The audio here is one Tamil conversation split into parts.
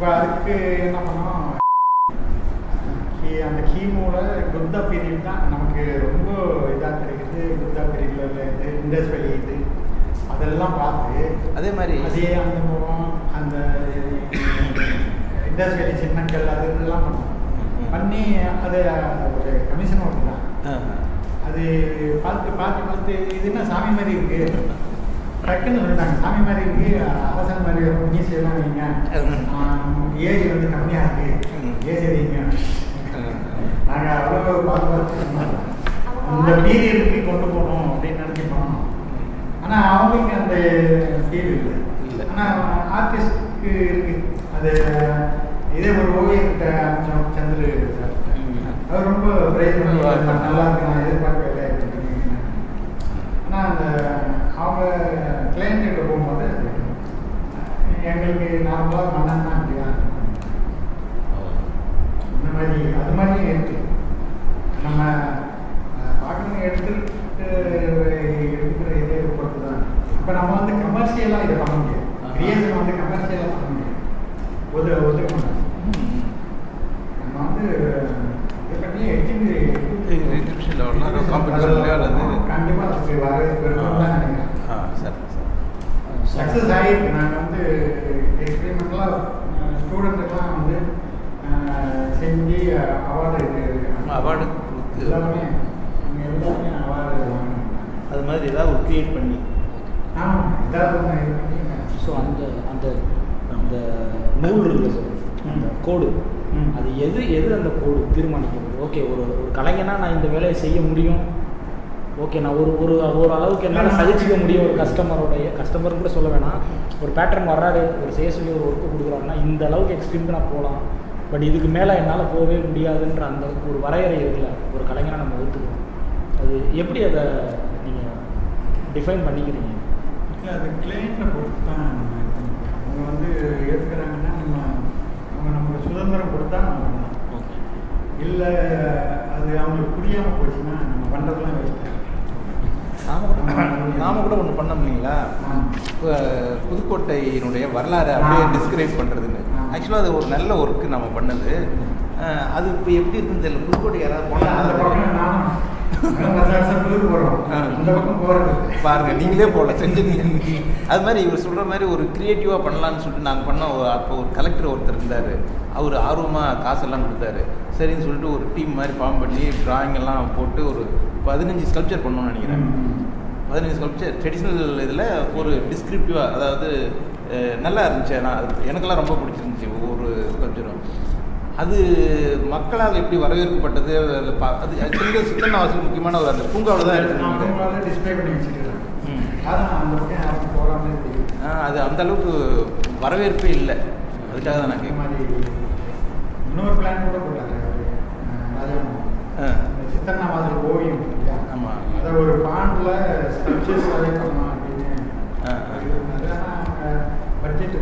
இப்போ அதுக்கு என்ன பண்ணோம் கீ- அந்த கீமோட குப்தா பீரியட் தான் நமக்கு ரொம்ப இதாக கிடைக்குது குப்தா பீரியட்ல இது இண்டஸ் வெளி இது அதெல்லாம் பார்த்து அதே மாதிரி அதே அந்த முகம் அந்த இண்டஸ் வெளி சின்னங்கள் அது இதெல்லாம் பண்ணோம் ம். பண்ணி அது ஒரு கமிஷன் ஒர்க் தான் ஆ, அது பார்த்து பார்த்து பார்த்து இது என்ன சாமி மாதிரி இருக்கு டக்குன்னு சொல்லிட்டாங்க சாமி மாதிரி இருக்கு அரசன் மாதிரி இருக்கும் மீசையெல்லாம் வைங்க ஏஜ் வந்து கம்மியாக இருக்கு ம். ஏஜ் வைங்க ஆ. நாங்கள் அவ்வளோ பார்த்து பார்த்து சொன்னோம். இந்த பீரியடுக்கு கொண்டு போகணும் அப்படின்னு நினச்சி பண்ணோம் ஆனால் அவங்களுக்கு அந்த ஃபீல் இல்லை இல்லை. ஆனால் ஆர்டிஸ்ட்க்கு இருக்கு அது இதே ஒரு ஓவியர்கிட்ட அமிச்சோம் சந்திர சார் ம். அவர் ரொம்ப பிரைஸ் பண்ணி நல்லா நல்லா இருக்கு நான் எதிர்பார்க்கல அப்படின்னு ஆனால் அந்த அவங்க கிளைண்ட் கிட்ட போகும்போது எங்களுக்கு நார்மலாக மன்னன் தான் அப்படியா இந்த மாதிரி அது மாதிரி இருக்கு நம்ம அஹ், பார்க்கறவங்க எடுத்துட்டு எடுக்கிற இதே பொறுத்து தான் இப்போ நம்ம வந்து கமர்ஷியலாக இதை பண்ண முடியாது ஆஹா. கிரியேஷன் வந்து கமர்ஷியலாக பண்ண முடியாது ஒது ஒதுக்க மாட்டோம் ம். நம்ம வந்து இது பண்ணி Exhibition ல வரலாம், ஒரு competition லயோ அல்லது- கண்டிப்பாக அதுக்கு வரவேற்பு இருக்குன்னு தான் நினைக்கிறேன் ஆ சரி சரி சக்ஸஸ் ஆகிருக்கு நாங்கள் வந்து எக்ஸ்பெரிமெண்ட்லாம் ஸ்டூடெண்ட்டுக்கெலாம் வந்து அஹ், செஞ்சு அவார்டு அவார்டு கொடுத்து எல்லாமே இங்கே எல்லாமே அவார்டு வாங்கினாங்க அது மாதிரி ஏதாவது ஒரு கிரியேட் பண்ணி ஆமாம் ஏதாவது ஒன்று இது பண்ணி ஸோ அந்த அந்த அந்த நூல் இருக்குது சார் அந்த ம். கோடு ம். அது எது எது அந்த கோடு தீர்மானிக்கிறது ஓகே ஒரு ஒரு கலைஞனா நான் இந்த வேலையை செய்ய முடியும் ஓகே நான் ஒரு ஒரு ஒரு அளவுக்கு என்னால் சகிச்சுக்க முடியும் ஒரு கஸ்டமரோடைய கஸ்டமர் கூட சொல்ல வேணாம் ஒரு பேட்டர்ன் வர்றாரு ஒரு செய்ய சொல்லி ஒரு ஒர்க்கு கொடுக்குறாருன்னா இந்த அளவுக்கு எக்ஸ்ட்ரீமுக்கு நான் போகலாம் பட் இதுக்கு மேலே என்னால் போகவே முடியாதுன்ற அந்த ஒரு வரையறை இருக்குல்ல ஒரு கலைஞனை நம்ம ஒத்துக்கணும் அது எப்படி அதை நீங்கள் டிஃபைன் பண்ணிக்கிறீங்க இல்லை அது கிளைண்ட்டை பொறுத்து தான் நம்ம இது பண்ணணும். அவங்க வந்து ஏற்றுக்கிறாங்கன்னா நம்ம அவங்க நமக்கு சுதந்திரம் கொடுத்தா நம்ம பண்ணலாம் ஓகே இல்லை அது அவங்களுக்கு புரியாமல் போச்சுன்னா நம்ம பண்ணுறதுலாம் வேஸ்ட் நாம கூட நாம கூட ஒன்று பண்ணோம் இல்லைங்களா இப்போ புதுக்கோட்டையினுடைய வரலாறை அப்படியே ஆ. டிஸ்கிரைப் பண்ணுறதுன்னு ஆ. ஆக்சுவலாக அது ஒரு நல்ல ஒர்க்கு நம்ம பண்ணது அஹ், அது இப்போ எப்படி இருக்குன்னு தெரியல புதுக்கோட்டை யாராவது அந்த பக்கம் போனால் நானும் நானும் பத்து வருஷத்துக்கு போகிறோம் ஆ. அந்த பக்கம் போகிறது பாருங்க நீங்களே போகல செஞ்சுங்க அது மாதிரி இவர் சொல்கிற மாதிரி ஒரு க்ரியேட்டிவாக பண்ணலான்னு சொல்லிட்டு நாங்கள் பண்ண ஒரு- அப்போ ஒரு கலெக்டர் ஒருத்தர் இருந்தார் அவர் ஆர்வமாக காசெல்லாம் கொடுத்தாரு சரின்னு சொல்லிட்டு ஒரு டீம் மாதிரி ஃபார்ம் பண்ணி drawing எல்லாம் போட்டு ஒரு பதினஞ்சு ஸ்கல்ப்சர் பண்ணோம்னு நினைக்கிறேன் பதினஞ்சு ஸ்கல்ப்சர் ட்ரெடிஷ்னல் இதில் ஒரு டிஸ்கிரிப்டிவாக அதாவது அஹ், நல்லா இருந்துச்சு ஆனால் அது எனக்கெல்லாம் ரொம்ப பிடிச்சிருந்துச்சு ஒவ்வொரு ஸ்கல்ப்சரும் அது மக்களால் எப்படி வரவேற்கப்பட்டது அதுல பா- அது ஆக்சுவலி சித்தன்னாவாசல் முக்கியமான ஒரு அந்த பூங்காவில் தான் இருக்குன்னு நினைக்கிறேன். அவங்களால டிஸ்பிளே பண்ணி வச்சுருக்காங்க ம். அதான் அந்த பக்கம் யாரும் போகாமல் தெரியும் ஆ, அது அந்த அளவுக்கு வரவேற்பே இல்லை அதுக்காக தான் நான் அதே கேட்குறேன் மாதிரி இன்னொரு பிளான் கூட போட்டாங்க அவரு, அஹ், ராஜாமோகன் ஆ. இந்த சித்தன்னாவாசல் ஓவியம் இருக்கு இல்லையா ஆமா. அதை ஒரு பாண்டில் ஸ்கல்ப்சர்ஸ் வரைய பண்ணலாம் அப்படின்னு ஆ, ஆ. இருந்தாரு ஆனால் அவங்க பட்ஜெட்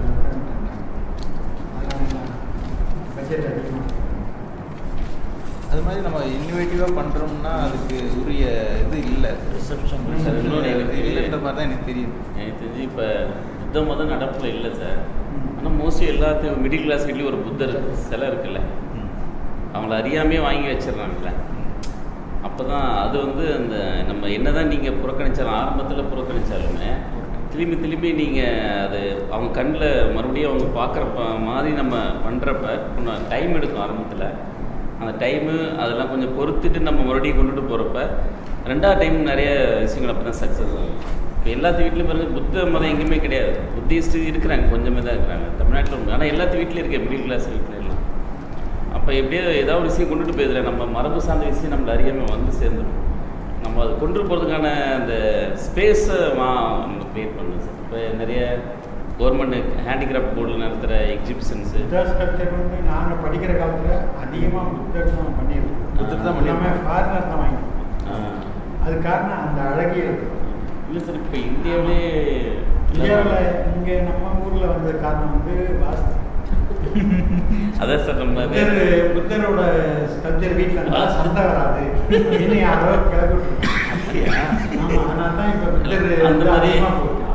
பட்ஜெட் அதிகமாக அது மாதிரி நம்ம இன்னோவேட்டிவாக பண்ணுறோம்னா அதுக்கு உரிய இது இல்லை ரிசப்ஷன் சார், இன்னொன்று எனக்கு இல்லைன்ற மாதிரி தான் எனக்கு தெரியுது எனக்கு தெரிஞ்சு இப்போ புத்த மதம் நடப்பில் இல்லை சார் ஆனால் மோஸ்ட்லி எல்லாத்தையும் மிடில் கிளாஸ் வீட்லேயும் ஒரு புத்தர் சிலை இருக்குல்ல ம். அவங்கள அறியாமையே வாங்கி வச்சிடுறாங்கல்ல அப்போ தான் அது வந்து அந்த நம்ம என்ன தான் நீங்கள் புறக்கணிச்சாலும் ஆரம்பத்தில் புறக்கணிச்சாலுமே திரும்பி திரும்பி நீங்கள் அது அவங்க கண்ணில் மறுபடியும் அவங்க பார்க்குறப்ப மாதிரி நம்ம பண்ணுறப்ப கொஞ்சம் டைம் எடுக்கும் ஆரம்பத்தில் அந்த டைமு அதெல்லாம் கொஞ்சம் பொறுத்துட்டு நம்ம மறுபடியும் கொண்டுட்டு போகிறப்ப ரெண்டாவது டைம் நிறைய விஷயங்கள் அப்போ தான் சக்ஸஸ் ஆகும் இப்போ எல்லாத்து வீட்லையும் பாருங்க புத்த மதம் எங்கேயுமே கிடையாது புத்திஸ்ட் இருக்கிறாங்க கொஞ்சமே தான் இருக்கிறாங்க தமிழ்நாட்டில் உண்டு ஆனால் எல்லாத்து வீட்லையும் இருக்கு மிடில் கிளாஸ் வீட்டில் எல்லாம் அப்போ எப்படியோ ஏதாவது ஒரு விஷயம் கொண்டுட்டு போயிடுறேன் நம்ம மரபு சார்ந்த விஷயம் நம்மள அறியாமல் வந்து சேர்ந்துடும் நம்ம அது கொண்டு போகிறதுக்கான அந்த ஸ்பேஸை வா நம்ம க்ரியேட் பண்ணணும் சார் இப்போ நிறைய கவர்மெண்ட் ஹேண்டிகிராஃப்ட் போர்டில் நடத்துகிற எக்ஸிபிஷன்ஸு புத்தா ஸ்கல்ப்சர் வந்து நாங்கள் படிக்கிற காலத்தில் அதிகமாக புத்தர் தான் பண்ணியிருக்கோம் புத்தர் தான் எல்லாமே பண்ணியிருக்கோம். ஃபாரினர் தான் வாங்கியிருக்கோம் அது காரணம் அந்த அழகியல் இல்லை சார் இப்போ இந்தியாவிலே இந்தியாவில் இங்கே நம்ம ஊரில் வந்த காரணம் வந்து வாஸ்து அதான் சார் நம்ம புத்தர் புத்தரோட ஸ்கல்ப்சர் வீட்டில் இருந்தால் சண்டை வராது அப்படின்னு யாரோ கிளப்பிட்டு அப்படியா ஆமாம் அதனால தான் இப்போ புத்தர் அந்த வந்து மாதிரி அதிகமா போகுது.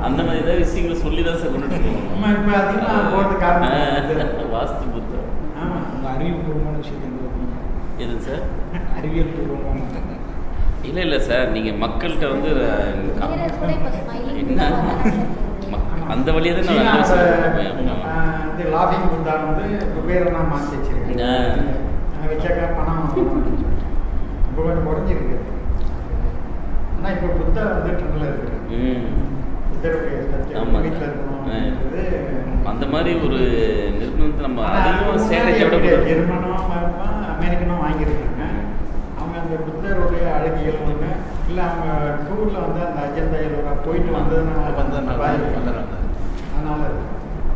அந்த மாதிரி ஏதாவது விஷயங்களை சொல்லி தான் சார் கொண்டுட்டு போகணும் நம்ம இப்ப அதிகமா போறது காரணம் இது. ஆ, வாஸ்து புத்தம் ஆமா உங்கள் அறிவுபூர்வமான விஷயத்தை எங்க வைப்பீங்க? எது சார் அறிவியல் பூர்வமான இல்லை இல்லை சார் நீங்கள் மக்கள்கிட்ட வந்து க- வேற கூட இப்போ ஸ்மைலிங் என்ன மக்- அந்த வழியை தான் நான் சீனா வந்து இப்ப, சொல்றேன். ஆமா. ஆஹ், இது லாபிங் புத்தான்னு வந்து குபேரனா மாற்றி வச்சிருக்கேன் ஆ. அங்க வச்சாக்கா பணம் வரும் அப்படின்னு சொல்லிட்டு. இப்போ கொஞ்சம் குறைஞ்சிருக்கு ஆனா இப்போ புத்தா வந்து ட்ரெண்ட்ல இருக்கு ம் புத்தருடைய சத்தியம் ஆமா. வீட்டில் இருக்கணும் ஆ. அப்படின்றது அந்த மாதிரி ஒரு நிறுவனத்தை நம்ம ஆனா, அதிகமாக முன்னாடி ஸ்ட்ராட்டஜியோட எப்படி போடுறோம். ஜெர்மனோ ம- அமெரிக்கனோ வாங்கியிருக்காங்க அவங்க அந்த புத்தருடைய அழகியல் ஒன்று இல்லை அவங்க டூரில் வந்து அந்த அஜந்தா எல்லோரா போயிட்டு வந்ததுனால வந்ததுனால பாதிப்பு. வந்துடுறாங்க. அதனால இருக்கு.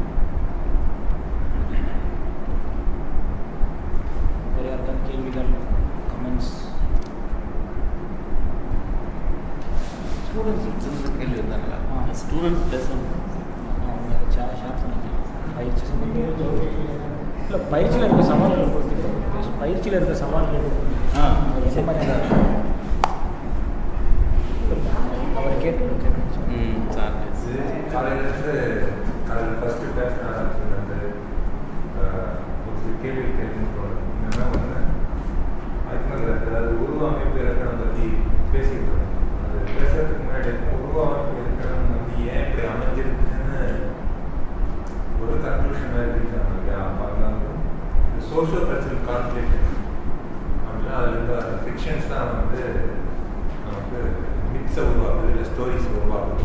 வேறு யாருக்காவது கேள்விகள் கமெண்ட்ஸ் ஸ்டூடெண்ட்ஸ் கேள்வி இருந்தாங்களா ஸ்டூடெண்ட் ப்ளஸ் அவங்க ஷேர் ஷேர் பண்ணிக்கலாம் பயிற்சி இல்லை பயிற்சியில் இருக்க சவால்கள் பத்தி பயிற்சியில் இருக்க சவால்கள் ஆ எந்த மாதிரி அவர் கேட்டு கேட்டு ம் சார் இது காலையிலேருந்து காலையில் ஃபஸ்ட்டு பேச ஆரம்பிச்சது வந்து ஆஹ், ஒரு சில கேள்வி கேட்கணும் என்னன்னா ஒன்று அதுக்கு அதாவது உருவ அமைப்பு இலக்கணம் பற்றி பேசிட்டு இருக்கோம் அது பேசுறதுக்கு முன்னாடி உருவ அமைப்பு இலக்கணம் வந்து ஏன் இப்படி அமைஞ்சிருக்குன்னு ஒரு கன்க்ளூஷன் மாதிரி இருக்காங்க இல்லையா அப்போ அங்கே வந்து சோஷியல் கல்ச்சரல் கான்ஃப்ளிக்ட் அப்படின்னா அதுலேருந்து அந்த ஃபிக்ஷன்ஸ் தான் வந்து நமக்கு மிக்ஸை உருவாக்குது இல்லை ஸ்டோரிஸ் உருவாக்குது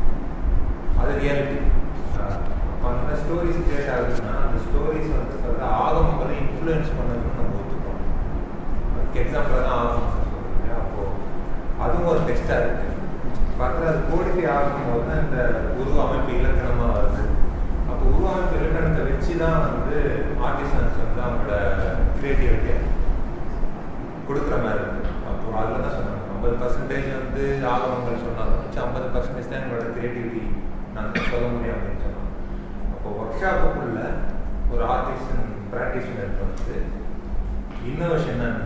அது ரியாலிட்டி அப்போ அந்த ஸ்டோரிஸ் கிரியேட் ஆகுதுன்னா அந்த ஸ்டோரிஸ் வந்து பார்த்தா ஆகமங்களை இன்ஃப்ளூயன்ஸ் பண்ணதுன்னு நம்ம ஒத்துக்கிறோம் அதுக்கு எக்ஸாம்பிளாக தான் ஆகமம் சொல்லுவோம் இல்லையா அப்போது அதுவும் ஒரு டெக்ஸ்டாக இருக்குது பார்த்தா அது கோடிஃபை ஆகும்போது தான் இந்த உருவ அமைப்பு இலக்கணமாக வருது அப்போ உருவ அமைப்பு இலக்கணத்தை வச்சு தான் வந்து ஆர்டிசன்ஸ் வந்து அவங்களோட கிரியேட்டிவிட்டியை கொடுக்குற மாதிரி இருக்கு அப்போ அதில் தான் சொன்னாங்க ஐம்பது பர்சன்டேஜ் வந்து ஆகமங்கள் சொன்னாலும் மிச்சம் ஐம்பது பர்சன்டேஜ் தான் எங்களோட கிரியேட்டிவிட்டி நாங்கள் சொல்ல முடியும் அப்படின்னு சொன்னோம் அப்போ ஒர்க் ஷாப்புக்குள்ள ஒரு ஆர்டிஸ்டன் ப்ராக்டிஷனருக்கு வந்து இன்னோவேஷன் என்ன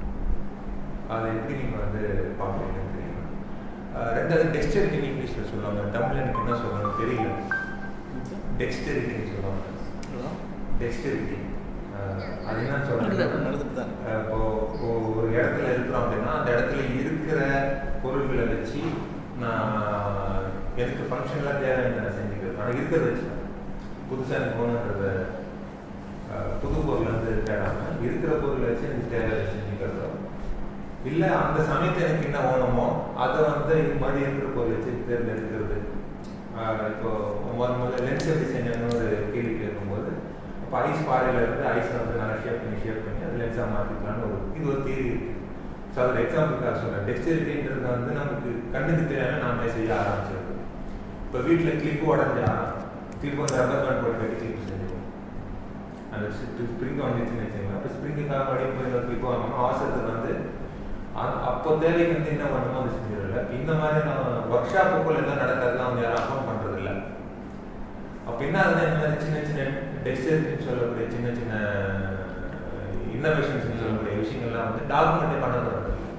அதை எப்படி நீங்கள் வந்து பார்க்குறீங்கன்னு தெரியும் அஹ் ரெண்டாவது டெக்ஸ்டரிட்டின்னு இங்கிலீஷில் சொல்லுவாங்க தமிழ் எனக்கு என்ன சொல்லணும்னு தெரியல டெக்ஸ்டரிட்டின்னு சொல்லுவாங்க டெக்ஸ்டரிட்டி அது என்ன இல்ல, சொல்றது நடந்துட்டு தான் இருக்கு. அஹ் இப்போ இப்போ ஒரு இடத்துல இருக்கிறோம் அப்படின்னா அந்த இடத்துல இருக்கிற பொருள்களை வச்சு நான் எனக்கு ஃபங்க்ஷன்லாம் தேவையான நான் செஞ்சுக்கிறேன் ஆனால் இருக்கிறத வச்சு புதுசாக எனக்கு போகணுன்றத அஹ், புது பொருள் வந்து தேடாமல் இருக்கிற பொருளை வச்சு எனக்கு தேவை செஞ்சுக்கிறதோ இல்லை அந்த சமயத்தில் எனக்கு என்ன வேணுமோ அதை வந்து இது மாதிரி இருக்கிற பொருள் வச்சு தேர்ந்தெடுக்கிறது ஆஹ் இப்போ முதல் முதல்ல லென்ஸ் எப்படி செஞ்சோம்னு ஒரு கேள்வி கேட்கும்போது இப்போ ஐஸ் பாறையில இருந்து ஐஸை வந்து நல்லா ஷேப் பண்ணி ஷேப் பண்ணி அது லென்ஸாக மாற்றிக்கலாம்னு ஒரு இது ஒரு தியரி இருக்கு ஸோ அதில் எக்ஸாம்பிளுக்காக சொல்கிறேன் டெக்ஸ்டரிட்டின்றது வந்து நமக்கு கண்ணுக்கு தெரியாமல் நாமளே செய்ய ஆரம்பிச்சிருக்கு இப்போ வீட்டில் கிளிப்பு உடஞ்சா கிளிப்பு வந்து ரப்பர் பேண்ட் போட்டு கட்டி கிளிப்பு செஞ்சுருவோம் அந்த ஸ்ப்ரிங் வந்துச்சுன்னு வச்சுங்களேன் அப்போ ஸ்ப்ரிங்குக்காக வடிவம் போய் ஒரு கிளிப்பு வாங்கணும் அவசரத்துக்கு வந்து அ- அப்போ தேவைக்கு வந்து என்ன பண்ணணுமோ அது செஞ்சிடல இந்த மாதிரி நான் ஒர்க் ஷாப்புக்குள்ள எல்லாம் நடக்கிறதுலாம் வந்து யாரும் அக்கௌண்ட் பண்றது இல்ல அப்போ என்ன ஆகுதுன்னா இந்த மாதிரி சின்ன சின்ன டெக்ஸ்டைல்ஸ்னு சொல்லக்கூடிய சின்ன சின்ன இன்னோவேஷன்ஸ் சொல்லக்கூடிய விஷயங்கள்லாம் வந்து டாக்குமெண்ட்டே பண்ணப்படுறது இல்ல.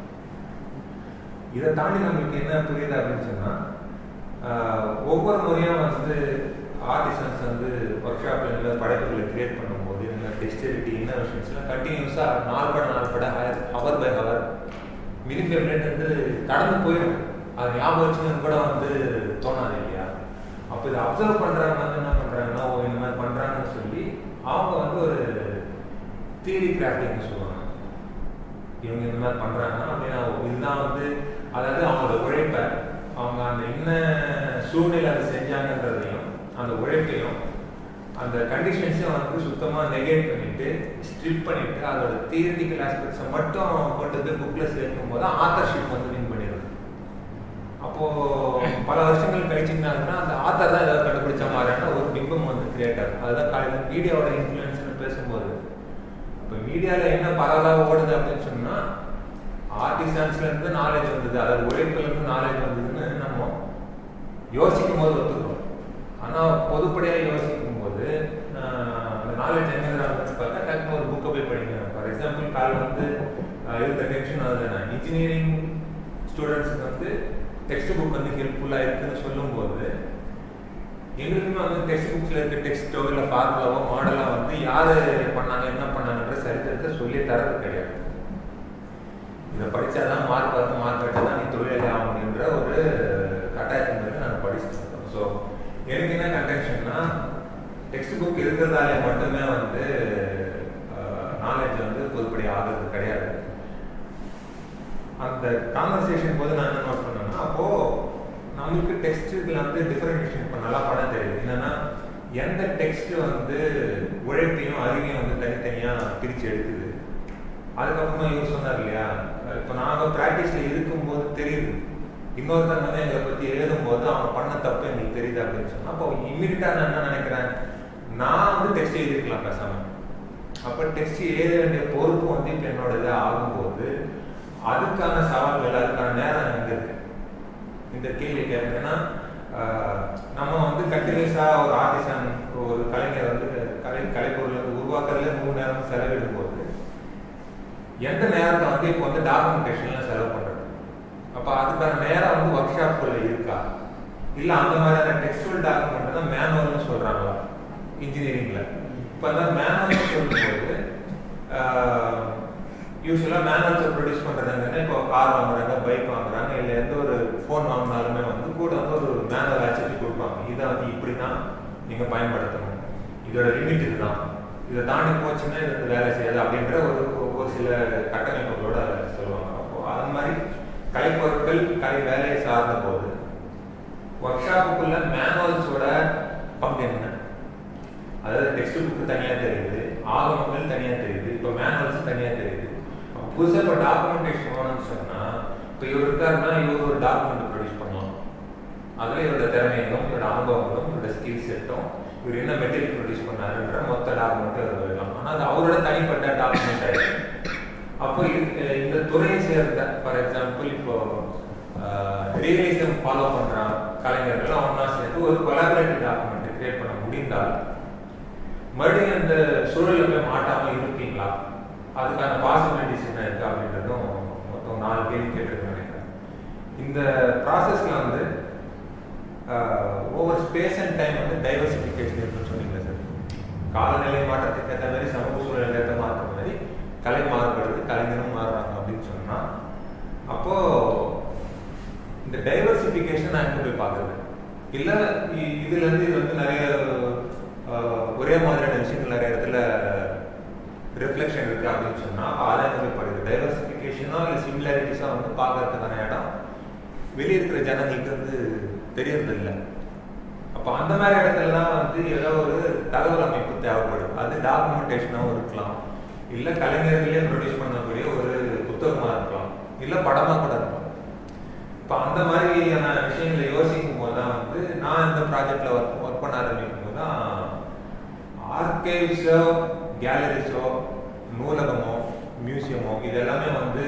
இதை தாண்டி நம்மளுக்கு என்ன புரியுது அப்படின்னு சொன்னா ஆஹ், ஒவ்வொரு முறையும் வந்து ஆர்டிசன்ஸ் வந்து ஒர்க் ஷாப்ல இல்லை படைப்புகளை கிரியேட் பண்ணும்போது இந்த டெக்ஸ்டைலிட்டி இன்னோவேஷன்ஸ்லாம் கண்டினியூஸாக நாள் பட நாள் பட ஹவர் பை ஹவர் மினிமம் எவ்வளோ வந்து கடந்து போயிடும் அது ஞாபகம் வச்சுன்னு கூட வந்து தோணாது இல்லையா அப்போ இதை அப்சர்வ் பண்ணுறவங்க வந்து என்ன பண்ணுறாங்கன்னா ஓ இந்த மாதிரி பண்ணுறாங்கன்னு சொல்லி அவங்க வந்து ஒரு தியரி கிராஃப்டிங்னு சொல்லுவாங்க இவங்க இந்த மாதிரி பண்றாங்க அப்படின்னா இதுதான் வந்து அதாவது அவங்களோட உழைப்பை அவங்க அந்த என்ன சூழ்நிலை அதை செஞ்சாங்கன்றதையும் அந்த உழைப்பையும் அந்த கண்டிஷன்ஸையும் வந்து சுத்தமா நெகேட் பண்ணிட்டு ஸ்ட்ரிப் பண்ணிட்டு அதோட தியரிட்டிக்கல் ஆஸ்பெக்ட்ஸை மட்டும் கொண்டு போய் புக்ல சேர்க்கும் போது ஆத்தர்ஷிப் வந்து வின் பண்ணிடும் அப்போ பல வருஷங்கள் கழிச்சிங்கனாங்கன்னா அந்த ஆத்தர் தான் ஏதாவது கண்டுபிடிச்ச மாதிரியான ஒரு பிம்பம் வந்து கிரியேட் ஆகும் அதுதான் காலையில் மீடியாவோட இன்ஃப்ளூயன்ஸ்னு பேசும்போது இப்போ மீடியாவில் என்ன பரவலாக ஓடுது அப்படின்னு சொன்னா ஆர்டிசன்ஸ்ல இருந்து நாலேஜ் வந்தது அதாவது உழைப்புல இருந்து நாலேஜ் வந்ததுன்னு நம்ம யோசிக்கும் போது ஒத்துக்கிறோம் ஆனா பொதுப்படையா யோசிக்கும் போது ஆஹ், அந்த நாலேஜ் எங்க வந்து பார்த்தா டக்குனு ஒரு புக்கை போய் படிங்க ஃபார் எக்ஸாம்பிள் கால் வந்து ஆஹ், இருக்க டென்ஷன் அது இன்ஜினியரிங் ஸ்டூடெண்ட்ஸுக்கு வந்து டெக்ஸ்ட் புக் வந்து ஹெல்ப்ஃபுல்லாக இருக்குன்னு சொல்லும்போது எங்களுக்குமே வந்து டெக்ஸ்ட் புக்ஸில் இருக்க டெக்ஸ்ட்டோ இல்லை ஃபார்முலாவோ மாடலோ வந்து யார் பண்ணாங்க என்ன பண்ணாங்கன்ற சரித்திரத்தை சொல்லி தரது கிடையாது இதை படிச்சாதான் மார்க் வரும் மார்க் வச்சா தான் நீ தொழிலாளி ஆகணுன்ற ஒரு கட்டாயத்தின் மீது நாங்கள் படிச்சுட்டு இருக்கோம் ஸோ எனக்கு என்ன கண்டென்ஷன்னா டெக்ஸ்ட் புக் இருக்கிறதாலே மட்டுமே வந்து நாலேஜ் வந்து பொதுப்படி ஆகிறது கிடையாது அந்த கான்வர்சேஷன் போது நான் என்ன நோட் பண்ணேன்னா அப்போ நம்மளுக்கு டெக்ஸ்ட்டுல வந்து டிஃபரன்ஷியேஷன் இப்போ நல்லா பண்ண தெரியுது என்னன்னா எந்த டெக்ஸ்ட் வந்து உழைப்பையும் அறிவையும் வந்து தனித்தனியாக பிரித்து எடுக்குது அதுக்கப்புறமா இவர் சொன்னார் இல்லையா இப்போ நாங்கள் ப்ராக்டிஸில் இருக்கும்போது தெரியுது இன்னொருத்தங்க வந்து எங்களை பற்றி எழுதும்போது அவன் பண்ண தப்பு எங்களுக்கு தெரியுது அப்படின்னு சொன்னா அப்போ இம்மிடியட்டாக நான் என்ன நினைக்கிறேன் நான் வந்து டெக்ஸ்ட் எழுதிருக்கலாம் பேசாமல் அப்போ டெக்ஸ்ட் எழுத வேண்டிய பொறுப்பு வந்து இப்போ என்னோடது ஆகும்போது அதுக்கான சவால்கள் அதுக்கான நேரம் எங்க இருக்கு இந்த கேள்வி கேட்குறேன்னா நம்ம வந்து கண்டினியூஸாக ஒரு ஆர்டிசன் ஒரு கலைஞர் வந்து கலை கலைப்பொருள் வந்து உருவாக்குறதுல மூணு நேரம் செலவிடும் போது எந்த நேரத்தை வந்து இப்போ வந்து டாக்குமெண்டேஷன்ல செலவு பண்றது அப்போ அதுக்கான நேரம் வந்து ஒர்க் ஷாப்புக்குள்ள இருக்கா இல்லை அந்த மாதிரியான டெக்ஸ்டுவல் டாக்குமெண்ட் தான் மேனுவல்னு சொல்றாங்களா இன்ஜினியரிங்ல இப்போ அந்த மேனுவல் சொல்லும்போது யூஸ்வலாக மேனுவல்ஸை ப்ரொடியூஸ் பண்ணுறதுங்கன்னா இப்போ கார் வாங்குறாங்க பைக் வாங்குறாங்க இல்லை எந்த ஒரு ஃபோன் வாங்கினாலுமே வந்து கூட வந்து ஒரு மேனுவல் ஆக்சுவலி கொடுப்பாங்க இதை வந்து இப்படி தான் நீங்கள் பயன்படுத்தணும் இதோட லிமிட் இதுதான் இதை தாண்டி போச்சுன்னா இது வந்து வேலை செய்யாது அப்படின்ற ஒரு ஒரு சில கட்டமைப்புகளோட சொல்லுவாங்க அப்போ அது மாதிரி கலைப்பொருட்கள் கலை வேலையை சார்ந்த போது ஒர்க் ஷாப்புக்குள்ள மேனுவல்ஸோட பங்கு என்ன அதாவது டெக்ஸ்ட் புக்கு தனியாக தெரியுது ஆகமங்கள் தனியாக தெரியுது இப்போ மேனுவல்ஸ் தனியாக தெரியுது புதுசாக இப்போ டாக்குமெண்டேஷன் வேணும்னு சொன்னால் இப்போ இவர் இருக்காருன்னா இவர் ஒரு டாக்குமெண்ட் ப்ரொடியூஸ் பண்ணலாம் அதில் இவரோட திறமைகளும் இவரோட அனுபவங்களும் இவரோட ஸ்கில் செட்டும் இவர் என்ன மெட்டீரியல் ப்ரொடியூஸ் பண்ணாருன்ற மொத்த டாக்குமெண்ட் அவர் எழுதலாம் ஆனால் அது அவரோட தனிப்பட்ட டாக்குமெண்ட் ஆயிடுச்சு அப்போ இந்த துறையை சேர்ந்த ஃபார் எக்ஸாம்பிள் இப்போ ரியலிசம் ஃபாலோ பண்ணுறான் கலைஞர்கள் ஒன்றா சேர்ந்து ஒரு கொலாபரேட்டிவ் டாக்குமெண்ட் கிரியேட் பண்ண முடிந்தால் மறுபடியும் அந்த சூழலில் போய் மாட்டாமல் இருப்பீங்களா அதுக்கான பாசிபிலிட்டிஸ் என்ன இருக்கு அப்படின்றதும் மொத்தம் நாலு கேள்வி கேட்டிருக்கேன் நினைக்கிறேன் இந்த ப்ராசஸ்ல வந்து ஓவர் ஸ்பேஸ் அண்ட் டைம் வந்து டைவர்சிஃபிகேஷன் இருக்குன்னு சொன்னீங்களா சார் காலநிலை மாற்றத்துக்கு ஏற்ற மாதிரி சமூக சூழல் ஏற்ற மாற்ற மாதிரி கலை மாறுபடுது கலைஞரும் மாறுறாங்க அப்படின்னு சொன்னா அப்போ இந்த டைவர்சிஃபிகேஷன் நான் எங்க போய் பார்க்குறது இல்லை இதுல இருந்து இது வந்து நிறைய ஒரே மாதிரியான விஷயங்கள் நிறைய இடத்துல ரிஃப்ளெக்ஷன் இருக்கு அப்படின்னு சொன்னா அதை எங்க போய் டைவர்சிஃபிகேஷனோ இல்லை சிமிலாரிட்டிஸோ வந்து பார்க்கறதுக்கான இடம் வெளியே இருக்கிற ஜனங்களுக்கு வந்து தெரியறது இல்லை அப்போ அந்த மாதிரி இடத்துல தான் வந்து ஏதோ ஒரு தகவல் அமைப்பு தேவைப்படும் அது டாக்குமெண்டேஷனாகவும் இருக்கலாம் இல்லை கலைஞர்களே ப்ரொடியூஸ் பண்ணக்கூடிய ஒரு புத்தகமாக இருக்கலாம் இல்லை படமாக கூட இருக்கலாம் இப்போ அந்த மாதிரியான விஷயங்களை யோசிக்கும் போது தான் வந்து நான் இந்த ப்ராஜெக்டில் ஒர்க் ஒர்க் பண்ண ஆரம்பிக்கும் போது தான் ஆர்கைவ்ஸோ கேலரிஸோ நூலகமோ மியூசியமோ இது எல்லாமே வந்து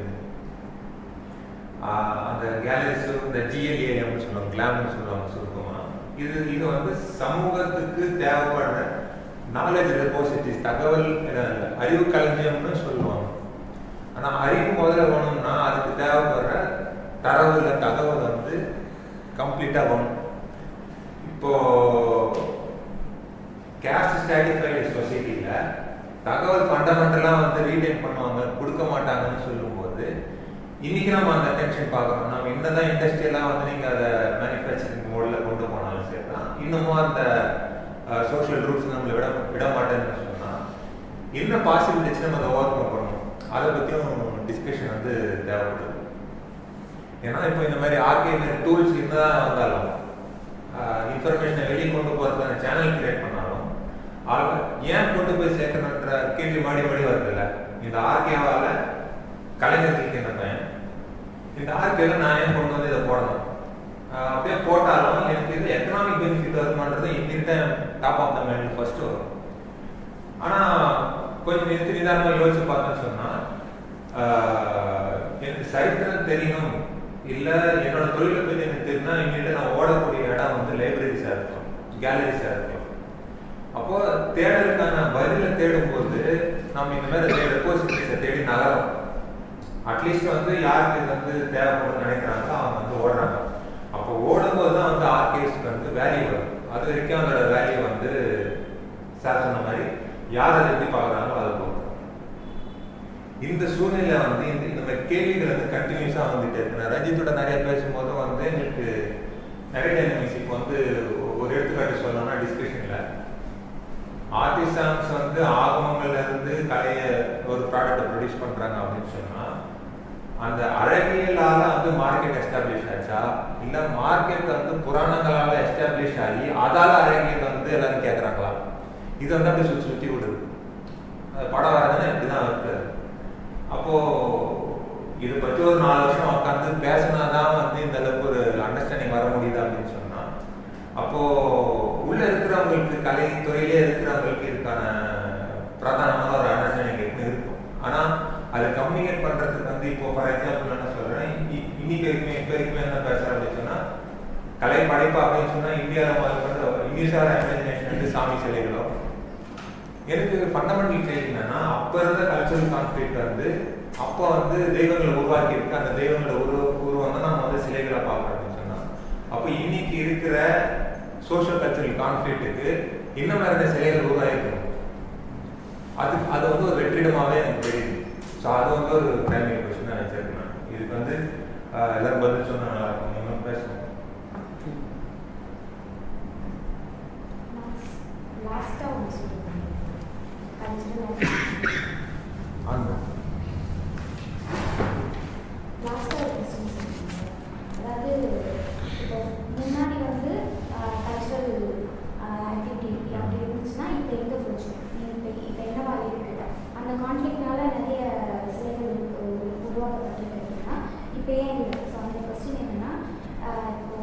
அந்த கேலரிஸோ இந்த ஜிஎல்ஏ அப்படின்னு சொல்லுவாங்க கிளாம்னு சொல்லுவாங்க சுருக்கமாக இது இது வந்து சமூகத்துக்கு தேவைப்படுற நாலேஜ் டெபாசிட்டிஸ் தகவல் அறிவு களஞ்சியம்னு சொல்லுவாங்க ஆனால் அறிவு முதல்ல வேணும்னா அதுக்கு தேவைப்படுற தரவு இல்லை தகவல் வந்து கம்ப்ளீட்டாக வேணும் இப்போ கேஸ்ட் ஸ்டாட்டிஃபைடு சொசைட்டியில் தகவல் ஃபண்டமெண்டலாக வந்து ரீடைன் பண்ணுவாங்க கொடுக்க மாட்டாங்கன்னு சொல்லும்போது இன்னைக்கு நம்ம அந்த டென்ஷன் பார்க்குறோம் நம்ம என்னதான் இண்டஸ்ட்ரியலாக வந்து நீங்கள் அதை மேனுஃபேக்சரிங் மோடில் கொண்டு போனாலும் சரி தான் இன்னமும் அந்த சோஷியல் ரூட்ஸ் நம்மளை விட விட மாட்டேன்னு சொன்னால் என்ன பாசிபிலிட்டிஸ் நம்ம அதை ஓவர் கம் பண்ணணும் அதை பற்றியும் டிஸ்கஷன் வந்து தேவைப்படுது ஏன்னா இப்போ இந்த மாதிரி ஆர்கே டூல்ஸ் என்னதான் வந்தாலும் இன்ஃபர்மேஷனை வெளியே கொண்டு போகிறதுக்கான சேனல் கிரியேட் பண்ணாலும் ஏன் கொண்டு போய் சேர்க்கணுன்ற கேள்வி மாடி மாடி வருதுல்ல இந்த ஆர்கேவால கலைஞர்களுக்கு என்ன பயன் இந்த ஆர்கேல நான் ஏன் கொண்டு வந்து இதை போடணும் அப்படியே போட்டாலும் எனக்கு இது எக்கனாமிக் பெனிஃபிட் வருமானது இன்கிட்ட top of the mind first வரும் ஆனால் கொஞ்சம் நிறுத்தி நிதானமாக யோசிச்சு பார்த்தேன்னு சொன்னால் எனக்கு சரித்திரம் தெரியணும் இல்லை என்னோட தொழிலை பற்றி எனக்கு தெரியும்னா இங்கிட்ட நான் ஓடக்கூடிய இடம் வந்து லைப்ரரிஸாக இருக்கும் கேலரிஸாக இருக்கும் அப்போ தேடலுக்கான பதிலை தேடும்போது நம்ம இந்த மாதிரி டெபாசிட்ஸை தேடி நகரம் அட்லீஸ்ட் வந்து யாருக்கு இது வந்து தேவைப்படும்னு நினைக்கிறாங்களோ அவங்க வந்து ஓடுறாங்க அப்போ ஓடும்போது தான் வந்து ஆர்கேஸ்க்கு வந்து வேல்யூ வரும் அது வரைக்கும் அதோட வேல்யூ வந்து சார் சொன்ன மாதிரி யார் அதை எப்படி பார்க்குறாங்களோ அதை பொறுத்து இந்த சூழ்நிலை வந்து இந்த இந்த மாதிரி கேள்விகள் வந்து கண்டினியூஸாக வந்துட்டு இருக்கு நான் ரஞ்சித்தோட நிறைய பேசும்போதும் வந்து எங்களுக்கு நிறைய டைனமிக்ஸ் இப்போ வந்து ஒரு எடுத்துக்காட்டு சொல்லணும்னா டிஸ்கஷனில் ஆர்டிசான்ஸ் வந்து ஆகமங்கள்ல இருந்து கலையை ஒரு ப்ராடக்ட்டை ப்ரொடியூஸ் பண்றாங்க அப்படின்னு சொன்னா அந்த அழகியலால வந்து மார்க்கெட் எஸ்டாப்ளிஷ் ஆச்சா இல்ல மார்க்கெட் வந்து புராணங்களால எஸ்டாப்ளிஷ் ஆகி அதால அழகியல் வந்து எல்லாரும் கேட்கறாங்களா இது வந்து அப்படியே சுத்தி சுத்தி விடுது அது படம் வரதுன்னா இப்படிதான் இருக்கு அப்போ இதை பத்தி ஒரு நாலு வருஷம் உட்காந்து பேசினாதான் வந்து இந்த அளவுக்கு ஒரு அண்டர்ஸ்டாண்டிங் வர முடியுது அப்படின்னு சொன்னா அப்போ உள்ள இருக்கிறவங்களுக்கு கலை துறையிலே இருக்கிறவங்களுக்கு இதுக்கான பிரதானமான ஒரு அண்டர்ஸ்டாண்டிங் எப்படி இருக்கும் ஆனா அதை கம்யூனிகேட் பண்றதுக்கு வந்து இப்போ ஃபார் எக்ஸாம்பிள் என்ன சொல்றேன் இ- இன்னைக்கு வரைக்குமே இப்போ வரைக்குமே என்ன பேசுறேன் அப்படின்னு சொன்னா கலை படைப்பு அப்படின்னு சொன்னா இந்தியாவில் முதல்ல இங்கிலீஷார இமேஜினேஷன் வந்து சாமி சிலைகளோ எனக்கு ஃபண்டமெண்டல் கேள்வி என்னன்னா அப்ப இருந்த கல்ச்சரல் கான்ஃபிளிக் வந்து அப்போ வந்து தெய்வங்களை உருவாக்கி இருக்கு அந்த தெய்வங்களோட உருவ உருவம் தான் நம்ம வந்து சிலைகளை பார்க்கறோம் அப்படின்னு சொன்னா அப்போ இன்னைக்கு இருக்கிற சோஷியல் கல்ச்சரல் கான்ஃபிளிக்ட்டுக்கு இன்னும் நிறைய சிலைகள் உருவாயிருக்கணும் அது அது வந்து ஒரு வெற்றிடமாவே எனக்கு தெரியுது ஸோ அது வந்து ஒரு பிரைமரி கொஸ்டின் வச்சிருக்கேன் இதுக்கு வந்து ஆஹ், எல்லாரும் பதில் சொன்னா நல்லா இருக்கும் இன்னும் பேசணும் லாஸ்ட்டாக ஒன்று சொல்லுவாங்க கல்ச்சரல் ஆமாம் லாஸ்ட்டாக ஒரு கொஸ்டின் சொல்லுவாங்க அதாவது இப்போ முன்னாடி வந்து கல்ச்சரல் ஆக்டிவிட்டி அப்படி இருந்துச்சுன்னா இப்போ எங்கே போச்சு இப்போ இப்போ என்னவா இருக்கு அந்த கான்ஃப்ளிக்னால நிறைய சிலைகள் உரு- உருவாக்கப்பட்டிருக்குன்னா இப்போ ஏன் இல்லை ஸோ அந்த கொஸ்டின் என்னன்னா ஆஹ் இப்போ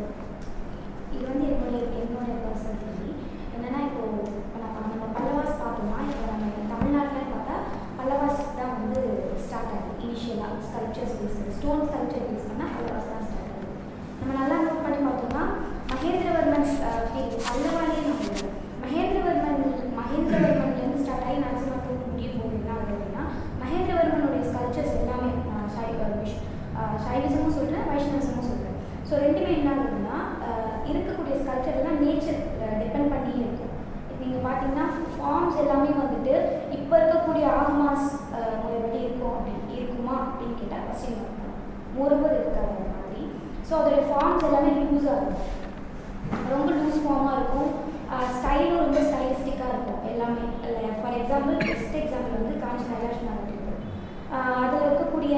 இது வந்து என்னுடைய என்னுடைய பர்சனல் தியரி என்னன்னா இப்போ இப்போ நம்ம நம்ம பல்லவாஸ் பார்த்தோம்னா இப்போ நம்ம தமிழ்நாட்டில் பார்த்தா பல்லவாஸ் தான் வந்து ஸ்டார்ட் ஆகுது இனிஷியலாக sculptures base stone sculpture base பண்ணால் பல்லவாஸ் தான் ஸ்டார்ட் ஆகுது நம்ம நல்லா நோட் பண்ணி பார்த்தோம்னா மகேந்திரவர்மன் பீரியட் பல்லவாலே நம்ம மகேந்திரவர்மன் மகேந்திரவர்மன்லேருந்து ஸ்டார்ட் ஆகி நரசிம்மத்துக்கு முடியும் போது என்ன ஆகுது அப்படின்னா மகேந்திரவர்மனுடைய ஸ்கல்ப்சர்ஸ் எல்லாமே ஆஹ் சை- ஆஹ் விஷ்- ஆஹ் சைவிசமும் சொல்கிறேன் வைஷ்ணவிசமும் சொல்கிறேன் ஸோ ரெண்டுமே என்ன ஆகுதுன்னா ஆஹ் இருக்கக்கூடிய ஸ்கல்ச்சர் எல்லாம் நேச்சர் டிபெண்ட் பண்ணி இருக்கும் இப்போ நீங்கள் பார்த்தீங்கன்னா ஃபார்ம்ஸ் எல்லாமே வந்துட்டு இப்போ இருக்கக்கூடிய ஆகமாஸ் ஆஹ் முறைப்படி இருக்கும் அப்படின்னு இருக்குமா அப்படின்னு கேட்டால் கொஸ்டின் பண்ணலாம் மோரோவர் இருக்காது அந்த மாதிரி ஸோ அதோடைய ஃபார்ம்ஸ் எல்லாமே லூஸாக இருக்கும் ரொம்ப லூஸ் ஃபார்மாக இருக்கும் ஸ்டைலும் ரொம்ப ஸ்டைலிஸ்டிக்காக இருக்கும் எல்லாமே ஃபார் எக்ஸாம்பிள் பெஸ்ட் எக்ஸாம்பிள் வந்து காஞ்சி கைலாஷ் நாகரிகம் அதில் இருக்கக்கூடிய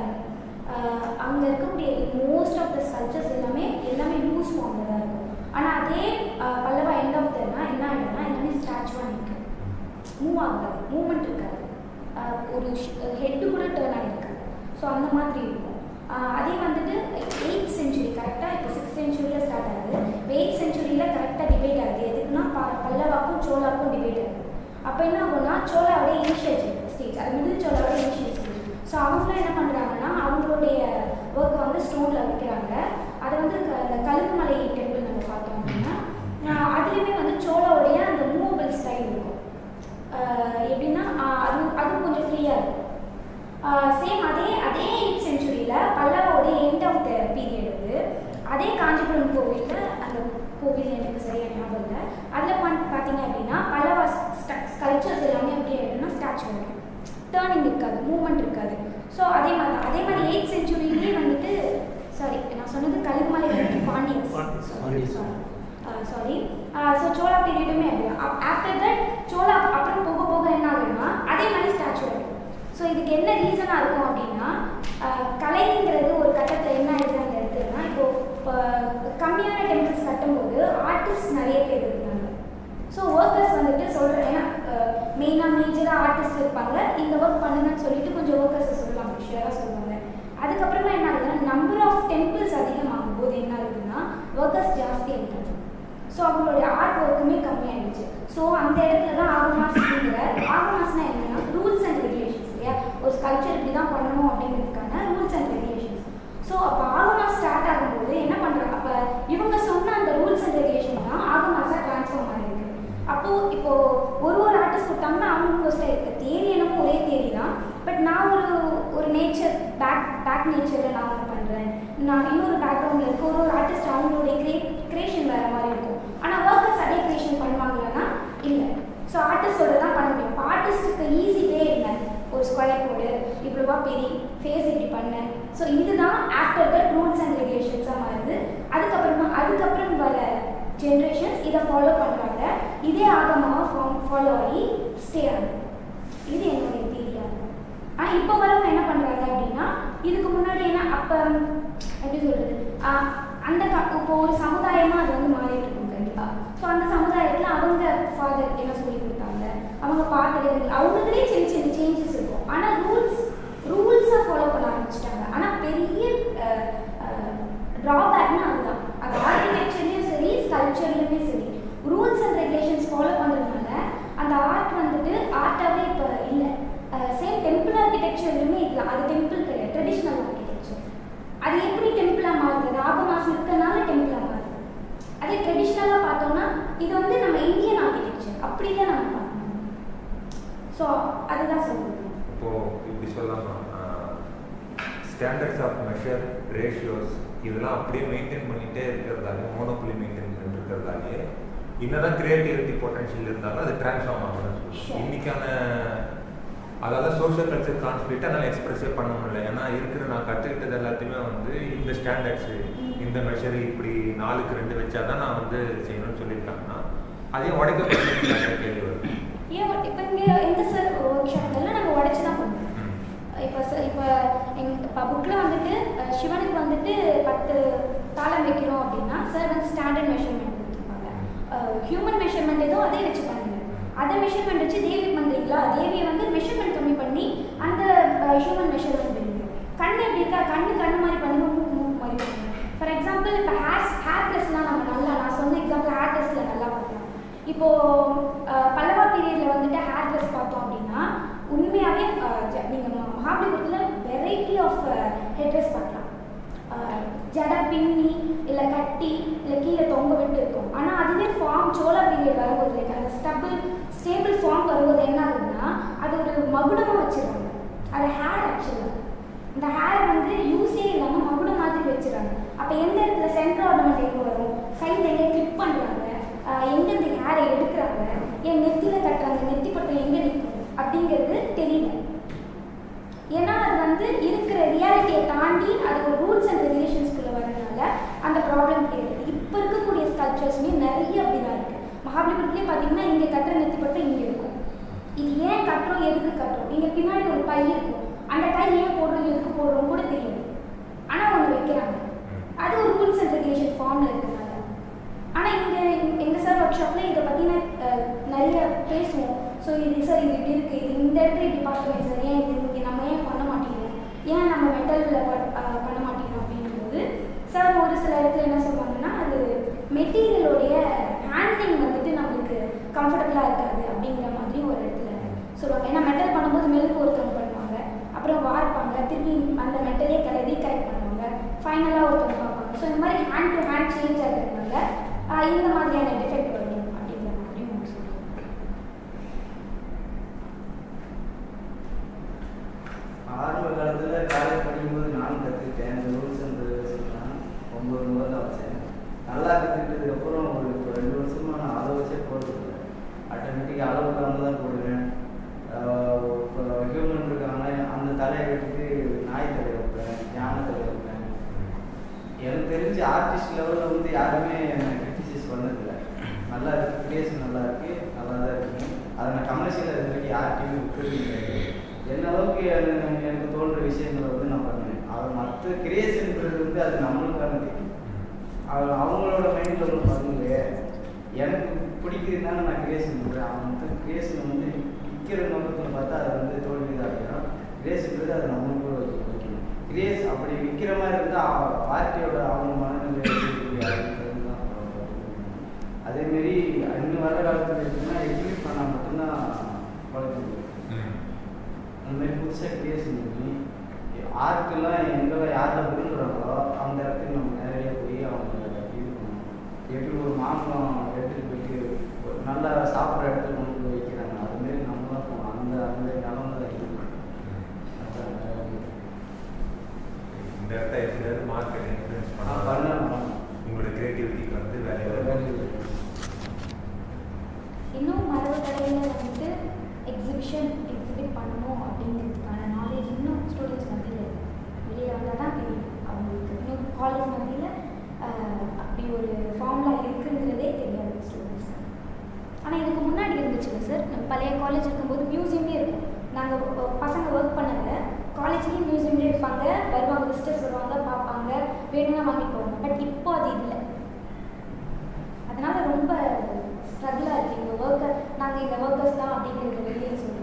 அங்கே இருக்கக்கூடிய மோஸ்ட் ஆஃப் த ஸ்கல்ச்சர்ஸ் எல்லாமே எல்லாமே லூஸ் ஃபார்மில் தான் இருக்கும் ஆனால் அதே ஆஹ் பல்லவா எண்ட் ஆஃப் தனா என்ன ஆகிடும்னா எல்லாமே ஸ்டாச்சுவாக நிற்கும் மூவ் ஆகாது மூவ்மெண்ட் இருக்காது ஆஹ் ஒரு ஹெட்டு கூட டேர்ன் ஆகிருக்காது ஸோ அந்த மாதிரி இருக்கும் ஆஹ் அதே வந்துட்டு எயித் செஞ்சுரி கரெக்டாக இப்போ சிக்ஸ் செஞ்சுரியில் ஸ்டார்ட் ஆகுது எயிட் செஞ்சுரியில் கரெக்டாக டிபேட் ஆகுது எதுக்குன்னா ப பல்லவாக்கும் சோலாக்கும் டிபேட் ஆகுது அப்போ என்ன ஆகும்னா சோலாவோட இனிஷியல் ஸ்டேஜ் அது மிடில் சோலாவோட இனிஷியல் ஸ்டேஜ் ஸோ அவங்களும் என்ன பண்ணுறாங்கன்னா அவங்களுடைய ஒர்க்கை வந்து ஸ்டோனில் வைக்கிறாங்க அதை வந்து க- இந்த கழுகுமலை டெம்பிள் நம்ம பார்த்தோம் அப்படின்னா ஆஹ் அதுலேயுமே வந்து சோலாவுடைய அந்த மூவபிள் ஸ்டைல் இருக்கும் ஆஹ் எப்படின்னா ஆஹ் அது அது கொஞ்சம் ஃப்ரீயாக இருக்கும் சேம் அதே அதே எயிட் செஞ்சுரியில் பல்லவோட எண்ட் ஆஃப் த பீரியட் வந்து அதே காஞ்சிபுரம் கோவிலில் அந்த கோவில் எனக்கு சரியாக ஞாபகம் இல்லை அதில் பார்த்தீங்க அப்படின்னா பல்லவா ஸ்கல்ச்சர்ஸ் எல்லாமே எப்படி ஆகிடும்னா ஸ்டாச்சு வரும் டேர்னிங் இருக்காது மூவ்மெண்ட் இருக்காது ஸோ அதே மாதிரி தான் அதே மாதிரி எயிட் செஞ்சுரியிலேயே வந்துட்டு சாரி நான் சொன்னது கழுகுமலை வந்துட்டு பாண்டியன்ஸ் பாண்டியன்ஸ். சாரி ஸோ சோலா பீரியடுமே அப்படிதான் ஆஃப்டர் தட் சோலா அப்புறம் போக போக என்ன ஆகுதுன்னா அதே மாதிரி ஸ்டாச்சு வரும் ஸோ இதுக்கு என்ன ரீசனாக இருக்கும் அப்படின்னா ஆஹ் கலைங்கிறது ஒரு கட்டத்தில் என்ன ஆயிடுது அந்த இடத்துலனா இப்போ இப்போ கம்மியான டெம்பிள்ஸ் கட்டும்போது ஆர்டிஸ்ட் நிறைய பேர் இருந்தாங்க ஸோ ஒர்க்கர்ஸ் வந்துட்டு சொல்கிற ஏன்னா மெயினாக மேஜராக ஆர்டிஸ்ட் இருப்பாங்க இந்த ஒர்க் பண்ணுங்கன்னு சொல்லிட்டு கொஞ்சம் ஒர்க்கர்ஸை சொல்லுவாங்க ஷியராக சொல்லுவாங்க அதுக்கப்புறமா என்ன ஆகுதுன்னா நம்பர் ஆஃப் டெம்பிள்ஸ் அதிகமாகும் போது என்ன ஆகுதுன்னா ஒர்க்கர்ஸ் ஜாஸ்தி ஆகிட்டாங்க ஸோ அவங்களுடைய ஆர்ட் ஒர்க்குமே கம்மியாயிடுச்சு ஸோ அந்த இடத்துல தான் ஆகமாஸ்ங்கிற ஆகமாஸ்னா என்னன்னா ரூல்ஸ் அண்ட் ரெகுலேஷன்ஸ் இல்லையா ஒரு ஸ்கல்ச்சர் இப்படி தான் பண்ணணும் அப்படிங்கிறதுக்கான ரூல்ஸ் அண்ட் ரெகுலேஷன்ஸ் ஸோ அப்போ ஆகமாஸ் ஸ்டார்ட் ஆகும்போது என்ன பண்ணுறாங்க அப்போ இவங்க சொன்ன அந்த ரூல்ஸ் அண்ட் ரெகுலேஷன் தான் ஆகமாஸாக ட்ரான்ஸ்ஃபார்ம் ஆகிருக்கு அப்போ இப்போ ஒரு ஒரு ஆர்டிஸ்ட் கொடுத்தாங்கன்னா அவங்க ஸ்டைல் தேரி என்னமோ ஒரே தேரி தான் பட் நான் ஒரு ஒரு நேச்சர் பேக் பேக் நேச்சரில் நான் ஒன்று பண்ணுறேன் நான் இன்னொரு பேக்ரவுண்டில் இருக்க ஒரு ஒரு ஆர்டிஸ்ட் அவங்களுடைய கிரே கிரியேஷன் வேறு மாதிரி இருக்கும் ஆனால் ஸோ ஆர்டிஸ்டோட தான் பண்ண முடியும் இப்போ ஆர்டிஸ்ட்டுக்கு ஈஸி வே இல்லை ஒரு ஸ்கொயர் போடு இவ்வளோவா பெரிய ஃபேஸ் இப்படி பண்ணு ஸோ இதுதான் ஆஃப்டர் த ரூல்ஸ் அண்ட் ரெகுலேஷன்ஸாக மாறுது அதுக்கப்புறமா அதுக்கப்புறம் வர ஜென்ரேஷன்ஸ் இதை ஃபாலோ பண்ணுறாங்க இதே ஆகமாக ஃபாலோ ஆகி ஸ்டே ஆகுது இது என்னுடைய தியரியாக இருக்கும் ஆனால் இப்போ வரவங்க என்ன பண்ணுறாங்க அப்படின்னா இதுக்கு முன்னாடி என்ன அப்போ எப்படி சொல்கிறது அந்த க இப்போ ஒரு சமுதாயமாக அது வந்து மாறிட்டு இருக்கும் கண்டிப்பாக ஸோ அந்த சமுதாயத்தில் அவங்க ஃபாதர் என்ன சொல்லி கொடுத்தாங்க அவங்க பார்த்தது அவங்களே சின்ன சின்ன சேஞ்சஸ் இருக்கும் ஆனால் ரூல்ஸ் ரூல்ஸை ஃபாலோ பண்ண ஆரம்பிச்சிட்டாங்க ஆனால் பெரிய ட்ராபேக்னா அதுதான் அது ஆர்கிடெக்சர்லேயும் சரி ஸ்கல்ச்சர்லையுமே சரி ரூல்ஸ் அண்ட் ரெகுலேஷன்ஸ் ஃபாலோ பண்ணுறதுனால அந்த ஆர்ட் வந்துட்டு ஆர்ட்டாகவே இப்போ இல்லை சேம் டெம்பிள் ஆர்கிடெக்சர்லையுமே இதுதான் அது டெம்பிள் கிடையாது ட்ரெடிஷ்னல் ஆர்கிடெக்சர் அது எப்படி டெம்பிளாக மாறுது ராகமாஸ் இருக்கனால டெம்பிளாக மாறுது அதே ட்ரெடிஷ்னலாக பார்த்தோம்னா இது வந்து நம்ம இந்தியன் ஆர்கிடெக்சர் அப்படி தான் நம்ம பார்க்கணும் ஸோ அதுதான் சொல்லுவேன் இப்போ இப்படி சொல்லலாமா ஸ்டாண்டர்ட்ஸ் ஆஃப் மெஷர் ரேஷியோஸ் இதெல்லாம் அப்படியே மெயின்டைன் பண்ணிட்டே இருக்கிறதாலே மோனோபுலி மெயின்டைன் பண்ணிட்டு இருக்கிறதாலே என்னதான் கிரியேட்டிவிட்டி பொட்டன்ஷியல் இருந்தாலும் அது டிரான்ஸ்ஃபார்ம் ஆகணும் Sure. இன்னைக்கான அதால சோஷியல் கல்ச்சர் கான்ஃப்ளிக்ட் அதனால எக்ஸ்பிரஸே பண்ண முடியல ஏன்னா இருக்கிற நான் கற்றுக்கிட்டது எல்லாத்தையுமே வந்து இந்த ஸ்டாண்டர்ட்ஸு இந்த மெஷர் இப்படி நாலுக்கு ரெண்டு வச்சாதான் நான் வந்து செய்யணும்னு சொல்லியிருக்காங்கன்னா அதையும் உடைக்க கேள்வி வருது ஏன் இப்போ இங்கே எந்த சார் ஒர்க் ஷாப்ல நாங்கள் உடச்சி தான் பண்ணுவோம் ம். இப்போ சார் இப்போ எங் இப்போ புக்கில் வந்துட்டு அஹ், சிவனுக்கு வந்துட்டு பத்து தாளம் வைக்கிறோம் அப்படின்னா சார் வந்து ஸ்டாண்டர்ட் மெஷர்மெண்ட் கொடுத்துருப்பாங்க ஹியூமன் மெஷர்மெண்ட் ஏதோ அதே வச்சு பண்ணுங்க அதை மெஷர்மெண்ட் வச்சு தேவி பண்ணுறீங்களா தேவியை வந்து மெஷர்மெண்ட் கம்மி பண்ணி அந்த ஹியூமன் மெஷர்மெண்ட் பண்ணுங்க கண்ணு எப்படி இருக்கா கண்ணு கண்ணு மாதிரி பண்ணுங்க மூக்கு மூக்கு மாதிரி பண்ணுங்க ஃபார் எக்ஸாம்பிள் இப்போ ஹேர் ஹேர் ட்ரெஸ்லாம் நம்ம நல்லா நான் சொன்ன எக்ஸாம்பிள் ஹேர் ட்ரெஸ்ஸில் நல்லா பார்க்கலாம் இப்போ அஹ், பல்லவா பீரியட்ல வந்துட்டு ஹேர் ட்ரெஸ் பார்த்தோம் அப்படின்னா உண்மையாகவே நீங்கள் மகாபலிபுரத்தில் வெரைட்டி ஆஃப் ஹேர் ட்ரெஸ் பார்க்கலாம் அஹ், ஜடை பின்னி இல்லை கட்டி இல்லை கீழே தொங்க விட்டு இருக்கும் ஆனால் அதுவே ஃபார்ம் சோழா பீரியட் வரும்போது like அந்த ஸ்டபிள் ஸ்டேபிள் ஃபார்ம் வரும்போது என்ன ஆகுதுன்னா அது ஒரு மகுடமாக வச்சிருக்காங்க அது ஹேர் ஆக்சுவலாக இந்த ஹேர் வந்து யூஸே இல்லாமல் மகுடம் மாதிரி வச்சிடறாங்க அப்போ எந்த இடத்துல சென்டர் ஆர்னமெண்ட் எங்கே வரும் சைடில் எங்கே கிளிப் பண்ணுறாங்க எங்கே இந்த ஹேரை எடுக்கிறாங்க என் நெத்தியில் கட்டுறாங்க நெத்தி பட்டம் எங்கே நிற்கும் அப்படிங்கிறது தெரியல ஏன்னா அது வந்து இருக்கிற ரியாலிட்டியை தாண்டி அது ஒரு ரூல்ஸ் அண்ட் ரெகுலேஷன்ஸ்குள்ளே வரதுனால அந்த ப்ராப்ளம் கிடையாது இப்போ இருக்கக்கூடிய ஸ்கல்ச்சர்ஸுமே நிறைய அப்படிதான் இருக்குது மகாபலிபுரத்துலேயே பார்த்தீங்கன்னா இங்கே கட்டுற நெத்தி பட்டம் இங்கே இருக்கும் இது ஏன் கட்டுறோம் எதுக்கு கட்டுறோம் இங்கே பின்னாடி ஒரு பை இருக்கும் அந்த கை ஏன் போடுறோம் எதுக்கு போடுறோம் கூட தெரியாது ஆனால் ஒன்று வைக்கிறாங்க அது ஒரு ரூல்ஸ் அண்ட் ரெகுலேஷன் ஃபார்மில் இருக்கனால ஆனால் இங்கே எங்கள் சார் ஒர்க் ஷாப்பில் இதை பற்றின நிறைய பேசுவோம் ஸோ இது சார் இது இப்படி இருக்குது இது இந்த இடத்துல இப்படி பார்க்குறேன் சார் ஏன் இது இங்கே நம்ம ஏன் பண்ண மாட்டேங்கிறோம் ஏன் நம்ம மெட்டலில் பண்ண மாட்டேங்கிறோம் அப்படிங்கும்போது சார் ஒரு சில இடத்துல என்ன சொல்லுவாங்கன்னா அது மெட்டீரியலோடைய ஹேண்ட்லிங் வந்துட்டு நம்மளுக்கு கம்ஃபர்டபுளாக இருக்காது அப்படிங்கிற மாதிரி ஒரு இடத்துல சொல்லுவாங்க ஏன்னா மெட்டல் பண்ணும்போது மெழுகு ஒருத்தவங்க பண்ணுவாங்க அப்புறம் வார்ப்பாங்க திருப்பி அந்த மெட்டலே கரை ரீகரெக்ட் பண்ணுவாங்க ஃபைனலாக ஒருத்தவங்க பார்ப்பாங்க ஸோ இந்த மாதிரி ஹேண்ட் டு ஹேண்ட் சேஞ்ச் ஆகிறதுனால ஆஹ் இந்த மாதிரியான டிஃபெக்ட் வரும் அப்படிங்கிற மாதிரி உங்களுக்கு சொல்லுவாங்க ஆரம்ப காலத்தில் காலேஜ் படிக்கும்போது நானும் கற்றுக்கிட்டேன் இந்த ரூல்ஸ் அண்ட் ரெகுலேஷன்லாம் ஒம்பது ரூபா தான் வச்சேன் நல்லா கற்றுக்கிட்டதுக்கப்புறம் ஒரு இப்போ ரெண்டு வருஷமா நான் அதை வச்சே போடுறது ஆட்டோமேட்டிக்காக அளவு கலந்து தான் போடுவேன் ஆஹ் இப்போ ஹியூமன் இருக்காங்க அந்த தலையை வெட்டிட்டு நாய் தலை வைப்பேன் யானை தலை வைப்பேன் எனக்கு தெரிஞ்சு ஆர்டிஸ்ட் லெவலில் வந்து யாருமே என்னை கிரிட்டிசைஸ் பண்ணதில்லை நல்லா இருக்கு கிரியேஷன் நல்லா இருக்கு நல்லா தான் இருக்கு அதை நான் கமர்ஷியலாக இது வரைக்கும் யார்ட்டையுமே விட்டுறது கிடையாது என்ன அளவுக்கு எனக்கு எனக்கு தோன்ற விஷயங்களை வந்து நான் பண்ணுவேன் அது மற்ற கிரியேஷன்ன்றது வந்து அது நம்மளுக்கான தெரியும் அது அவங்களோட மைண்டில் ஒன்று பண்ணுங்க எனக்கு பிடிக்குதுனால நான் கிரியேஷன் பண்ணுறேன் அவன் வந்து கிரியேஷன் வந்து விற்கிற நோக்கத்தில் பார்த்தா அது வந்து தோல்வி தான் ஆகிடும் கிரியேஷன்றது அது நம்மளுக்கு வைக்கணும் கிரியேஸ் அப்படி விற்கிற மாதிரி இருந்தால் பார்ட்டியோட அவங்க மனநிலை எப்படி அப்படின்றது தான் பார்க்கணும். அதேமாரி இன்னும் வர காலத்தில் இருக்குன்னா எக்ஸிபிட் பண்ணால் மட்டும்தான் வளர்க்க முடியும் அந்த மாதிரி புதுசாக கிரியேஷன் பண்ணி ஆர்ட்லாம் எங்கே யாரெல்லாம் விரும்புகிறாங்களோ அந்த இடத்துக்கு நம்ம நேரடியாக போய் அவங்க இது பண்ணணும் எப்படி ஒரு மாம்பழம் எடுத்துகிட்டு போயிட்டு ஒரு நல்லா சாப்பிட்ற இடத்துல கொண்டு போய் வைக்கிறாங்க அதுமாரி நம்மளாம் போகணும் அந்த அந்த நிலமை தான் இருக்கணும் அதான் இந்த இடத்த எப்படியாவது மார்க்கெட் இன்ஃப்ளூயன்ஸ் நான் பண்ணலாம் பண்ணணும் உங்களோட கிரியேட்டிவிட்டிக்கு வந்து வேலையை இன்னும் மரபு கடையில் காலேஜ் இருக்கும்போது மியூசியமே இருக்கும் நாங்கள் பசங்க ஒர்க் பண்ணாங்க காலேஜ்லேயும் மியூசியம்லேயே இருப்பாங்க வருவாங்க விசிட்டர்ஸ் வருவாங்க பார்ப்பாங்க வேணும்னா வாங்கிட்டு போவாங்க பட் இப்போ அது இல்லை அதனால ரொம்ப ஸ்ட்ரகிளாக இருக்குது இந்த ஒர்க்கர் நாங்கள் இந்த ஒர்க்கர்ஸ் தான் அப்படிங்கிறது வெளியே சொல்கிறதுக்கு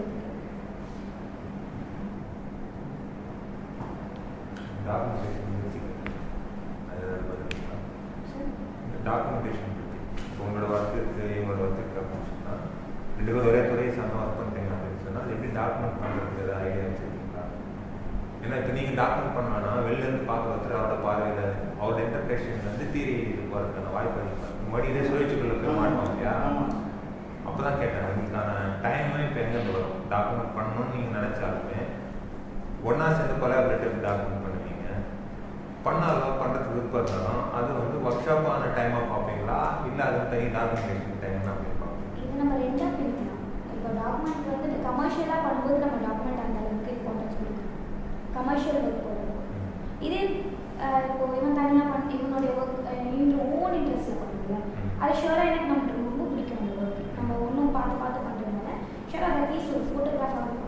டாக்குமெண்டேஷன் பற்றி அது பதில் டாக்குமெண்டேஷன் பற்றி இப்போ உங்களோட ஒர்க் இருக்குது இவங்களோட ஒர்க் இருக்குது அப்படின்னு சொன்னால் ரெண்டு பேரும் ஒரே துறையை சார்ந்த ஒர்க் பண்ணுறீங்க அப்படின்னு சொன்னால் அது எப்படி டாக்குமெண்ட் பண்ணுறதுக்கு ஏதாவது ஐடியா வச்சுருக்கீங்களா ஏன்னா இப்போ நீங்கள் டாக்குமெண்ட் பண்ணோன்னா வெளிலேருந்து பார்க்க ஒருத்தர் அவரோட பார்வையில் அவரோட இன்டர்பிரேஷன் வந்து தீரி போகிறதுக்கான வாய்ப்பு அதிகம் முன்னாடி இதே சுழற்சிக்குள்ள போய் மாட்டோம் இல்லையா அப்போ தான் கேட்டேன் உங்களுக்கான டைமே இப்போ எங்கேருந்து வரும் டாக்குமெண்ட் பண்ணணும்னு நீங்கள் நினச்சாலுமே ஒன்றா சேர்ந்து கொலாபரேட்டிவ் டாக்குமெண்ட் பண்ணுவீங்க பண்ணாலும் பண்ணுறதுக்கு விருப்பம் இருந்தாலும் அது வந்து ஒர்க் ஷாப்பான டைமாக பார்ப்பீங்களா இல்லை அது தனி டாக்குமெண்டேஷன் டைம் அப்படின்னு பார்ப்பீங்க இது நம்ம ரெண்டாக பிரிக்கலாம் இப்போ டாக்குமெண்ட் வந்து கமர்ஷியலாக பண்ணும்போது நம்ம டாக்குமெண்ட் அந்த அளவுக்கு இம்பார்ட்டன்ஸ் கொடுக்கணும் கமர்ஷியல் ஒர்க் போடுறோம் இதே அஹ், இப்போ இவன் தனியாக பண்ண இவனுடைய ஒர்க் இவன் ஓன் இன்ட்ரெஸ்ட்டில் பண்ணுறோம்ல அது ஷுவராக எனக்கு நமக்கு ரொம்ப பிடிக்கும் அந்த ஒர்க் நம்ம ஒன்றும் பார்த்து பார்த்து பண்ணுறதுனால ஷுவராக அதை அட்லீஸ்ட் ஒரு ஃபோட்டோகிராஃபாக பண்ணுறோம்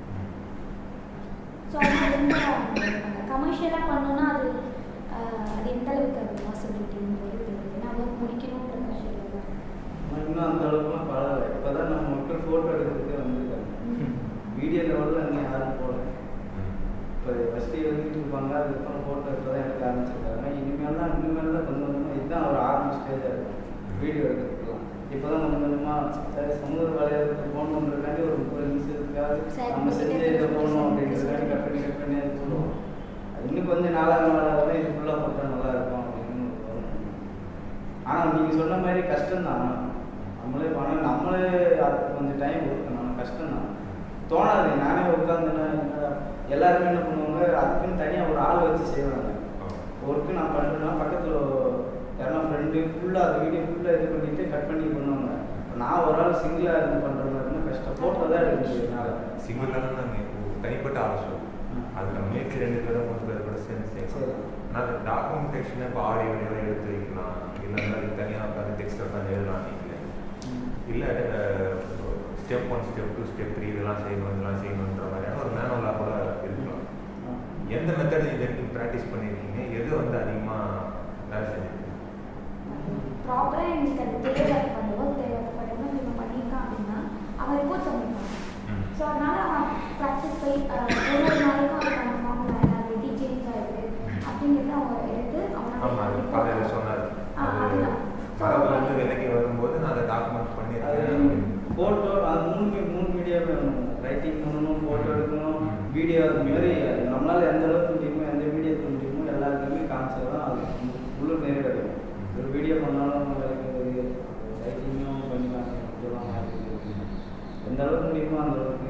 ஸோ அது ரொம்ப கமர்ஷியலாக பண்ணோன்னா அது அஹ், அது எந்த அளவுக்கு அது பாசிபிலிட்டிங்கிறது தெரியுது ஏன்னா ஒர்க் முடிக்கணுன்ற ப்ரெஷரில் தான் நம்ம இன்னும் அந்த அளவுக்குலாம் பழகலை இப்போ தான் நம்ம மக்கள் ஃபோட்டோ எடுக்கிறதுக்கே வந்திருக்காங்க வீடியோ லெவலில் இன்னும் யாரும் போகல இப்போ ஃபஸ்ட்டு எழுதிட்டு இருப்பாங்க அதுக்கப்புறம் ஃபோட்டோ இப்போ தான் எடுக்க ஆரம்பிச்சிருக்காங்க இனிமேல் தான் இனிமேல் தான் கொஞ்சம் கொஞ்சமாக இதுதான் ஒரு ஆரம்ப ஸ்டேஜாக இருக்கும் வீடியோ எடுக்கிறதுக்குலாம் இப்போ தான் கொஞ்சம் கொஞ்சமாக சமூக வலைதளத்துக்கு போகணுன்றதுக்காண்டி ஒரு முப்பது நிமிஷத்துக்காக சரி, நம்ம செஞ்சு உங்ககிட்ட இதை பேச போகணும் பேச அப்படின்றதுக்காண்டி கட் பண்ணி கட் பண்ணி அது சொல்லுவோம் அது இன்னும் கொஞ்சம் நாளாக நாளாக இது ஃபுல்லாக போட்டால் நல்லா இருக்கும் அப்படின்னு வரும் ஆனால் நீங்கள் சொன்ன மாதிரி கஷ்டம்தான் நம்மளே பண்ண நம்மளே அதுக்கு கொஞ்சம் டைம் கொடுக்கணும் கஷ்டம்தான் தோணாது நானே உட்காந்துன்னா எல்லாருமே என்ன பண்ணுவாங்க அதுக்குன்னு தனியாக ஒரு ஆள் வச்சு செய்வாங்க ஒர்க்கு நான் பண்ணுறேன்னா பக்கத்தில் யாரா ஃப்ரெண்டு ஃபுல்லாக அந்த வீடியோ ஃபுல்லாக இது பண்ணிட்டு கட் பண்ணி பண்ணுவாங்க இப்ப நான் ஒரு ஆள் சிங்கிளாக இருந்து பண்ணுற மாதிரினா கஷ்டம் ஃபோட்டோ தான் எடுக்க முடியும் என்னால் சிங்கிளாக நாங்கள் தனிப்பட்ட ஆலோசனை அதுக்கு நம்ம மேற்கு ரெண்டு பேரும் மூணு பேர் கூட சேர்ந்து சரி. செய்யலாம் ஆனால் டாக்குமெண்டேஷனை இப்போ ஆடியோ வீடியோ எடுத்து வைக்கலாம் இல்லைன்னா அதுக்கு தனியாக உட்காந்து டெக்ஸ்ட் உட்காந்து எழுதலாம் நீங்கள் இல்லை step one step two step three இதெல்லாம் செய்யணும் இதெல்லாம் செய்யணுன்ற மாதிரியான ஒரு மேனுவலாக கூட இருக்கலாம் எந்த மெத்தட் இது வரைக்கும் ப்ராக்டிஸ் பண்ணியிருக்கீங்க எது வந்து அதிகமாக வேலை செஞ்சுருக்கீங்க ப்ராப்பராக எங்களுக்கு அது தேவைப்படுற ஒர்க் தேவைப்படுறது நம்ம பண்ணியிருக்கான் அப்படின்னா அவன் ரிப்போர்ட் பண்ணியிருக்கான் ஸோ அதனால அவன் ப்ராக்டிஸ் போய் அஹ், ஒவ்வொரு நாளைக்கும் அதுக்கான ஃபார்முலா என்ன ரெடி சேஞ்ச் ஆயிருக்கு அப்படிங்கிறத அவன் எடுத்து ஆமாம் அவனை அது report காலையில் சொன்னார் ஆ, அது அதுதான். மரபுலேருந்து விலைக்கு வரும்போது நான் அதை டாக்குமெண்ட் பண்ணியிருக்கேன் ஃபோட்டோ அது மூணு மூணு மீடியாவே வேணும் ரைட்டிங் பண்ணணும் ஃபோட்டோ எடுக்கணும் ம். வீடியோ அது மாதிரி நம்மளால் எந்த அளவுக்கு முடியுமோ எந்த மீடியத்துக்கு முடியுமோ எல்லாருக்குமே காமிச்சா தான் அது உள்ளூர் நிறைய கிடைக்கும் ஒரு வீடியோ பண்ணாலும் ரைட்டிங்கும் பண்ணி காமிக்கலாம் எந்த அளவுக்கு முடியுமோ அந்த அளவுக்கு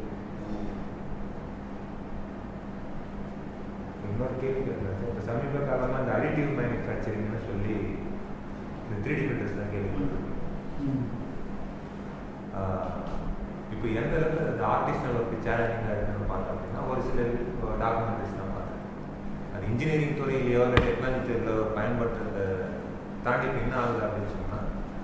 இன்னொரு கேள்வி கேட்குறேன் இப்போ சமீப காலமாக இந்த அடிட்டிவ் மேனுஃபேக்சரிங்னு சொல்லி இந்த த்ரீ டி பிரிண்டர்ஸ் தான் கேள்விப்பட்டிருக்கேன் இப்போ எந்த அளவுக்கு அந்த ஆர்டிஸ்ட் அளவுக்கு சேலஞ்சிங்காக இருக்குன்னு பார்த்தோம் அப்படின்னா ஒரு சில டாக்குமெண்ட்ரிஸ் தான் பார்த்தேன் அது இன்ஜினியரிங் துறையிலையோ இல்லை டெக்னாலஜி துறையிலோ பயன்படுத்துறத தாண்டி இப்போ என்ன ஆகுது அப்படின்னு சொன்னால்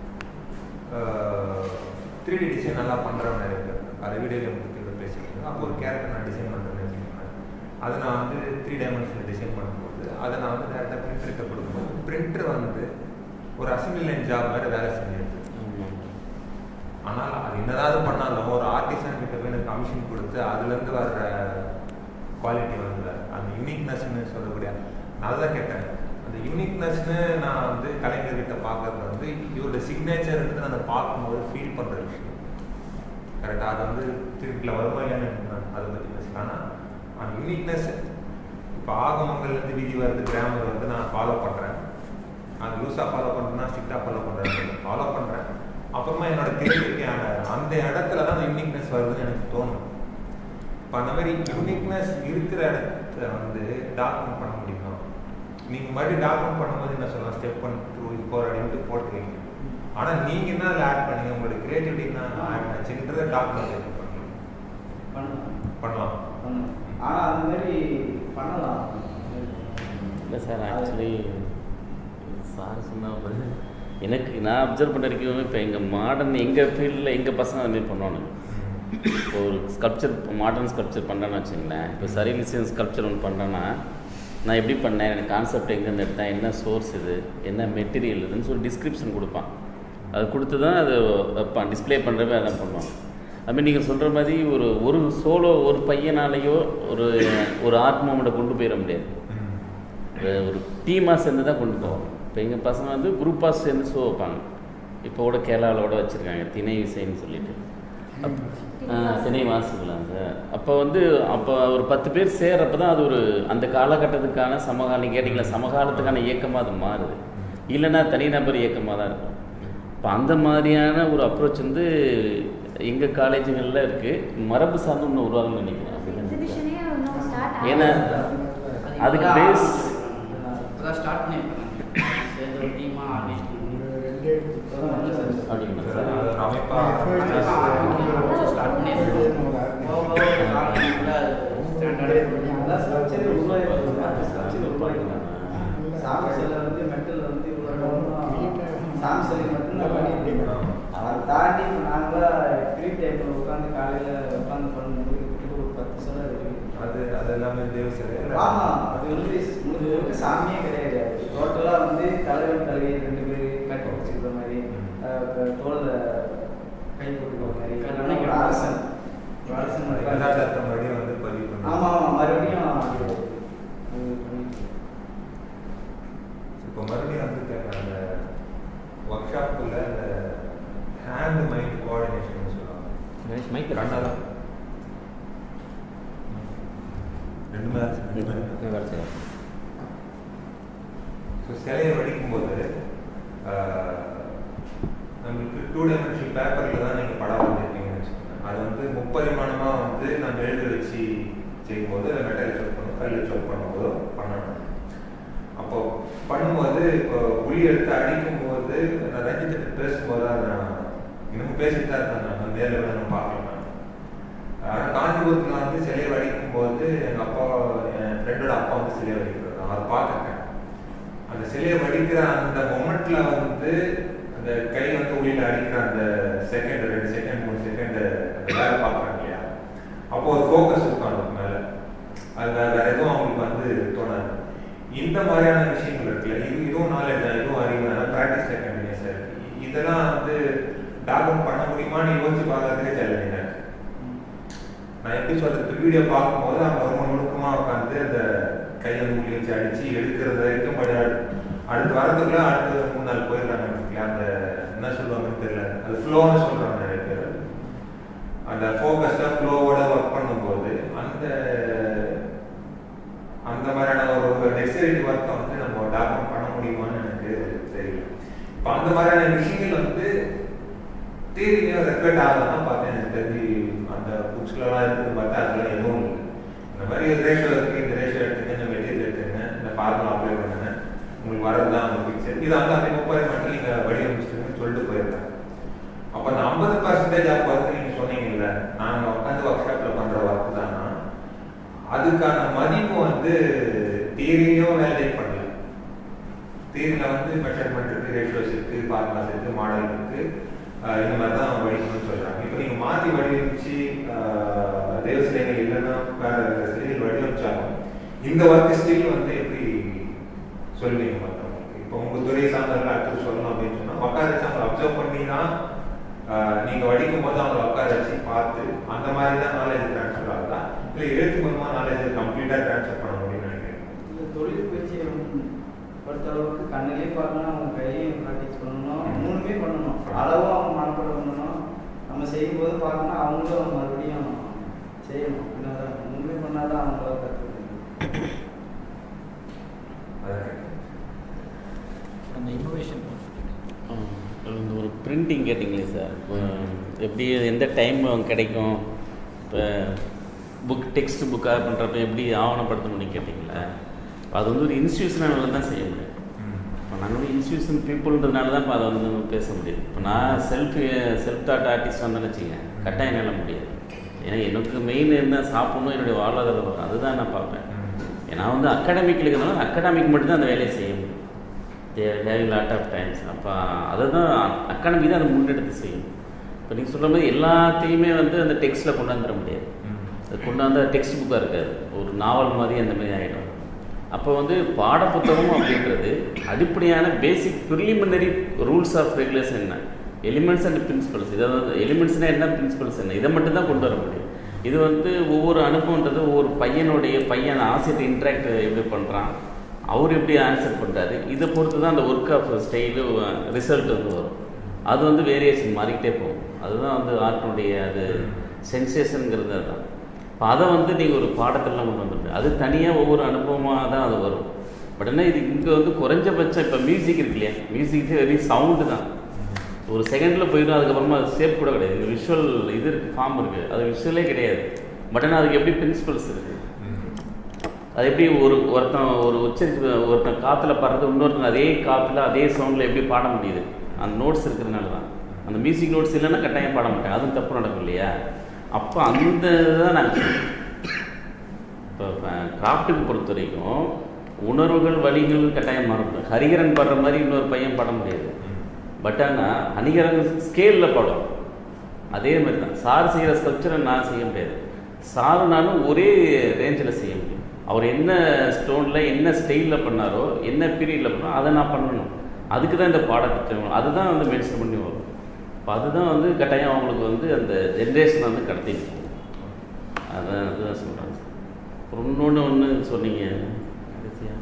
த்ரீ டி டிசைன் நல்லா பண்ணுறவங்க நிறைய பேர் இருக்காங்க. அது வீடியோ கேம் பேசியிருக்கேன் அப்போ ஒரு கேரக்டர் நான் டிசைன் பண்ணுறேன்னு வச்சுக்கோங்களேன் அதை நான் வந்து த்ரீ டைமென்ஷனில் டிசைன் பண்ணும்போது அதை நான் வந்து டேரெக்டாக பிரிண்டர்கிட்ட கொடுக்கும்போது பிரிண்டர் வந்து ஒரு அசம்பிளி லைன் ஜாப் மாதிரி வேலை செஞ்சிருக்கு ஆனால் அது என்னதாவது பண்ணாலும் ஒரு ஆர்டிசன் கிட்ட போய் எனக்கு கமிஷன் கொடுத்து அதுலேருந்து வர்ற குவாலிட்டி வந்து அந்த யூனிக்னஸ்னு சொல்லக்கூடிய நான் தான் கேட்டேன் அந்த யூனிக்னஸ்னு நான் வந்து கலைஞர்கிட்ட பார்க்கறது வந்து இவரோட சிக்னேச்சர் எடுத்து நான் அதை பார்க்கும்போது ஃபீல் பண்ணுற விஷயம் கரெக்டாக அது வந்து திருப்பியில் வருமா இல்லைன்னு நான் அதை பற்றி பேசலாம் ஆனால் அந்த யூனிக்னஸ் இப்போ ஆகமங்கள்லேருந்து விதி வருது கிராமர் வந்து நான் ஃபாலோ பண்ணுறேன் அது லூஸாக ஃபாலோ பண்ணுறேன்னா ஸ்ட்ரிக்டாக ஃபாலோ பண்ணுறேன் ஃபாலோ பண்ணுறேன் அப்புறமா என்னோட கேள்விக்கு அந்த இடத்துல தான் அந்த யூனிக்னஸ் வருதுன்னு எனக்கு தோணும் இப்போ அந்த மாதிரி யூனிக்னஸ் இருக்கிற இடத்த வந்து டாக்குமெண்ட் பண்ண முடியுமா நீங்கள் மறுபடியும் டாக்குமெண்ட் பண்ணும்போது என்ன சொல்லலாம் ஸ்டெப் ஒன் டூ இது ஃபோர் அப்படின்ட்டு போட்டுருவீங்க ஆனால் நீங்கள் என்ன அதில் ஆட் பண்ணீங்க உங்களோட கிரியேட்டிவிட்டி என்ன ஆட் பண்ணுச்சுன்றதை டாக்குமெண்ட் பண்ணலாம் பண்ணலாம் பண்ணலாம் பண்ணலாம் ஆனால் அந்த மாதிரி பண்ணலாம் இல்லை சார் ஆக்சுவலி சார் சொன்னால் எனக்கு நான் அப்சர்வ் பண்ண வரைக்கும் இப்போ எங்கள் மாடர்ன் எங்கள் ஃபீல்டில் எங்கள் பசங்க அது மாதிரி பண்ணுவானுங்க இப்போ ஒரு ஸ்கல்ப்சர் இப்போ மாடர்ன் ஸ்கல்ப்சர் பண்ணுறேன்னு வச்சுங்களேன் இப்போ சரியலிசியன் ஸ்கல்ப்சர் ஒன்று பண்ணுறேன்னா நான் எப்படி பண்ணேன் எனக்கு கான்செப்ட் எங்கேருந்து எடுத்தேன் என்ன சோர்ஸ் இது என்ன மெட்டீரியல் இதுன்னு சொல்லி டிஸ்கிரிப்ஷன் கொடுப்பான் அது கொடுத்து தான் அது வைப்பான் டிஸ்ப்ளே பண்ணுறவே அதான் பண்ணுவான் அதுமாதிரி நீங்கள் சொல்கிற மாதிரி ஒரு ஒரு சோலோ ஒரு பையனாலேயோ ஒரு ஒரு ஆர்ட் மூமெண்ட்டை கொண்டு போயிட முடியாது ஒரு- ஒரு டீமாக சேர்ந்து தான் கொண்டு போவோம் இப்போ எங்கள் பசங்க வந்து குரூப்பாக சேர்ந்து ஷோ வைப்பாங்க இப்போ கூட கேரளாவில் கூட வச்சுருக்காங்க திணை இசைன்னு சொல்லிட்டு அப்- ஆ, திணை வாசிக்கலாம் சார் அப்போ வந்து அப்போ ஒரு பத்து பேர் சேர்றப்ப தான் அது ஒரு அந்த காலகட்டத்துக்கான சமகாலம் கேட்டிங்களா சமகாலத்துக்கான இயக்கமாக அது மாறுது இல்லைன்னா தனிநபர் இயக்கமாக தான் இருக்கும் இப்போ அந்த மாதிரியான ஒரு அப்ரோச் வந்து எங்கள் காலேஜுகளில் இருக்குது மரபு சார்ந்து ஒன்று உருவாகணும்னு நினைக்கிறேன் அப்படிதான் நினைக்கிறேன். எக்ஸிபிஷனே இன்னும் ஸ்டார்ட் ஏன்னா அதுக்கு பேஸ் இப்போதான் ஸ்டார்ட் பண்ணியிருக்காங்க சேர்ந்து ஒரு டீமாக ஆர்கனைஸ் பண்ணி அப்படிங்களா சார் அது ஒரு அமைப்பா ஸ்டார்ட் பண்ணியிருக்காங்க போக போக காலேஜ்ல அதான் structure உருவாயிருக்கு. structure உருவாயிருக்கு. சாமி சிலை வந்து மெட்டல் வந்து இவ்வளோ சாமி சிலை மட்டும்தான் பண்ணியிருக்கோம் அதை தாண்டி இப்போ நாங்களாம் ஃப்ரீ டைமில் உட்காந்து காலையில் உட்காந்து பண்ணும்போது கிட்டத்தட்ட ஒரு பத்து சிலை இருக்கு அது அது எல்லாமே தேவ சிலை இல்ல? ஆமா அது வந்து முழுக்க முழுக்க சாமியே கிடையாது டோட்டலா வந்து தலைவன் தலைவி ரெண்டு பேர் கட்டி வச்சுக்கிற மாதிரி அஹ் க- தோல்ல கை போட்டுக்கிற மாதிரி இல்லைன்னா ஒரு அரசன் ஒரு அரசன் மாதிரி. கதாபாத்திரத்தை மறுபடியும் வந்து பதிவு பண்ணி ஆமா ஆமா மறுபடியும் அது அது பண்ணிட்டு இப்போ மறுபடியும் வந்து அந்த ஒர்க் ஷாப்புக்குள்ள அந்த ஹேண்ட் மைண்ட் கோஆர்டினேஷன் சொல்லுவாங்க கணேஷ் மைக் கண்ணால ரெண்டுமே ரெண்டுமே ஸோ சிலையை வடிக்கும்போது ஆஹ், நம்மளுக்கு டூ டைமென்ஷன் பேப்பரில் தான் நீங்கள் படம் வரைஞ்சிருப்பீங்கன்னு வச்சுக்கோங்க அது வந்து முப்பரிமாணமாக வந்து நம்ம எழுத வச்சு செய்யும்போது மெட்டல் சோப் பண்ணும் கல் சோப் பண்ணும்போதோ பண்ணணும் அப்போ பண்ணும்போது இப்போ உளி எடுத்து அடிக்கும்போது நான் ரஞ்சித்திட்ட பேசும்போது அதை நான் இன்னும் பேசிட்டு தான் இருக்கேன் நான் நேரில் வேணும் பார்க்கலாம் ஆனால் காஞ்சிபுரத்தில் வந்து சிலையை வடிக்கும் போது எங்கள் அப்பா என் ஃப்ரெண்டோட அப்பா வந்து சிலையை வடிக்கிறார் நான் அதை பார்த்துருக்கேன் அந்த சிலையை வடிக்கிற அந்த மொமெண்ட்ல வந்து அந்த கை வந்து உளியில் அடிக்கிற அந்த செகண்ட் ரெண்டு செகண்ட் மூணு செகண்ட் அந்த வேலை பார்க்குறாங்க இல்லையா அப்போ ஒரு ஃபோக்கஸ் இருக்கும் அதுக்கு மேலே அது வேற வேற எதுவும் அவங்களுக்கு வந்து தோணாது இந்த மாதிரியான விஷயங்கள் இருக்குல்ல இது இதுவும் நாலேஜ் தான் இதுவும் அறிவு தான் ப்ராக்டிஸ் கண்டினியூஸாக இருக்கு இதெல்லாம் வந்து டாக்குமெண்ட் பண்ண முடியுமான்னு யோசிச்சு பார்க்கறதுக்கே சேலஞ்சிங்காக இருக்கு நான் எப்படி சொல்றது வீடியோ பார்க்கும்போது அவங்க ரொம்ப நுணுக்கமாக உட்காந்து அந்த கையை மூலி வச்சு அடிச்சு எடுக்கிறது வரைக்கும் படி அடுத்து வரதுக்குள்ள அடுத்த மூணு நாள் போயிடுறாங்க எனக்கு அந்த என்ன சொல்லுவாங்கன்னு தெரியல அது ஃப்ளோன்னு சொல்றாங்க நிறைய பேர் அந்த ஃபோக்கஸ்டாக ஃப்ளோவோட ஒர்க் பண்ணும்போது அந்த அந்த மாதிரியான ஒரு டெக்ஸ்டரிட்டி ஒர்க்கை வந்து நம்ம டாக்குமெண்ட் பண்ண முடியுமான்னு எனக்கு தெரியல இப்போ அந்த மாதிரியான விஷயங்கள் வந்து தியரியும் ரெஃபெக்ட் ஆகுதுன்னா பார்த்தேன் எனக்கு தெரிஞ்சு அந்த புக்ஸ்லலாம் இருக்குது பார்த்தா அதெல்லாம் எதுவும் இல்லை இந்த மாதிரி ரேஷியோ இருக்குது இந்த ரேஷியோ எடுத்துங்க இந்த மெட்டீரியல் எடுத்துங்க இந்த ஃபார்முலா அப்ளை பண்ணுங்க உங்களுக்கு வரது தான் அந்த பிக்சர் இது வந்து அந்த முப்பது மட்டும் நீங்கள் வடிவமைச்சிட்டுன்னு சொல்லிட்டு போயிருக்காங்க அப்போ அந்த ஐம்பது பர்சன்டேஜ் ஆஃப் ஒர்க் நீங்கள் சொன்னீங்கல்ல நாங்கள் உட்காந்து ஒர்க் ஷாப்பில் பண்ணுற ஒர்க் தானா அதுக்கான மதிப்பு வந்து தியரியும் வேலிடேட் பண்ணல தியரியில் வந்து மெஷர்மெண்ட் இருக்குது ரேஷியோஸ் இருக்குது ஃபார்முலாஸ் இருக்குது மாடல் இருக்குது ஆஹ் இந்த மாதிரி தான் வடிக்கணும்னு சொல்கிறாங்க இப்போ நீங்கள் மாற்றி வடிவமைச்சு ஆஹ் தேவ சிலைகள் இல்லைன்னா வேற வேற சிலைகள் வடிவமைச்சாலும் இந்த ஒர்க் ஸ்டில் வந்து எப்படி சொல்லுவீங்க மற்றவங்களுக்கு இப்போ உங்கள் துறை சார்ந்தவர்கள் அடுத்து சொல்லணும் அப்படின்னு சொன்னால் உட்கார வச்சு அவங்க அப்சர்வ் பண்ணி தான் ஆஹ் நீங்க வடிக்கும் போது அவங்களை உட்கார வச்சு பார்த்து அந்த மாதிரி தான் நாலேஜ் ட்ரான்ஸ்ஃபர் ஆகுதா இல்லை எழுத்து மூலமாக நாலேஜ் கம்ப்ளீட்டாக ட்ரான்ஸ்ஃபர் பண்ண முடியும்னு நினைக்கிறேன் இந்த தொழில் பயிற்சியை பொறுத்த அளவுக்கு கண்ணிலே பார்க்கணும் அவங்க கையையும் ப்ராக்டிஸ் பண்ணணும் மூணுமே பண்ணணும் அளவும் அவங்க மனப்பாடம் பண்ணணும் நம்ம செய்யும்போது பார்க்கணும் அவங்களும் மறுபடியும் செய்யணும் என்னதான் மூணுமே பண்ணாதான் அவங்களால கற்றுக்க முடியும் அதான் அந்த இன்னோவேஷன் இந்த ஒரு பிரிண்டிங் கேட்டிங்களே சார் இப்போ எப்படி எந்த டைம் கிடைக்கும் இப்போ புக் டெக்ஸ்ட் புக்காக பண்ணுறப்ப எப்படி ஆவணப்படுத்த முடியும் கேட்டிங்களா அது வந்து ஒரு இன்ஸ்டியூஷனால தான் செய்ய முடியும் இப்போ நாங்கள் வந்து இன்ஸ்டியூஷன் பீப்புள்ன்றதுனால தான் இப்போ அதை வந்து பேச முடியுது இப்போ நான் செல்ஃப் செல்ஃப் தாட் ஆர்டிஸ்ட் வந்தேன்னு வச்சுங்க கட்டாயம் என்னால் முடியாது ஏன்னா எனக்கு மெயின் என்ன சாப்பிடணும் என்னுடைய வாழ்வாதாரம் வரும் அதுதான் நான் பார்ப்பேன் நான் வந்து அகாடமிக்கில் இருக்கிறதுனால அகாடமிக் மட்டும்தான் அந்த வேலையை செய்ய முடியும் there having lot of times அப்போ அதை தான் அகாடமி தான் அதை முன்னெடுத்து செய்யும் இப்போ நீங்கள் சொல்கிற மாதிரி எல்லாத்தையுமே வந்து அந்த டெக்ஸ்ட்டில் கொண்டாந்துட முடியாது அது கொண்டாந்து டெக்ஸ்ட் புக்காக இருக்காது ஒரு நாவல் மாதிரி அந்த மாதிரி ஆகிடும் அப்போ வந்து பாடப்புத்தகம் அப்படின்றது அடிப்படையான basic preliminary rules of regulation என்ன எலிமெண்ட்ஸ் அண்ட் பிரின்சிபல்ஸ் இதாவது எலிமெண்ட்ஸ்னால் என்ன பிரின்சிபல்ஸ் என்ன இதை மட்டும் தான் கொண்டு வர முடியும் இது வந்து ஒவ்வொரு அனுபவன்றது ஒவ்வொரு பையனுடைய பையன் ஆசிரியர் இன்ட்ராக்ட் எப்படி பண்ணுறான் அவர் எப்படி ஆன்சர் பண்ணுறாரு இதை பொறுத்து தான் அந்த ஒர்க் ஆஃப் ஸ்டைலு ரிசல்ட் வந்து வரும் அது வந்து வேரியேஷன் மாறிக்கிட்டே போகும் அதுதான் வந்து ஆர்ட்டினுடைய அது சென்சேஷனுங்கிறது அதுதான் இப்போ அதை வந்து நீங்கள் ஒரு பாடத்திலாம் கொண்டு வந்துருக்கு அது தனியாக ஒவ்வொரு அனுபவமாக தான் அது வரும் பட் என்ன இது இங்கே வந்து குறைஞ்சபட்சம் இப்போ மியூசிக் இருக்கு இல்லையா மியூசிக் வெறும் சவுண்டு தான் ஒரு செகண்டில் போயிடும் அதுக்கப்புறமா அது ஷேப் கூட கிடையாது இங்கே விஷுவல் இது இருக்குது ஃபார்ம் இருக்குது அது விஷுவலே கிடையாது பட் ஆனால் அதுக்கு எப்படி பிரின்சிபல்ஸ் இருக்குது அது எப்படி ஒரு ஒருத்தன் ஒரு உச்சரிப்பு ஒருத்தன் காற்றுல பாடுறது இன்னொருத்தன் அதே காற்றுல அதே சவுண்டில் எப்படி பாட முடியுது அந்த நோட்ஸ் இருக்கிறதுனால தான் அந்த மியூசிக் நோட்ஸ் இல்லைன்னா கட்டாயம் பாட மாட்டேன் அதுவும் தப்பு நடக்கும் இல்லையா அப்போ அந்த தான் நாங்கள் இப்போ கிராஃப்ட்டுக்கு பொறுத்த வரைக்கும் உணர்வுகள் வழிகள் கட்டாயம் மாறும் ஹரிகரன் பாடுற மாதிரி இன்னொரு பையன் பாட முடியாது பட் ஆனால் ஹனிகரன் ஸ்கேலில் பாடும் அதே மாதிரி தான் சார் செய்கிற ஸ்கல்ப்சரை நான் செய்ய முடியாது சாரு நானும் ஒரே ரேஞ்சில் செய்ய முடியும் அவர் என்ன ஸ்டோனில் என்ன ஸ்டைலில் பண்ணாரோ என்ன பீரியடில் பண்ணாரோ அதை நான் பண்ணணும் அதுக்கு தான் இந்த பாடத்திட்டம் அதுதான் வந்து மென்ஷன் பண்ணி வரும் இப்போ அதுதான் வந்து கட்டாயம் அவங்களுக்கு வந்து அந்த ஜென்ரேஷன் வந்து கடத்திட்டு போகும். அதான் அதுதான் சொல்கிறாங்க அப்புறம் இன்னொன்று ஒன்று சொன்னீங்க கடைசியா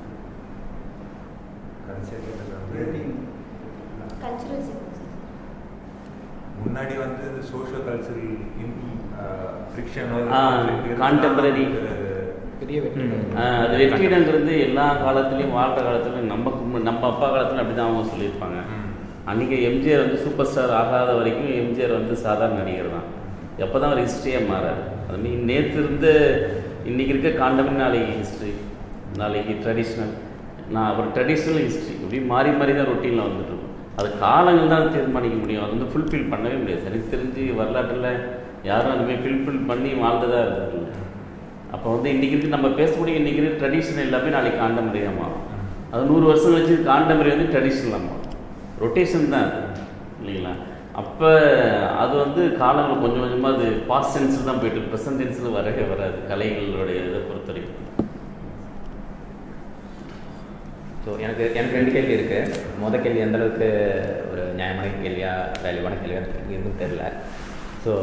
கடைசியாக கேட்டது வந்து கல்ச்சுரல் சீக்வன்ஸ் முன்னாடி வந்து இந்த social cultural friction ah, contemporary. பெரிய வெற்றி ஆஹ் அது வெற்றிடங்கிறது எல்லா காலத்துலேயும் வாழ்ற காலத்துலையும் நமக்கு மு- நம்ம அப்பா காலத்தில் அப்படி தான் அவங்க சொல்லியிருப்பாங்க அன்றைக்கி எம்ஜிஆர் வந்து சூப்பர் ஸ்டார் ஆகாத வரைக்கும் எம்ஜிஆர் வந்து சாதாரண நடிகர் தான் எப்போ தான் அவர் ஹிஸ்ட்ரியாக மாறாரு அது நீ நேற்று இருந்த இன்றைக்கி இருக்க காண்டமன் நாளைக்கு ஹிஸ்ட்ரி நாளைக்கு ட்ரெடிஷ்னல் நான் ஒரு ட்ரெடிஷ்னல் ஹிஸ்ட்ரி இப்படி மாறி மாறி தான் ரொட்டீனில் வந்துட்டு இருக்கும் அது காலங்கள் தான் தீர்மானிக்க முடியும் அது வந்து ஃபுல்ஃபில் பண்ணவே முடியாது சரி தெரிஞ்சு வரலாற்றில் யாரும் அதுமாதிரி ஃபில்ஃபில் பண்ணி வாழ்ந்ததாக இருந்ததில்லை அப்போ வந்து இன்றைக்கி இருக்கு நம்ம பேசக்கூடிய இன்றைக்கி இருக்க ட்ரெடிஷன் எல்லாமே நாளைக்கு காண்டமரியாக மாறும் அது நூறு வருஷம் கழிச்சு காண்டமரி வந்து ட்ரெடிஷ்னலாக மாறும் ரொட்டேஷன் தான் அது இல்லைங்களா அப்போ அது வந்து காலங்கள் கொஞ்சம் கொஞ்சமாக அது பாஸ்ட் டென்ஸில் தான் போயிட்டு ப்ரெசன்ட் டென்ஸில் வரவே வராது கலைகளுடைய இதை பொறுத்த வரைக்கும் ஸோ எனக்கு எனக்கு ரெண்டு கேள்வி இருக்குது மொதல் கேள்வி எந்த அளவுக்கு ஒரு நியாயமான கேள்வியா வேல்யூவான கேள்வியா இருக்குன்னு தெரில ஸோ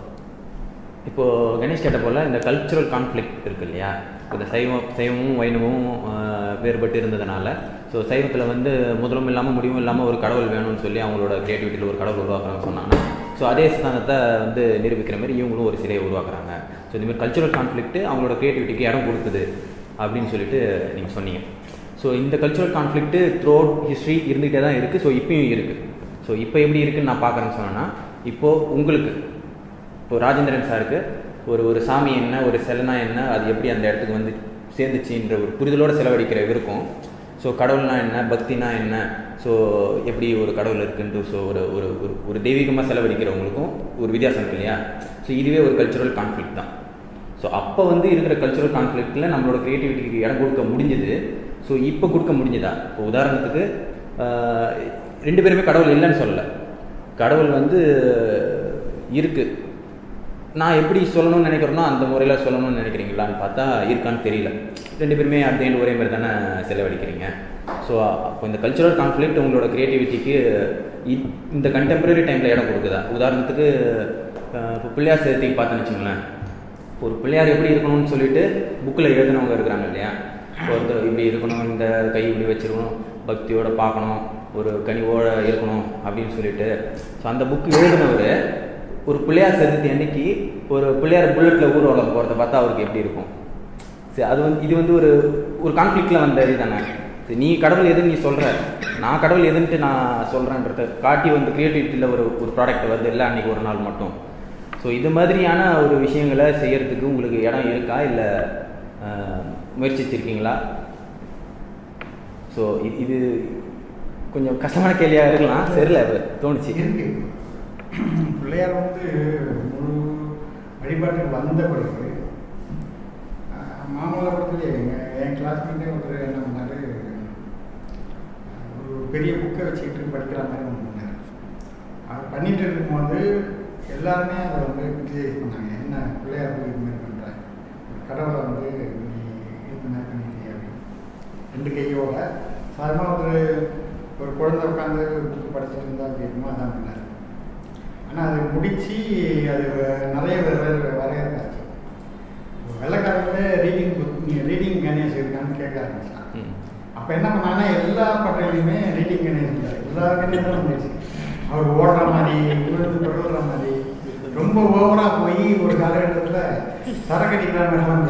இப்போது கணேஷ் கேட்ட போல் இந்த கல்ச்சுரல் கான்ஃப்ளிக்ட் இருக்கு இல்லையா இந்த சைவம் சைவமும் வைணவமும் ஆஹ், வேறுபட்டு இருந்ததுனால ஸோ சைவத்தில் வந்து முதலும் இல்லாமல் முடிவும் இல்லாமல் ஒரு கடவுள் வேணும்னு சொல்லி அவங்களோட க்ரியேட்டிவிட்டியில் ஒரு கடவுள் உருவாக்குறாங்கன்னு சொன்னாங்க ஸோ அதே ஸ்தானத்தை வந்து நிரூபிக்கிற மாதிரி இவங்களும் ஒரு சிலையை உருவாக்குறாங்க ஸோ இந்த மாதிரி கல்ச்சுரல் கான்ஃப்ளிக்ட் அவங்களோட க்ரியேட்டிவிட்டிக்கு இடம் கொடுக்குது அப்படின்னு சொல்லிட்டு நீங்கள் சொன்னீங்க ஸோ இந்த cultural conflict throughout history இருந்துகிட்டே தான் இருக்குது ஸோ இப்பயும் இருக்குது ஸோ இப்போ எப்படி இருக்குன்னு நான் பார்க்குறேன்னு சொன்னேன்னா இப்போது உங்களுக்கு இப்போ ராஜேந்திரன் சாருக்கு ஒரு ஒரு சாமி என்ன ஒரு சிலைனா என்ன அது எப்படி அந்த இடத்துக்கு வந்து சேர்ந்துச்சுன்ற ஒரு புரிதலோடு செலவழிக்கிற இருக்கும் ஸோ கடவுள்னா என்ன பக்தினா என்ன ஸோ எப்படி ஒரு கடவுள் இருக்குன்ட்டு ஸோ ஒரு ஒரு ஒரு ஒரு தெய்வீகமாக செலவழிக்கிறவங்களுக்கும் ஒரு வித்தியாசம் இருக்கு இல்லையா ஸோ இதுவே ஒரு கல்ச்சுரல் கான்ஃப்ளிக்ட் தான் ஸோ அப்போ வந்து இருக்கிற கல்ச்சுரல் கான்ஃப்ளிக்டில் நம்மளோட க்ரியேட்டிவிட்டிக்கு இடம் கொடுக்க முடிஞ்சது ஸோ இப்போ கொடுக்க முடிஞ்சதா இப்போ உதாரணத்துக்கு ஆஹ், ரெண்டு பேருமே கடவுள் இல்லைன்னு சொல்லலை கடவுள் வந்து இருக்குது நான் எப்படி சொல்லணும்னு நினைக்கிறேனோ அந்த முறையில் சொல்லணும்னு நினைக்கிறீங்களான்னு பார்த்தா இருக்கான்னு தெரியல ரெண்டு பேருமே அட் end ஒரே மாதிரி தானே செலவழிக்கிறீங்க ஸோ அப்போ இந்த கல்ச்சுரல் கான்ஃப்ளிக்ட் உங்களோட க்ரியேட்டிவிட்டிக்கு இந்த கண்டெம்பரரி டைமில் இடம் கொடுக்குதா உதாரணத்துக்கு அஹ், இப்போ பிள்ளையார் சேர்த்திக்கு பார்த்தேன்னு வச்சுங்களேன் இப்போ ஒரு பிள்ளையார் எப்படி இருக்கணும்னு சொல்லிட்டு புக்கில் எழுதினவங்க இருக்கிறாங்க இல்லையா ஒருத்தர் இப்படி இருக்கணும் இந்த கை இப்படி வச்சிருக்கணும் பக்தியோட பார்க்கணும் ஒரு கனிவோட இருக்கணும் அப்படின்னு சொல்லிட்டு ஸோ அந்த புக் எழுதினவர் ஒரு பிள்ளையார் சதுர்த்தி அன்னைக்கு ஒரு பிள்ளையார் புல்லட்டில் ஊர்வலம் போகிறத பார்த்தா அவருக்கு எப்படி இருக்கும் சரி அது வந்து இது வந்து ஒரு ஒரு கான்ஃப்ளிக்டில் வந்த இதுதானே சரி நீ கடவுள் எதுன்னு நீ சொல்கிற நான் கடவுள் எதுன்ட்டு நான் சொல்கிறேன்றத காட்டி வந்து க்ரியேட்டிவிட்டியில் ஒரு ஒரு ப்ராடக்ட் வருது இல்லை அன்றைக்கி ஒரு நாள் மட்டும் ஸோ இது மாதிரியான ஒரு விஷயங்களை செய்யறதுக்கு உங்களுக்கு இடம் இருக்கா இல்லை முயற்சிச்சிருக்கீங்களா ஸோ இது இது கொஞ்சம் கஷ்டமான கேள்வியாக இருக்கலாம் தெரியல அது தோணுச்சு இருக்கு பிள்ளையார் வந்து முழு வழிபாட்டுக்கு வந்த பிறகு ஆஹ், மாமல்லபுரத்துலேயே எங்கள் என் கிளாஸ்மேட்டே ஒருத்தர் என்ன பண்ணாரு ஒரு பெரிய புக்கை வச்சுக்கிட்டு படிக்கிற மாதிரி ஒன்று பண்ணார் அது பண்ணிட்டு இருக்கும்போது எல்லாருமே அதை வந்து கிரிட்டிசைஸ் பண்ணாங்க என்ன பிள்ளையார் போய் இது மாதிரி பண்ணுற கடவுளை வந்து நீ இது மாதிரி பண்ணிட்டே அப்படின்னு ரெண்டு கையோட சாதாரணமாக ஒரு ஒரு குழந்தை உட்காந்து புக்கு படிச்சுட்டு இருந்தா அப்படி இருக்குமோ அதான் பண்ணார் ஆனால் அது முடித்து அது நிறைய வரையறாச்சு வெள்ளக்காரங்களே ரீடிங் புக் ரீடிங் கணேஷ் இருக்கான்னு கேட்க ஆரம்பிச்சான் ம். அப்போ என்ன பண்ணாங்கன்னா எல்லா பட்டையிலையுமே ரீடிங் கணேஷ் இருந்தார் எல்லா கணேஷும் வந்துச்சு அவர் ஓடுற மாதிரி விழுந்து தொடர்ற மாதிரி ரொம்ப ஓவரா போய் ஒரு காலகட்டத்தில் சரக்கடிக்கிற மாதிரிலாம்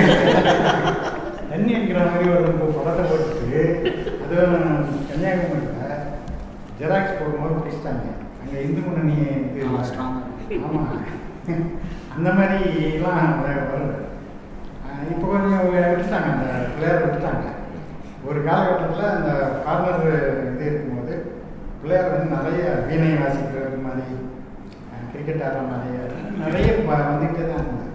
தண்ணி அடிக்கிற மாதிரி ஒரு ரொம்ப படத்தை போட்டுட்டு அதுவும் கன்னியாகுமரியில் ஜெராக்ஸ் போடும்போது பிடிச்சிட்டாங்க அங்கே இந்து முன்னணி இது ஆமா, strong ஆ இருக்கு. ஆமாம் அந்த மாதிரிலாம் வ- வருது ஆஹ் இப்போ கொஞ்சம் விட்டுட்டாங்க அந்த பிள்ளையார் விட்டுட்டாங்க ஒரு காலகட்டத்தில் அந்த கார்னர் இது இருக்கும்போது பிள்ளையார் வந்து நிறைய வீணை வாசிக்கிறது மாதிரி கிரிக்கெட் ஆடுற மாதிரி நிறைய வ- வந்துக்கிட்டே தான் இருந்தது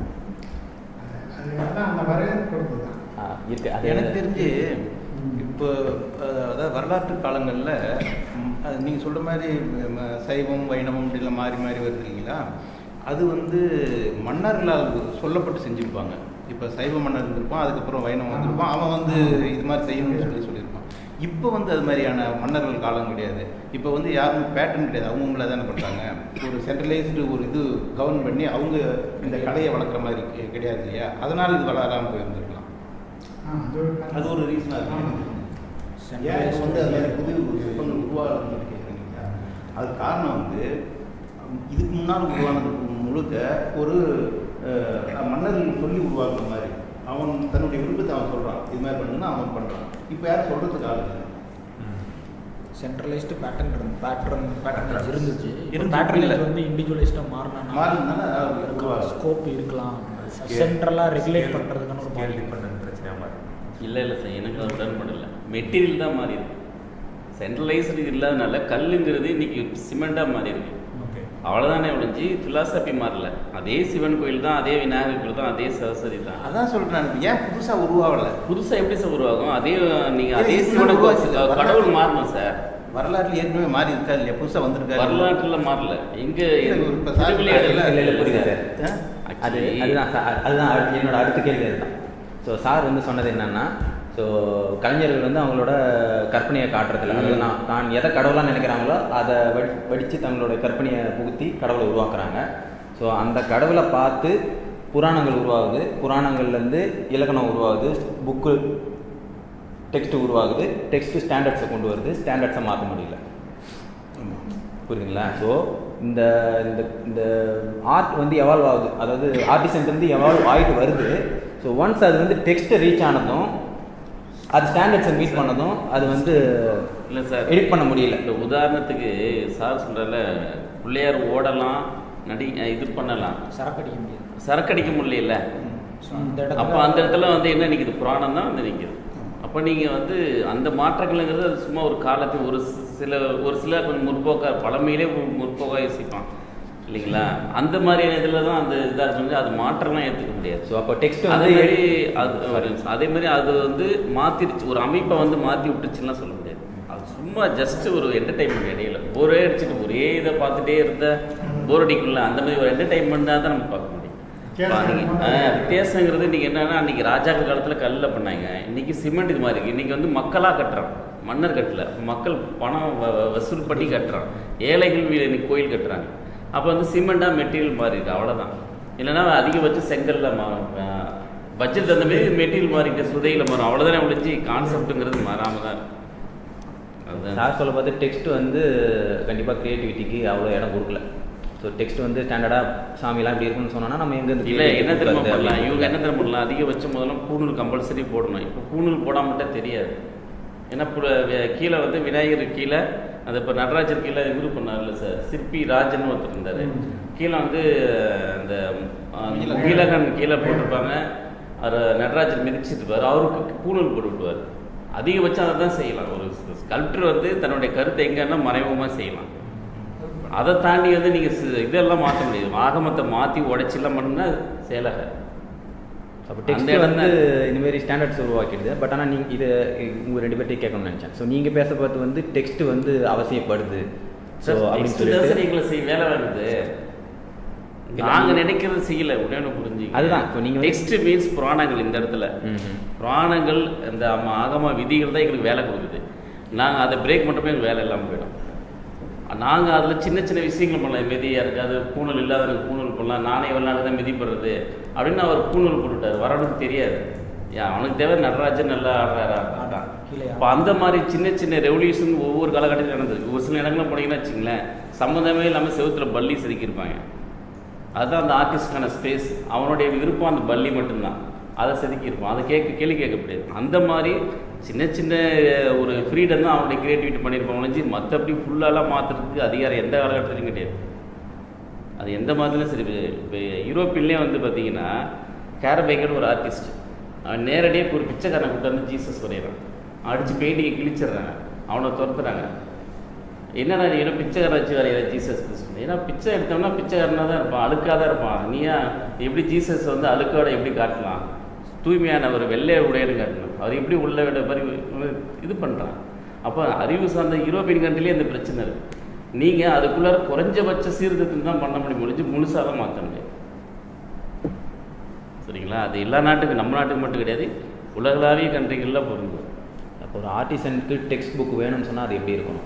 அது அதான் அந்த வரவேற்பு தான் ஆ, இருக்கு அது எனக்கு தெரிஞ்சு ம். இப்போ அஹ், அதாவது வரலாற்று காலங்களில் நீங்கள் சொல்கிற மாதிரி ம, சைவம் வைணவம் இப்படிலாம் மாறி மாறி வருது இல்லைங்களா அது வந்து மன்னர்களால் சொல்லப்பட்டு செஞ்சுருப்பாங்க இப்போ சைவ மன்னர் இருந்திருப்பான் அதுக்கப்புறம் வைணவம் வந்திருப்பான் அவன் வந்து இது மாதிரி செய்யணும்னு சொல்லி சொல்லியிருப்பான் இப்போ வந்து அது மாதிரியான மன்னர்கள் காலம் கிடையாது இப்போ வந்து யாரும் பேட்டர்ன் கிடையாது அவங்கவுங்கள தானே பண்ணுறாங்க ஒரு சென்ட்ரலைஸ்டு ஒரு இது கவர்ன் பண்ணி அவங்க இந்த கலையை வளர்க்குற மாதிரி கி- கிடையாது இல்லையா அதனால் இது வளராமல் போயிருந்துருக்கலாம் ஆ, அது ஒரு அது ஒரு ரீசனாக இருக்கு ஏன் இப்போ வந்து அது மாதிரி புது சிற்பங்கள் உருவாகுதுன்னு கேட்குறீங்க அது காரணம் வந்து இதுக்கு முன்னால் உருவானது முழுக்க ஒரு அஹ், மன்னர்கள் சொல்லி உருவாக்குற மாதிரி அவன் தன்னுடைய விருப்பத்தை அவன் சொல்கிறான் இது மாதிரி பண்ணுன்னா அவன் பண்ணுறான் இப்போ யாரும் சொல்கிறதுக்கு ஆள் இல்லை சென்ட்ரலைஸ்டு பேட்டர்ன் இருந்து பேட்டர்ன் பேட்டர்ன் இருந்துச்சு இருந்துச்சு. பேட்டர்ன் இல்ல. வந்து இண்டிவிஜுவலிஸ்டாக மாறினா மாறினால அது உருவாகுது. ஸ்கோப் இருக்கலாம் சென்ட்ரலாக ரெகுலேட் பண்ணுறதுக்கான ஒரு ஸ்கேல் பாடி டிபெண்டன்ட் பிரச்சனையாக மாறும் இல்லை இல்லை சார் எனக்கு அது உடன்பட இல்லை மெட்டீரியல் தான் மாறி இருக்கு சென்ட்ரலைஸ்டு இல்லாதனால கல்லுங்கிறது இன்னைக்கு சிமெண்ட்டாக மாறி இருக்கு ஓகே அவ்வளோதானே ஒழிஞ்சு ஃபிலாசபி மாறல அதே சிவன் கோயில் தான் அதே விநாயகர் கோயில் தான் அதே சரஸ்வதி தான் அதான் சொல்கிறேன் ஏன் புதுசாக உருவாகலை புதுசாக எப்படி சார் உருவாகும் அதே நீங்கள் அதே இது சிவனை உருவாச்சு. கோ- கடவுள் மாறணும் சார் வரலாற்றில் ஏற்கனவே மாறி இருக்கா இல்லையா புதுசாக வந்திருக்கா வரலாற்றில் மாறல எங்க இப்ப சார் திருவிளையாடல்ல இல்லை இல்லை புரியுது சார் ஆ? அது Actually- அதுதான் சார் அதுதான் அடுத்து- என்னோட அடுத்த கேள்வி அதுதான் ஸோ சார் வந்து சொன்னது என்னன்னா ஸோ கலைஞர்கள் வந்து அவங்களோட கற்பனையை காட்டுறதில்ல அதாவது நான் தான் எதை கடவுளாக நினைக்கிறாங்களோ அதை வடி வடித்து தங்களோட கற்பனையை புகுத்தி கடவுளை உருவாக்குறாங்க ஸோ அந்த கடவுளை பார்த்து புராணங்கள் உருவாகுது புராணங்கள்லேருந்து இலக்கணம் உருவாகுது புக்கு டெக்ஸ்ட் உருவாகுது டெக்ஸ்ட் ஸ்டாண்டர்ட்ஸை கொண்டு வருது ஸ்டாண்டர்ட்ஸை மாற்ற முடியல புரியுதுங்களா ஸோ இந்த இந்த இந்த ஆர்ட் வந்து எவால்வ் ஆகுது அதாவது ஆர்டிசன்ட் வந்து எவால்வ் ஆகிட்டு வருது ஸோ ஒன்ஸ் அது வந்து டெக்ஸ்ட்டை ரீச் ஆனதும் அது ஸ்டாண்டர்ட்ஸை மீட் பண்ணதும் அது வந்து இல்லை சார் எடிட் பண்ண முடியல இந்த உதாரணத்துக்கு சார் சொல்கிறல பிள்ளையார் ஓடலாம் நடி இது பண்ணலாம் சரக்கு அடிக்க முடியாது சரக்கடிக்க முடியல ஸோ அந்த இடத்துல அப்போ அந்த இடத்துல வந்து என்ன நிற்கிது புராணம் தான் வந்து நிற்கிது அப்போ நீங்கள் வந்து அந்த மாற்றங்கள்ங்கிறது அது சும்மா ஒரு காலத்து ஒரு சி- சில ஒரு சில கொஞ்சம் முற்போக்கா பழமையிலே மு- முற்போக்கா யோசிப்பான் இல்லைங்களா அந்த மாதிரியான இதில் தான் அந்த இதாக இருக்கும் அது மாற்றம்லாம் ஏற்றுக்க முடியாது ஸோ அப்போ டெக்ஸ்ட் அதே வந்து மாதிரி அது ஒரு நிமிஷம். அதே மாதிரி அது வந்து மாத்திருச்சு ஒரு அமைப்பை வந்து மாற்றி விட்டுச்சுன்னா சொல்ல முடியாது அது சும்மா ஜஸ்ட் ஒரு என்டர்டைன்மெண்ட் இடையில ஒரே அடிச்சுட்டு ஒரே இதை பார்த்துட்டே இருந்த போர் அடிக்குள்ள அந்த மாதிரி ஒரு என்டர்டைன்மெண்ட்டாக தான் நம்ம பார்க்க முடியும் வித்தியாசம் பாருங்க. இருக்குமா? ஆ, வித்தியாசங்கிறது இன்னைக்கு என்னன்னா அன்னைக்கு ராஜாக்கள் காலத்தில் கல்லில் பண்ணாங்க இன்னைக்கு சிமெண்ட் இது மாதிரி இருக்கு இன்னைக்கு வந்து மக்களாக கட்டுறான் மன்னர் கட்டல மக்கள் பணம் வ- வ- வசூல் பண்ணி கட்டுறான் ஏழைகள் வீடு இன்னைக்கு கோயில் கட்டுறாங்க அப்போ வந்து சிமெண்ட்டாக மெட்டீரியல் மாறி இருக்கு அவ்வளோதான் இல்லைன்னா அதிகபட்சம் செங்கல்ல மாறும் பட்ஜெட் அந்த மாதிரி மெட்டீரியல் மாறிட்டு சுதையில் மாறும் அவ்வளோதானே ஒழிஞ்சு கான்செப்ட்டுங்கிறது மாறாம தான் இருக்கு அதுதான் சார் சொல்ல பார்த்து டெக்ஸ்ட் வந்து கண்டிப்பாக க்ரியேட்டிவிட்டிக்கு அவ்வளோ இடம் கொடுக்கல ஸோ டெக்ஸ்ட் வந்து ஸ்டாண்டர்டாக சாமிலாம் இப்படி இருக்குன்னு சொன்னோன்னா நம்ம எங்கேருந்து இல்லை என்ன creativity தெரியுமா கொடுக்கறது பண்ணலாம் அப்படின்னு இவங்க என்ன தெரியுமா பண்ணலாம் அதிகபட்சம் முதல்ல பூணூல் கம்பல்சரி போடணும் இப்போ பூணூல் போடாமட்டே தெரியாது ஏன்னா புல- வே- கீழே வந்து விநாயகர் கீழே அது இப்போ நடராஜர் கீழே இவரு பண்ணார்ல சார் சிற்பி ராஜன் ஒருத்தர் இருந்தார் கீழே வந்து அந்த அந்த நீலகன் கீழே போட்டிருப்பாங்க அவர் நடராஜர் மிதிச்சிருப்பார் அவருக்கு பூணூல் போட்டு விட்டுவார் அதிகபட்சம் அதை தான் செய்யலாம் ஒரு ஸ்கல்ப்டர் வந்து தன்னுடைய கருத்தை எங்கன்னா மறைமுகமாக செய்யலாம் அதை தாண்டி வந்து நீங்கள் இதெல்லாம் மாற்ற முடியாது ஆகமத்தை மாற்றி உடைச்சிலாம் பண்ணா செயலாக அப்போ அந்த டெக்ஸ்ட் இடம் வந்து தான் இந்த மாதிரி ஸ்டாண்டர்ட்ஸ் உருவாக்கிடுது பட் ஆனால் நீங்கள் இது உங்கள் ரெண்டு பேர்ட்டையும் கேட்கணும்னு நினச்சேன் ஸோ நீங்கள் பேச பார்த்து வந்து டெக்ஸ்ட் வந்து அவசியப்படுது ஸோ சார் அப்படின்னு next தான் சார் சொல்லிட்டு எங்களை செய் வேலை வாங்குது நாங்க நினைக்கிறது செய்யல உடனே புரிஞ்சுங்க அதுதான், இப்ப நீங்க வந்து- நெக்ஸ்ட் மீன்ஸ் புராணங்கள் இந்த இடத்துல ம்ஹும். புராணங்கள் இந்த ஆம- ஆகம விதிகள் தான் எங்களுக்கு வேலை கொடுக்குது நாங்கள் அதை பிரேக் பண்ணுறப்ப எங்களுக்கு வேலை இல்லாமல் போயிடும் நாங்கள் அதில் சின்ன சின்ன விஷயங்கள் பண்ணலாம் மிதி யாருக்காவது பூணல் இல்லாதவனுக்கு பூணல் பண்ணலாம் நானே எவ்வளோ நாள் தான் மிதிப்படுறது அப்படின்னு அவர் பூணல் போட்டுட்டார் வரவனுக்கு தெரியாது ஏன் அவனுக்கு தேவை நடராஜன் நல்லா ஆடுறாரு ஆடுறான் கீழே இப்போ அந்த மாதிரி சின்ன சின்ன ரெவல்யூஷன் ஒவ்வொரு காலகட்டத்தில் நடந்திருக்கு ஒரு சில இடங்களில் போனீங்கன்னா வச்சுங்களேன் சம்மந்தமே இல்லாமல் செவுத்துல பள்ளி செதுக்கியிருப்பாங்க அதுதான் அந்த ஆர்டிஸ்டான ஸ்பேஸ் அவனுடைய விருப்பம் அந்த பள்ளி மட்டும்தான் அதை செதுக்கியிருப்பான் அதை கேட்க கேள்வி கேட்கப்படுது அந்த மாதிரி சின்ன சின்ன ஒரு ஃப்ரீடம் தான் அவனுடைய கிரியேட்டிவிட்டி பண்ணியிருப்பாங்க ஒழிஞ்சு மற்றபடி ஃபுல்லாலாம் மாற்றுறதுக்கு அதிகாரம் எந்த காலகட்டத்திலையும் கிடையாது அது எந்த மாதிரிலும் சரி இப்போ யூரோப்பியன்லேயே வந்து பார்த்தீங்கன்னா கேரபேக்கர் ஒரு ஆர்டிஸ்ட் அவன் நேரடியாக ஒரு பிச்சைக்காரனை கூட்டு வந்து ஜீசஸ் வரைகிறான் அடித்து பெயிண்டிங்கை கிழிச்சிடுறாங்க அவனை துரத்துறாங்க என்னடா நீ என்ன பிச்சைக்காரன் வச்சு வரைகிற ஜீசஸ் கிறிஸ்து ஏன்னா பிச்சை எடுத்தோம்னா பிச்சைக்காரனாக தான் இருப்பான் அழுக்காக தான் இருப்பான் நீயா எப்படி ஜீசஸ் வந்து அழுக்கோட எப்படி காட்டலாம் தூய்மையான ஒரு வெள்ளை உடையன்னு காட்டணும் அவர் எப்படி உள்ள விட மாதிரி இது பண்ணுறான் அப்போ அறிவு சார்ந்த யூரோப்பியன் கண்ட்ரிலே இந்த பிரச்சனை இருக்குது நீங்கள் அதுக்குள்ளார குறைஞ்சபட்ச சீர்திருத்தம் தான் பண்ண முடியும் முடிஞ்சு முழுசாக மாற்ற முடியாது சரிங்களா அது எல்லா நாட்டுக்கும் நம்ம நாட்டுக்கு மட்டும் கிடையாது உலகளாவிய கண்ட்ரிகளில் பொருந்தும் அப்போ ஒரு ஆர்டிசனுக்கு டெக்ஸ்ட் புக் வேணும்னு சொன்னால் அது எப்படி இருக்கணும்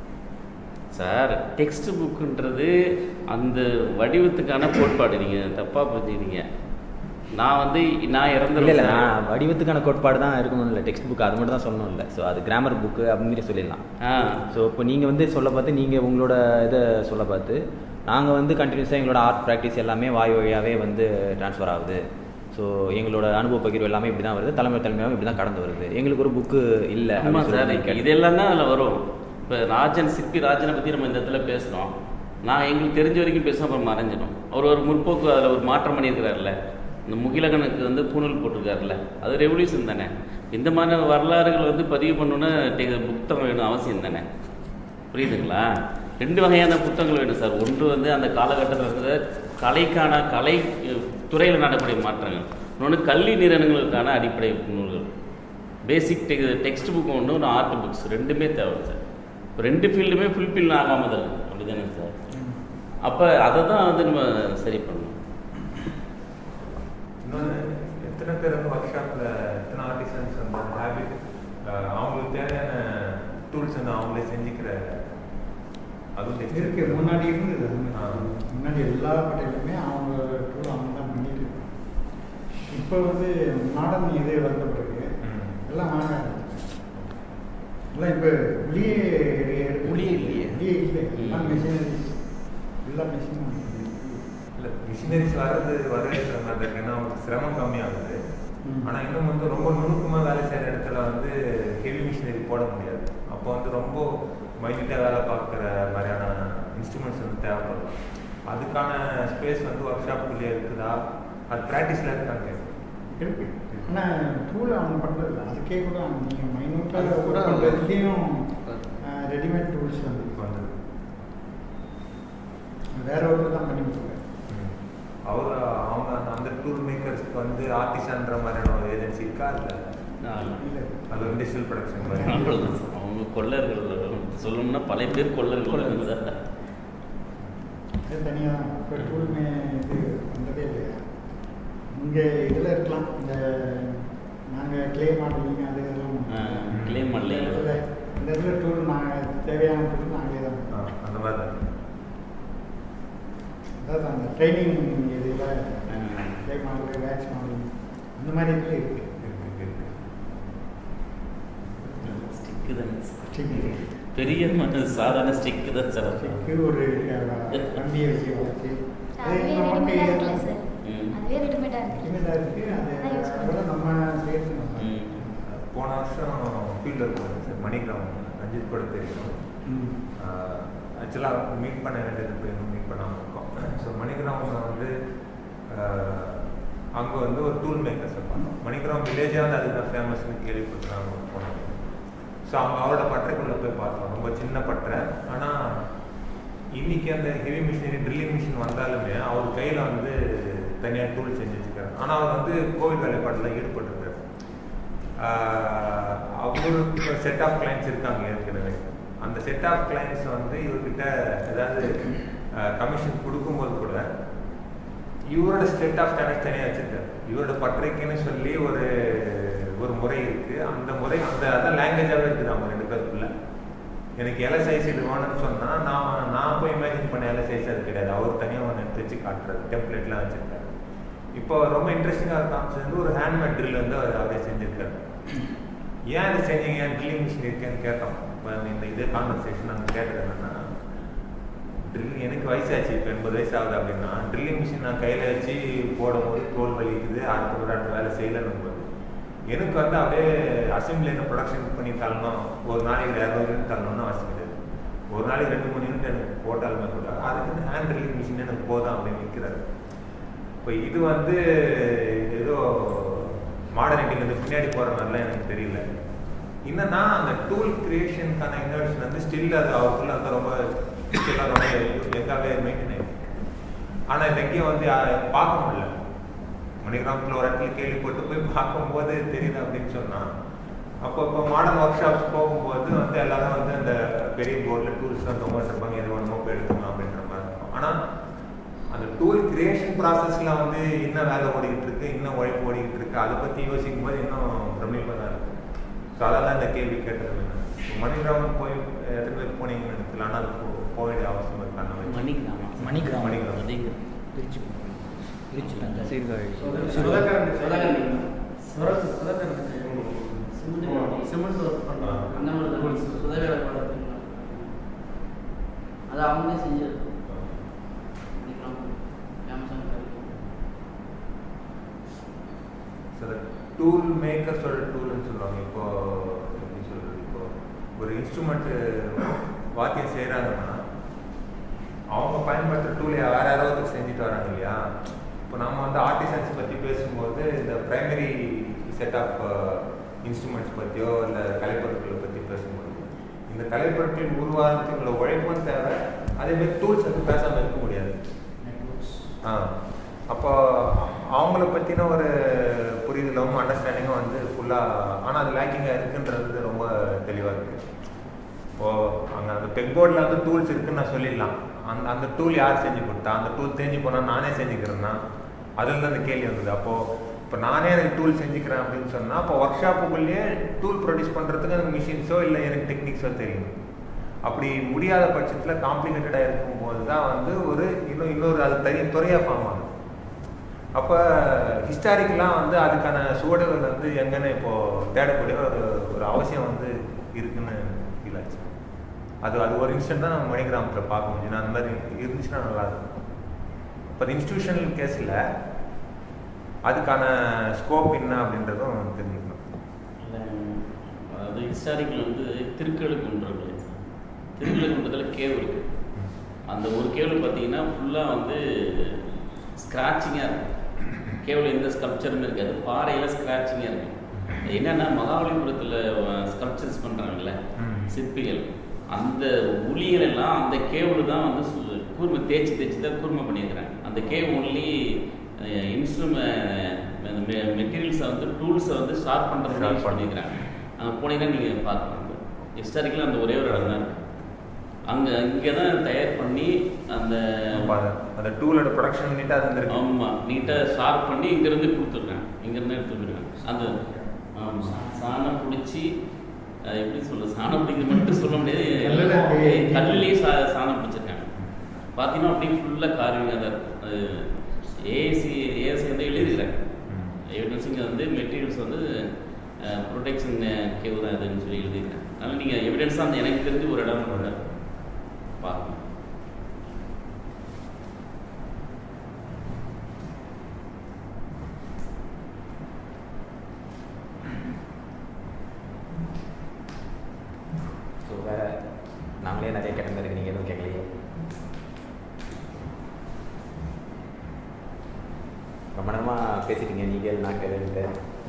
சார் டெக்ஸ்ட் புக்குன்றது அந்த வடிவத்துக்கான கோட்பாடு நீங்கள் தப்பாக புரிஞ்சுக்கிறீங்க நான் வந்து நான் இறந்த இல்லை இல்லை நான் வடிவத்துக்கான கோட்பாடு தான் இருக்கணும் இல்லை டெக்ஸ்ட் புக் அது மட்டும் தான் சொல்லணும் இல்லை ஸோ அது கிராமர் புக்கு அப்படிங்கிற சொல்லிடலாம் ஆ ஸோ இப்போ நீங்கள் வந்து சொல்ல பார்த்து நீங்கள் உங்களோட இதை சொல்ல பார்த்து நாங்கள் வந்து கண்டினியூஸாக எங்களோட ஆர்ட் ப்ராக்டிஸ் எல்லாமே வாய் வழியாகவே வந்து ட்ரான்ஸ்ஃபர் ஆகுது ஸோ எங்களோட அனுபவ பகிர்வு எல்லாமே இப்படி தான் வருது தலைமை தலைமையாகவும் இப்படி தான் கடந்து வருது எங்களுக்கு ஒரு புக்கு இல்லை ஆமாம் அப்படின்னு சார் சொல்லி கேட்டேன். இதெல்லாம் தான் அதில் வரும் இப்போ ராஜன் சிற்பி ராஜனை பற்றி நம்ம இந்த இடத்துல பேசுகிறோம் நான் எங்களுக்கு தெரிஞ்ச வரைக்கும் பேசுகிறோம் அப்புறம் மறைஞ்சிடும் அவர் ஒரு முற்போக்கு அதில் ஒரு மாற்றம் பண்ணியிருக்கிறார்ல இந்த முகிலகனுக்கு வந்து பூணல் போட்டிருக்காருல்ல அது ரெவல்யூஷன் தானே இந்த மாதிரி வரலாறுகள் வந்து பதிவு பண்ணணுன்னா புத்தகம் வேணும் அவசியம் தானே புரியுதுங்களா ரெண்டு வகையான புத்தகங்கள் வேணும் சார் ஒன்று வந்து அந்த காலகட்டத்தில் இருக்கிற கலைக்கான கலை துறையில் நடக்கூடிய மாற்றங்கள் இன்னொன்று கல்வி நிறுவனங்களுக்கான அடிப்படை நூல்கள் பேசிக் டெக் டெக்ஸ்ட் புக் ஒன்று ஒரு ஆர்ட் புக்ஸ் ரெண்டுமே தேவை சார் இப்போ ரெண்டு ஃபீல்டுமே ஃபுல்ஃபில் ஆகாமல் தான் இருக்கு அப்படி தானே சார் அப்போ அதை தான் வந்து நம்ம சரி பண்ணணும் இன்னொன்று எத்தனை பேர் வந்து ஒர்க் ஷாப்பில் எத்தனை ஆர்டிசன்ஸ் வந்து ஹேபிட் அவங்களுக்கு தேவையான டூல்ஸ் வந்து அவங்களே செஞ்சுக்கிற அதுவும் text இருக்கு முன்னாடி இருந்தது அது ஆ. மாதிரி. முன்னாடி எல்லா கடையிலுமே அவங்க டூல் அவங்க தான் பண்ணிட்டு இருக்காங்க இப்போ வந்து மாடர்ன் இது வந்த பிறகு ம். எல்லாம் வாங்க எல்லாம் இப்போ புளியே புளியே இல்லையே. புளியே இல்லை எல்லாம் ம். மிஷினரிஸ் எல்லா மிஷினும் இல்லை மிஷினரிஸ் வர்றது வரவேற்கிற மாதிரி தான் இருக்கு ஏன்னா அவங்களுக்கு சிரமம் கம்மியாகுது ம். ஆனால் இன்னும் வந்து ரொம்ப நுணுக்கமாக வேலை செய்கிற இடத்துல வந்து ஹெவி மிஷினரி போட முடியாது அப்போ வந்து ரொம்ப மைனிட்டாக வேலை பார்க்குற மாதிரியான இன்ஸ்ட்ருமெண்ட்ஸ் வந்து தேவைப்படும் அதுக்கான ஸ்பேஸ் வந்து ஒர்க் ஷாப்புக்குள்ளேயே இருக்குதா அது ப்ராக்டிஸில் இருக்கான்னு கேட்குறேன் இருக்கு ஆனால் டூல் அவங்க பண்ணுறது இல்லை அதுக்கே கூட நீங்கள் மைனூட்டாக அது கூட கூட பண்ணுறதுலேயும் ரெடிமேட் டூல்ஸ் வந்து இப்போ வந்து வேற ஒருத்தர் தான் பண்ணி கொடுக்குறாரு அவர் அவங்க அந்த- அந்த டூல் மேக்கர்ஸ்க்கு வந்து ஆர்டிஸ்ட்ன்ற மாதிரியான ஒரு ஏஜென்சி இருக்கா இல்லை இல்லை அது ஒரு டிஜிட்டல் ப்ரொடக்ஷன் மாதிரி அவ்வளவுதான் சார். அவங்க கொள்ளர்கள் சொல்லணும்னா பல பேர் கொள்ளர்கள் சார் இது தனியாக தான் இப்போ டூலுமே இது பண்ணுறதே இல்லையா இங்கே இதில் இருக்கலாம் இந்த நாங்கள் க்ளே மாடலிங் அது இதெல்லாம் ஆ, clay modeling. இந்த இடத்துல இந்த இடத்துல டூல் நாங்கள் தேவையான டூல் நாங்களே தான் ஆ, அந்த மாதிரி தான் அதாவது அந்த ட்ரைனிங் இதில் ஆ. க்ளே மாடல் வேக்ஸ் மாடலிங் அந்த மாதிரி இதில் இருக்குது இருக்கு இருக்கு ஸ்டிக்கு தான் ஸ்டிக் பெரிய ம- சாதாரண ஸ்டிக்கு தான் சார் அது. ஸ்டிக்கு ஒரு அஹ், வண்டியை வச்சு வளர்ச்சி அதுவே ரெடிமேடாக இருக்குல்ல சார் ம். அதுவே ரெடிமேடாக இருக்கு ரெடிமேடாக இருக்குது அது அதான் use அதோட பண்றோம். நம்ம சேர்த்து நம்ம ம். போன வருஷம் ஃபீல்டில் போனேன் சார் மணிகிராம் ரஞ்சித் கூட தெரியும் ம். ஆக்சுவலாக மீட் பண்ண வேண்டியது இப்போ இன்னும் மீட் பண்ணாமல் இருக்கோம் ஸோ மணிகிராமில் வந்து அங்கே வந்து ஒரு டூல் மேக்கர்ஸ் இருப்பாங்க மணிகிராம் வில்லேஜே வந்து அதுதான் ஃபேமஸ்னு கேள்விப்பட்டுறாங்க போனோம் ஸோ அவங்க அவரோட பட்டறைக்குள்ளே போய் பார்த்தோம் ரொம்ப சின்ன பட்டறை ஆனால் இன்னைக்கு அந்த ஹெவி மிஷினரி ட்ரில்லிங் மிஷின் வந்தாலுமே அவர் கையில் வந்து தனியாக டூல் செஞ்சு வச்சுக்கிறார் ஆனால் அவர் வந்து கோவில் வேலைப்பாட்டில் ஈடுபட்டிருக்காரு ஆஹ் அவருக்கு செட் ஆஃப் கிளைண்ட்ஸ் இருக்காங்க ஏற்கனவே அந்த செட் ஆஃப் கிளைண்ட்ஸ் வந்து இவர்கிட்ட ஏதாவது கமிஷன் கொடுக்கும்போது கூட இவரோட ஸ்டேட் ஆஃப் ஸ்டாண்டர்ட் தனியாக வச்சிருக்காரு இவரோட பற்றைக்குன்னு சொல்லி ஒரு ஒரு முறை இருக்கு அந்த முறை அந்த அதான் லாங்குவேஜாகவே இருக்குது அவங்க ரெண்டு பேருக்குள்ள எனக்கு எலை சைஸ் இது வேணும்னு சொன்னால் நான் நான் போய் இமேஜின் பண்ண எலை சைஸ் அது கிடையாது அவர் தனியாக ஒன்று எடுத்து வச்சு காட்டுறது டெம்ப்ளேட்லாம் வச்சிருக்காரு இப்போ ரொம்ப இன்ட்ரெஸ்டிங்காக காமிச்சது வந்து ஒரு ஹேண்ட்மேட் ட்ரில் வந்து அவர் அவரே செஞ்சிருக்காரு ஏன் இது செஞ்சீங்க ட்ரில்லிங் மிஷின் இருக்கேன்னு கேட்டோம் இப்போ இந்த இது கான்வர்சேஷன் நாங்கள் கேட்டது என்னன்னா ட்ரில் எனக்கு வயசாச்சு இப்போ எண்பது வயசு ஆகுது அப்படின்னா ட்ரில்லிங் மிஷின் நான் கையில் வச்சு போடும்போது தோல் வலிக்குது அடுத்த முறை அடுத்த வேலை செய்யலன்னு போது எனக்கு வந்து அப்படியே அசம்பிளியில் ப்ரொடக்ஷன் பண்ணி தள்ளணும் ஒரு நாளைக்கு இரநூறு யூனிட் தள்ளணும்னு அவசியம் கிடையாது ஒரு நாளைக்கு ரெண்டு மூணு யூனிட் எனக்கு போட்டாலுமே கூட அதுக்கு ஹேண்ட் ட்ரில்லிங் மிஷின் எனக்கு போதும் அப்படின்னு நிற்கிறாரு இப்போ இது வந்து ஏதோ மாடர்னிட்டிங் வந்து பின்னாடி போகிற மாதிரிலாம் எனக்கு தெரியல என்னன்னா அந்த டூல் கிரியேஷனுக்கான இன்னோவேஷன் வந்து ஸ்டில் அது அவருக்குள்ள வந்து ரொம்ப ஸ்டில்லாக ரொம்ப எங்காவே மெயின்டைன் ஆகிருக்கு ஆனால் இது எங்கேயும் வந்து யா- பார்க்க முடியல மணிகிராமத்தில் ஒரு இடத்துல கேள்விப்பட்டு போய் பார்க்கும்போது தெரியுது அப்படின்னு சொன்னான் அப்போ இப்போ மாடர்ன் ஒர்க் ஷாப்ஸ் போகும்போது வந்து எல்லாரும் வந்து அந்த பெரிய போர்டில் டூல்ஸ் தான் ரொம்ப இருப்பாங்க எது வேணுமோ போய் எடுத்துக்கலாம் அப்படின்ற மாதிரி இருக்கும் ஆனால் அந்த டூல் கிரியேஷன் ப்ராசஸில் வந்து என்ன வேலை ஓடிக்கிட்டு இருக்கு இன்னும் உழைப்பு ஓடிக்கிட்டு இருக்கு அதை பற்றி யோசிக்கும் போது இன்னும் பிரமிப்பாக தான் இருக்கு ஸோ அதெல்லாம் இந்த கேள்வி கேட்டது மணிகிராமம் போய் எத்தனை பேர் போனீங்கன்னு நினைக்கல ஆனால் அது போ- போக வேண்டிய அவசியம் இருக்கு அந்த மாதிரி மணிக்கிராமா மணிக்கிராமம். மணிகிராமம் மணிக்கிராமம் திருச்சி திருச்சி சீர்காழி சுதாகரன் சிமெண்ட் ஒர்க் பண்ணுறாங்க அந்த மாதிரி தான் சுதவேலை படத்துக்கு அது அவங்களே செஞ்சிருக்கோம் அமேசான் சில டூல் மேக்கர்ஸோட டூல்னு சொல்லுவாங்க இப்போ எப்படி சொல்றது இப்போ ஒரு இன்ஸ்ட்ருமெண்ட் வாத்தியம் செய்கிறாங்கன்னா அவங்க பயன்படுத்துகிற டூல் வேற யாராவது செஞ்சுட்டு வராங்க இல்லையா இப்போ நம்ம வந்து ஆர்டிசன்ஸ் பற்றி பேசும்போது இந்த பிரைமரி செட் ஆஃப் இன்ஸ்ட்ருமெண்ட்ஸ் பற்றியோ இல்லை கலைப்பொருட்களை பற்றி பேசும்போது இந்த கலைப்பொருட்கள் உருவாகிறதுக்கு உள்ள உழைப்பும் தேவை அதேமாதிரி டூல்ஸ் வந்து பேசாமல் இருக்க முடியாது ஆ அப்போ அவங்கள பற்றின ஒரு புரிதலும் அண்டர்ஸ்டாண்டிங்கும் வந்து ஃபுல்லாக ஆனால் அது லேக்கிங்காக இருக்குன்றது ரொம்ப தெளிவாக இருக்குது இப்போ அங்கே அந்த பெக் போர்டில் வந்து டூல்ஸ் இருக்குன்னு நான் சொல்லிடலாம் அந்த அந்த டூல் யார் செஞ்சு கொடுத்தா அந்த டூல் தேஞ்சு போனால் நானே செஞ்சுக்கிறேன்னா அதில் தான் அந்த கேள்வி வந்தது அப்போது இப்போ நானே எனக்கு டூல் செஞ்சுக்கிறேன் அப்படின்னு சொன்னால் அப்போ ஒர்க் ஷாப்புக்குள்ளேயே டூல் ப்ரொடியூஸ் பண்ணுறதுக்கு எனக்கு மிஷின்ஸோ இல்லை எனக்கு டெக்னிக்ஸோ தெரியும் அப்படி முடியாத பட்சத்தில் காம்ப்ளிகேட்டடாக இருக்கும்போது தான் வந்து ஒரு இன்னும் இன்னொரு அது தனி துறையாக ஃபார்ம் ஆகும் அப்போ ஹிஸ்டாரிக்கெலாம் வந்து அதுக்கான சுவடுகள் வந்து எங்கன்னு இப்போது தேடக்கூடிய ஒரு ஒரு அவசியம் வந்து இருக்குன்னு ஃபீல் ஆச்சு அது அது ஒரு இன்ஸ்டன்ட் தான் நம்ம மணிகிராமத்தில் பார்க்க முடியும் அந்த மாதிரி இருந்துச்சுன்னா நல்லா இருக்கும் இப்போ இன்ஸ்டியூஷனல் கேஸில் அதுக்கான ஸ்கோப் என்ன அப்படின்றதும் தெரிஞ்சுக்கணும் அதாவது ஹிஸ்டாரிக்கல் வந்து திருக்கழுக்குன்றது திருக்கழுக்குன்றதுல கேவ் இருக்கு அந்த ஒரு கேவில் பார்த்தீங்கன்னா ஃபுல்லாக வந்து ஸ்க்ராட்சிங்காக இருக்கும் கேவில் எந்த ஸ்கல்ப்சருமே இருக்காது பாறையில் ஸ்க்ராட்சிங்காக இருக்கும் என்னென்னா மகாபலிபுரத்தில் ஸ்கல்ப்சர்ஸ் பண்ணுறாங்கல்ல ம். சிற்பிகள் அந்த உளிகள் எல்லாம் அந்த கேவில் தான் வந்து சு- கூர்மை தேய்ச்சி தேய்ச்சி தான் கூர்மை பண்ணியிருக்கிறாங்க அந்த கேவ் ஒன்லி இன்ஸ்ட்ருமெண்ட் மெட்டீரியல்ஸை வந்து டூல்ஸை வந்து ஷார்ப் Sharp பண்ணுறது பண்ண. பண்ணியிருக்கிறாங்க அங்கே போனீங்கன்னா நீங்கள் பார்க்கலாம் ஹிஸ்டாரிக்கலாக அந்த ஒரே ஒரு இடம் தான் இருக்கு அங்கே இங்கே தான் தயார் பண்ணி அந்த அப்ப அது- அந்த டூலோட ப்ரொடக்ஷன் நீட்டாக அது இருந்திருக்கு ஆமாம் நீட்டாக ஷார்ப் பண்ணி இங்கேருந்து கொடுத்துருக்காங்க இங்கேருந்து எடுத்து வந்துருக்காங்க அந்த ஆமாம் சாணம் பிடிச்சி அது எப்படி சொல்ல சாணம் பிடிக்கிறது மட்டும் சொல்ல முடியாது கல்லுல போய் கல்லுலேயே சா சாணம் பிடிச்சிருக்காங்க பார்த்தீங்கன்னா அப்படியே ஃபுல்லாக கார்விங் அதை ஏசி ஏசி வந்து எழுதிக்கிறாங்க ம். எவிடன்ஸிங் வந்து மெட்டீரியல்ஸ் வந்து ப்ரொடெக்ஷன் கேவ் தான் இதுன்னு சொல்லி எழுதிக்கிறேன் அதனால் நீங்கள் எவிடன்ஸாக அந்த எனக்கு தெரிஞ்சு ஒரு இடம் ஒன்று பார்க்கணும் ஸோ வேறு நாங்களே நிறைய கேட்ட மாதிரி நீங்கள் எதுவும் கேட்கலையே ரொம்ப நேரமாக பேசிட்டீங்க நீங்கள் நான் கேளுன்ட்டு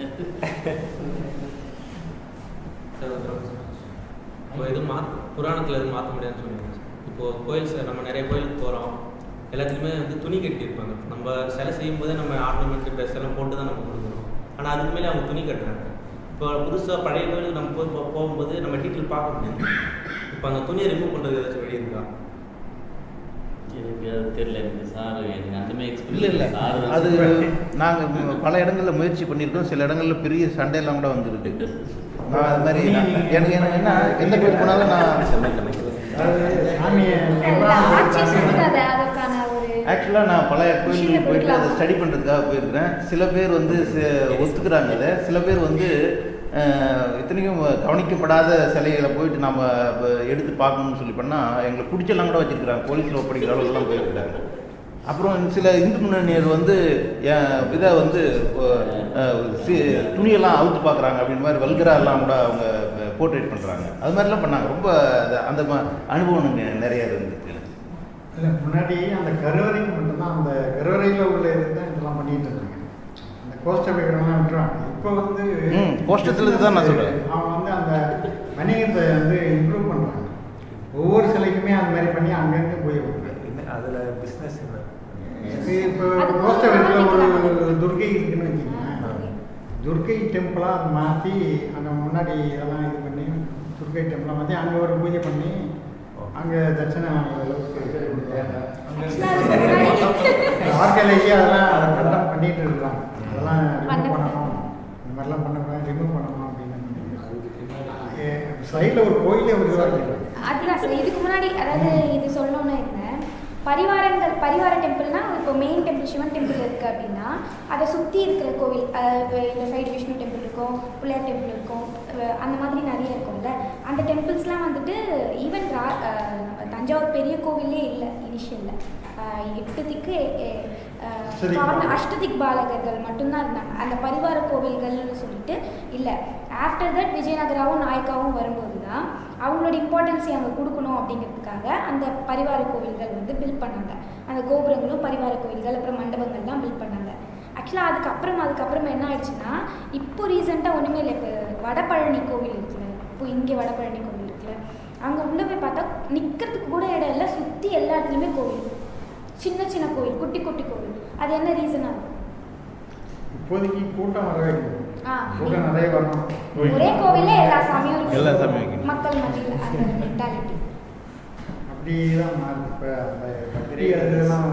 இப்போ எதுவும் மா புராணத்தில் எதுவும் மாற்ற முடியாதுன்னு சொன்னீங்க இப்போது கோயில் ச- நம்ம நிறைய கோயிலுக்கு போகிறோம் எல்லாத்துலேயுமே வந்து துணி கட்டியிருப்பாங்க நம்ம சிலை செய்யும் போதே நம்ம ஆர்னமெண்ட் ட்ரெஸ் எல்லாம் போட்டு தான் நம்ம கொடுக்குறோம் ஆனால் அதுக்கு மேலே அவங்க துணி கட்டுறாங்க இப்போ புதுசாக பழைய கோயிலுக்கு நம்ம போய் போ- போகும்போது நம்ம டீட்டெயில் பார்க்க முடியாது இப்போ அந்த துணியை ரிமூவ் பண்ணுறது ஏதாச்சும் வழி இருக்கா எனக்கு அது தெரியல எனக்கு சார் எனக்கு அந்த மாதிரி இல்லை இல்லை எக்ஸ்பீரியன்ஸ் சார் தான் அது சொல்றாரு. நாங்கள் பல இடங்களில் முயற்சி பண்ணியிருக்கோம் சில இடங்களில் பெரிய சண்டையெல்லாம் கூட வந்துருக்கு நான் அது மாதிரி நான் எனக்கு எனக்கு என்ன எந்த கோயில் போனாலும் நான் அதாவது சாமியை ஆட்சி சொல்றது அதற்கான ஒரு ஆக்சுவலாக நான் பல கோயில்களுக்கு விஷயத்தை போயிட்டு அதை கொடுக்கலாம். ஸ்டடி பண்ணுறதுக்காக போயிருக்கிறேன் சில பேர் வந்து சி- ஒத்துக்கிறாங்க அதை சில பேர் வந்து அஹ், இத்தனைக்கும் கவனிக்கப்படாத சிலைகளை போயிட்டு நம்ம ப- எடுத்து பார்க்கணும்னு சொல்லி பண்ணால் எங்களை பிடிச்செல்லாம் கூட வச்சிருக்கிறாங்க போலீஸில் ஒப்படைக்கிற அளவுக்குலாம் போயிருக்கிறாங்க அப்புறம் சில இந்து முன்னணியர் வந்து என் இதை வந்து அஹ், சி- துணியெல்லாம் அவுத்து பார்க்குறாங்க அப்படின்னு மாதிரி வல்கராலாம் கூட அவங்க போர்ட்ரேட் பண்ணுறாங்க அது மாதிரிலாம் பண்ணாங்க ரொம்ப அது- அந்த ம- அனுபவம் எனக்கு நிறைய இருந்துச்சு எனக்கு. இல்லை முன்னாடி அந்த கருவறைக்கு மட்டும்தான் அந்த கருவறையில் உள்ள இதுதான் இதெல்லாம் பண்ணிட்டு இருந்தாங்க அந்த கோஷ்ட விக்கிரம்லாம் விட்டுருவாங்க இப்போ வந்து ம், கோஷ்டத்துல இருந்து தான் நான் சொல்றேன். அவங்க வந்து அந்த வணிகத்தை வந்து இம்ப்ரூவ் பண்ணுறாங்க ஒவ்வொரு சிலைக்குமே அந்த மாதிரி பண்ணி அங்கங்கே போய் வைக்கிறாங்க. அதில் பிஸ்னஸ் என்ன இது இப்போ அது கோஷ்ட வீட்டில் ஒரு மாத்திக்கலாம். துர்கை இருக்குன்னு வச்சுக்கோங்களேன் துர்கை டெம்பிளாக அதை மாற்றி அங்கே முன்னாடி இதெல்லாம் இது பண்ணி துர்கை டெம்பிளாக மாற்றி அங்கே ஒரு பூஜை பண்ணி அங்கே தட்சணை வாங்குற அளவுக்கு ஆர்கியாலஜி அதெல்லாம் அதை கண்டம் பண்ணிட்டு இருக்காங்க அதெல்லாம் ரிமூவ் பண்ணணும் இந்த மாதிரிலாம் பண்ணக்கூடாது ரிமூவ் பண்ணணும் அப்படின்னு சைடில் ஒரு கோயிலே ஒரு இதுவாக அதுதான் சார் இதுக்கு முன்னாடி அதாவது இது சொல்லணும்னு இருந்தேன் பரிவாரங்கள் பரிவார டெம்பிள்னா இப்போ மெயின் டெம்பிள் சிவன் டெம்பிள் இருக்குது அப்படின்னா அதை சுற்றி இருக்கிற கோவில் அதாவது இந்த சைடு விஷ்ணு டெம்பிள் இருக்கும் பிள்ளையார் டெம்பிள் இருக்கும் அஹ் அந்த மாதிரி நிறைய இருக்கும்ல அந்த டெம்பிள்ஸ்லாம் வந்துட்டு ஈவன் நம்ம தஞ்சாவூர் பெரிய கோவிலே இல்லை இனிஷியலில் எட்டு திக்கு எ- அஹ், சரி. காரண- அஷ்டதிக் பாலகர்கள் மட்டும்தான் இருந்தாங்க அந்த பரிவார கோவில்கள்னு சொல்லிட்டு இல்லை ஆஃப்டர் தட் விஜயநகராவும் நாயக்காவும் வரும்போது தான் அவங்களோட இம்பார்ட்டன்ஸை அங்கே கொடுக்கணும் அப்படிங்கிறதுக்காக அந்த பரிவார கோவில்கள் வந்து பில்ட் பண்ணாங்க அந்த கோபுரங்களும் பரிவார கோவில்கள் அப்புறம் மண்டபங்கள்லாம் பில்ட் பண்ணாங்க ஆக்சுவலாக அதுக்கப்புறம் அதுக்கப்புறம் என்ன ஆயிடுச்சுன்னா இப்போ ரீசெண்டாக ஒன்றுமே இல்லை இப்போ வடபழனி கோவில் இருக்குல்ல இப்போ இங்கே வடபழனி கோவில் இருக்குல்ல அங்கே உள்ளே போய் பார்த்தா நிற்கிறதுக்கு கூட இடம் இல்லை சுற்றி எல்லா இடத்துலையுமே கோவில் சின்ன சின்ன கோவில் குட்டி குட்டி கோவில் அது என்ன ரீசனாக இருக்கும் இப்போதைக்கு கூட்டம் வர வைக்கணும் ஆ. கூட்டம் நிறைய வரணும் ஒரே கோவிலே எல்லா சாமியும் இருக்கு. எல்லா சாமியும் இருக்கு. மக்கள் மத்தியில் அந்த மென்டாலிட்டி அப்படி தான் மாறுது இப்போ அந்த பக்தி அதெல்லாம்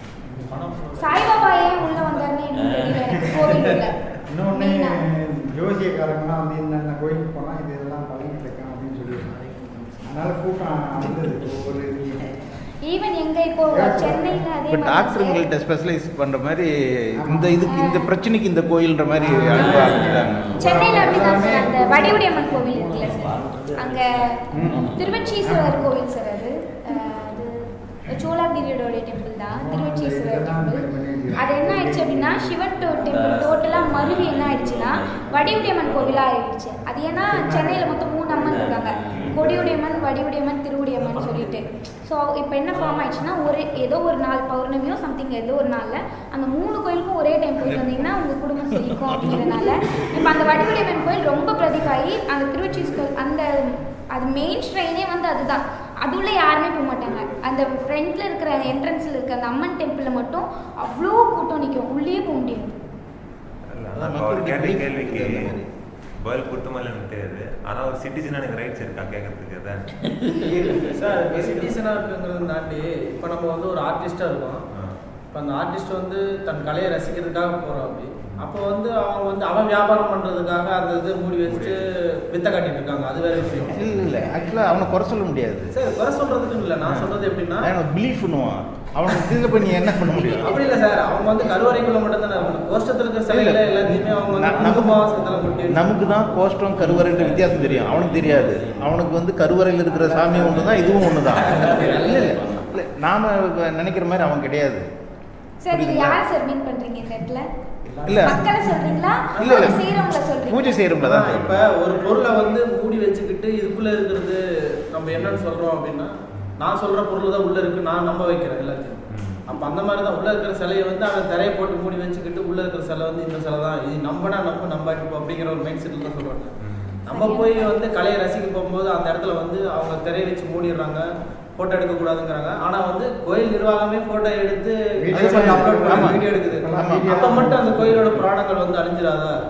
சாய்பாபா ஏன் உள்ள வந்தாருன்னு எனக்கு தெரியல எனக்கு கோவில் உள்ள இன்னொன்று மெயினா. ஜோசியக்காரங்களாம் வந்து என்னென்ன கோயிலுக்கு போனால் இது இதெல்லாம் பலன் கிடைக்கும் அப்படின்னு சொல்லியிருக்காங்க அதனால கூட்டம் வந்தது ஒவ்வொரு இதுலையும் ஈவன் எங்க இப்போ சென்னையில அதே இப்போ மாதிரி டாக்டருங்கள்ட்ட ஸ்பெஷலைஸ் பண்ணுற மாதிரி இந்த இதுக்கு இந்த பிரச்சனைக்கு இந்த கோயில்ன்ற மாதிரி அனுப்ப ஆரம்பிச்சிட்டாங்க சென்னையில அப்படிதான் சார் அந்த வடிவுடையம்மன் கோவில் இருக்குல்ல சார் அங்க திருவச்சீஸ்வரர் கோவில் சார் அது அஹ், அது சோழா பீரியடோட டெம்பிள் தான் திருவச்சீஸ்வரர் டெம்பிள் அது என்ன ஆயிடுச்சு அப்படின்னா சிவன் டெம்பிள் டோட்டலாக மருவி என்ன ஆயிடுச்சுன்னா வடிவுடையம்மன் கோவிலாக ஆயிடுச்சு அது ஏன்னா சென்னையில் மொத்தம் மூணு அம்மன் இருக்காங்க கொடியுடையம்மன் வடிவுடையம்மன் திருவுடையம்மன் சொல்லிட்டு ஸோ இப்போ என்ன ஃபார்ம் ஆயிடுச்சுன்னா ஒரு ஏதோ ஒரு நாள் பௌர்ணமியோ சம்திங் ஏதோ ஒரு நாளில் அந்த மூணு கோயிலுக்கும் ஒரே டைம் போயிட்டு வந்தீங்கன்னா உங்கள் குடும்பம் செழிக்கும் அப்படிங்கிறனால இப்போ அந்த வடிவுடையம்மன் கோயில் ரொம்ப பிரதிகாயி அந்த திருவச்சீஸ்வர் அந்த அது மெயின் ஸ்ட்ரெயினே வந்து அதுதான் அதுள்ள யாருமே போக மாட்டாங்க அந்த ஃப்ரண்ட்ல இருக்கிற என்ட்ரன்ஸில் இருக்க அந்த அம்மன் டெம்பிளில் மட்டும் அவ்வளோ கூட்டம் நிற்கும் உள்ளே போக முடியாது அதான் இப்போ அவர் கேட்ட கேள்விக்கு பதில் கொடுத்தமாதிரி எனக்கு தெரியாது ஆனால் ஒரு சிட்டிசன் எனக்கு ரைட்ஸ் இருக்கா கேட்கறதுக்கு அதான் சார் இப்போ சிட்டிசனாக இருக்குங்கிறத தாண்டி இப்போ நம்ம வந்து ஒரு ஆர்டிஸ்டாக இருக்கோம் ஆ. இப்போ அந்த ஆர்டிஸ்ட் வந்து தன் கலையை ரசிக்கிறதுக்காக போகிறோம் அப்படி அப்போ வந்து அவங்க வந்து அவன் வியாபாரம் பண்ணுறதுக்காக அந்த இது மூடி வச்சுட்டு வித்த காட்டிட்டு இருக்காங்க அது வேற விஷயம் இல்லை இல்லை ஆக்சுவலாக அவனை குறை சொல்ல முடியாது சார் குறை சொல்றதுக்கு இல்லை நான் சொல்றது எப்படின்னா அவன் பிலீஃப் பண்ணுவான் அவனுக்கு இதில் போய் நீ என்ன பண்ண முடியும் அப்படி இல்லை சார் அவங்க வந்து கருவறைக்குள்ள மட்டும் தானே கோஷ்டத்தில் இருக்கிற சிலையில இல்ல. எல்லாத்தையுமே அவங்க வந்து ந- குங்குமம் வாசத்தெல்லாம் கொட்டி வச்சு- நமக்கு தான் கோஷ்டம் கருவறைன்ற வித்தியாசம் தெரியும் அவனுக்கு தெரியாது அவனுக்கு வந்து கருவறையில் இருக்கிற சாமி ஒன்று தான் இதுவும் ஒன்று தான் இல்லை இல்லை இல்லை நாம் நினைக்கிற மாதிரி அவன் கிடையாது சார் இது புரியுதுங்களா? யார் சார் மீன் பண்றீங்க இந்த இடத்துல இல்ல. மக்களை சொல்றீங்களா இல்ல, இல்ல. செய்யறவங்கள சொல்றீங்க பூஜை செய்கிறவங்கள தான் ஆனா, இப்ப ஒரு பொருளை வந்து மூடி வச்சுக்கிட்டு இதுக்குள்ள இருக்கிறது நம்ம என்னன்னு சொல்றோம் அப்படின்னா நான் சொல்ற பொருள் தான் உள்ள இருக்கு நான் நம்ப வைக்கிறேன் எல்லாத்தையும் அப்ப அந்த மாதிரி தான் உள்ள இருக்கிற சிலையை வந்து அவன் திரையை போட்டு மூடி வச்சுக்கிட்டு உள்ள இருக்கிற சிலை வந்து இந்த சிலை தான் இது நம்பனா நம்ப நம்பாட்டி போ அப்படிங்கிற ஒரு மைண்ட் செட்டில் தான் சொல்றாங்க நம்ம போய் வந்து கலையை ரசிக்க போகும்போது அந்த இடத்துல வந்து அவங்க திரையை வச்சு மூடிடுறாங்க போட்டோ எடுக்க கூடாதுங்கிறாங்க ஆனா வந்து கோயில் நிர்வாகமே போட்டோ எடுத்து Video அப்லோட் ஆமா. பண்ணி வீடியோ எடுக்குது ஆமா. அப்ப மட்டும் அந்த கோயிலோட புராணங்கள் வந்து அழிஞ்சிடாதா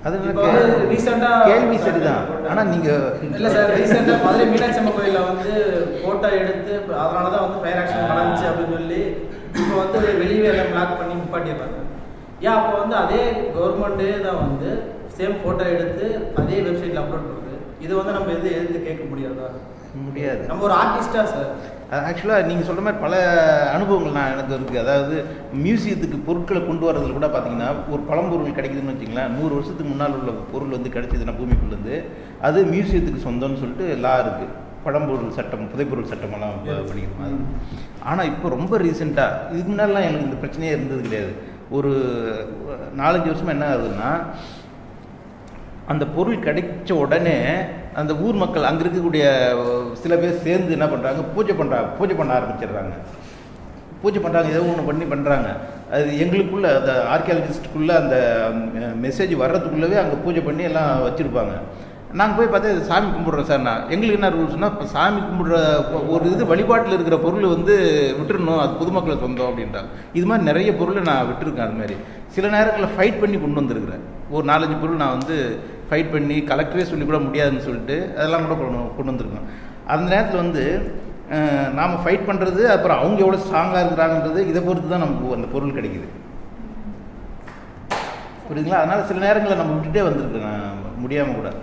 அது இப்போ வந்து ரீசெண்டா கேள்வி சரிதான் ஆனா நீங்க இல்ல சார் ரீசெண்டா மதுரை மீனாட்சி அம்மன் கோயில்ல வந்து போட்டோ எடுத்து அதனால தான் வந்து ஃபயர் ஆக்ஷன் நடந்துச்சு அப்படின்னு சொல்லி இப்போ வந்து வெளியே எல்லாம் பிளாக் பண்ணி நிப்பாட்டிடுறாங்க ஏன் அப்போ வந்து அதே கவர்மெண்ட்டே தான் வந்து சேம் போட்டோ எடுத்து அதே வெப்சைட்ல அப்லோட் பண்ணுது இது வந்து நம்ம எது எதிர்த்து கேட்க முடியாதா முடியாது நம்ம ஒரு ஆர்டிஸ்டா சார் ஆக்சுவலாக நீங்கள் சொல்கிற மாதிரி பல அனுபவங்கள் நான் எனக்கு இருக்குது அதாவது மியூசியத்துக்கு பொருட்களை கொண்டு வரதுல கூட பார்த்தீங்கன்னா ஒரு பழம்பொருள் கிடைக்குதுன்னு வச்சிங்களேன் நூறு வருஷத்துக்கு முன்னால் உள்ள பொருள் வந்து கிடைச்சதுன்னா பூமிக்குள்ளேருந்து அது மியூசியத்துக்கு சொந்தம்னு சொல்லிட்டு லா இருக்குது பழம்பொருள் சட்டம் புதைப்பொருள் சட்டமெல்லாம் ப- படிக்கிறோம் அது ஆனால் இப்போ ரொம்ப ரீசெண்டாக இதுக்கு முன்னாடிலாம் எனக்கு இந்த பிரச்சனையே இருந்தது கிடையாது ஒரு நாலஞ்சு வருஷமாக என்ன ஆகுதுன்னா அந்த பொருள் கிடைச்ச உடனே அந்த ஊர் மக்கள் அங்கே இருக்கக்கூடிய சில பேர் சேர்ந்து என்ன பண்ணுறாங்க பூஜை பண்ணுறாங்க பூஜை பண்ண ஆரம்பிச்சிடுறாங்க பூஜை பண்ணுறாங்க ஏதோ ஒன்று பண்ணி பண்ணுறாங்க அது எங்களுக்குள்ள அந்த ஆர்கியாலஜிஸ்ட்டுக்குள்ளே அந்த மெசேஜ் வர்றதுக்குள்ளவே அங்கே பூஜை பண்ணி எல்லாம் வச்சுருப்பாங்க நாங்கள் போய் பார்த்தா இது சாமி கும்பிட்றோம் சார் நான் எங்களுக்கு என்ன ரூல்ஸ்னால் இப்போ சாமி கும்பிட்ற ஒரு இது வழிபாட்டில் இருக்கிற பொருள் வந்து விட்டுறணும் அது பொதுமக்களை சொந்தம் அப்படின்றாங்க இது மாதிரி நிறைய பொருளை நான் விட்டுருக்கேன் அது மாதிரி சில நேரங்களில் ஃபைட் பண்ணி கொண்டு வந்திருக்கிறேன் ஒரு நாலஞ்சு பொருள் நான் வந்து ஃபைட் பண்ணி கலெக்டரே சொல்லி கூட முடியாதுன்னு சொல்லிட்டு அதெல்லாம் கூட கொண்டு கொண்டு வந்திருக்கோம் அந்த நேரத்தில் வந்து நாம் ஃபைட் பண்ணுறது அப்புறம் அவங்க எவ்வளோ ஸ்ட்ராங்காக இருக்கிறாங்கன்றது இதை பொறுத்து தான் நமக்கு அந்த பொருள் கிடைக்குது புரியுதுங்களா அதனால் சில நேரங்களில் நம்ம விட்டுட்டே வந்திருக்கு நான் முடியாமல் கூட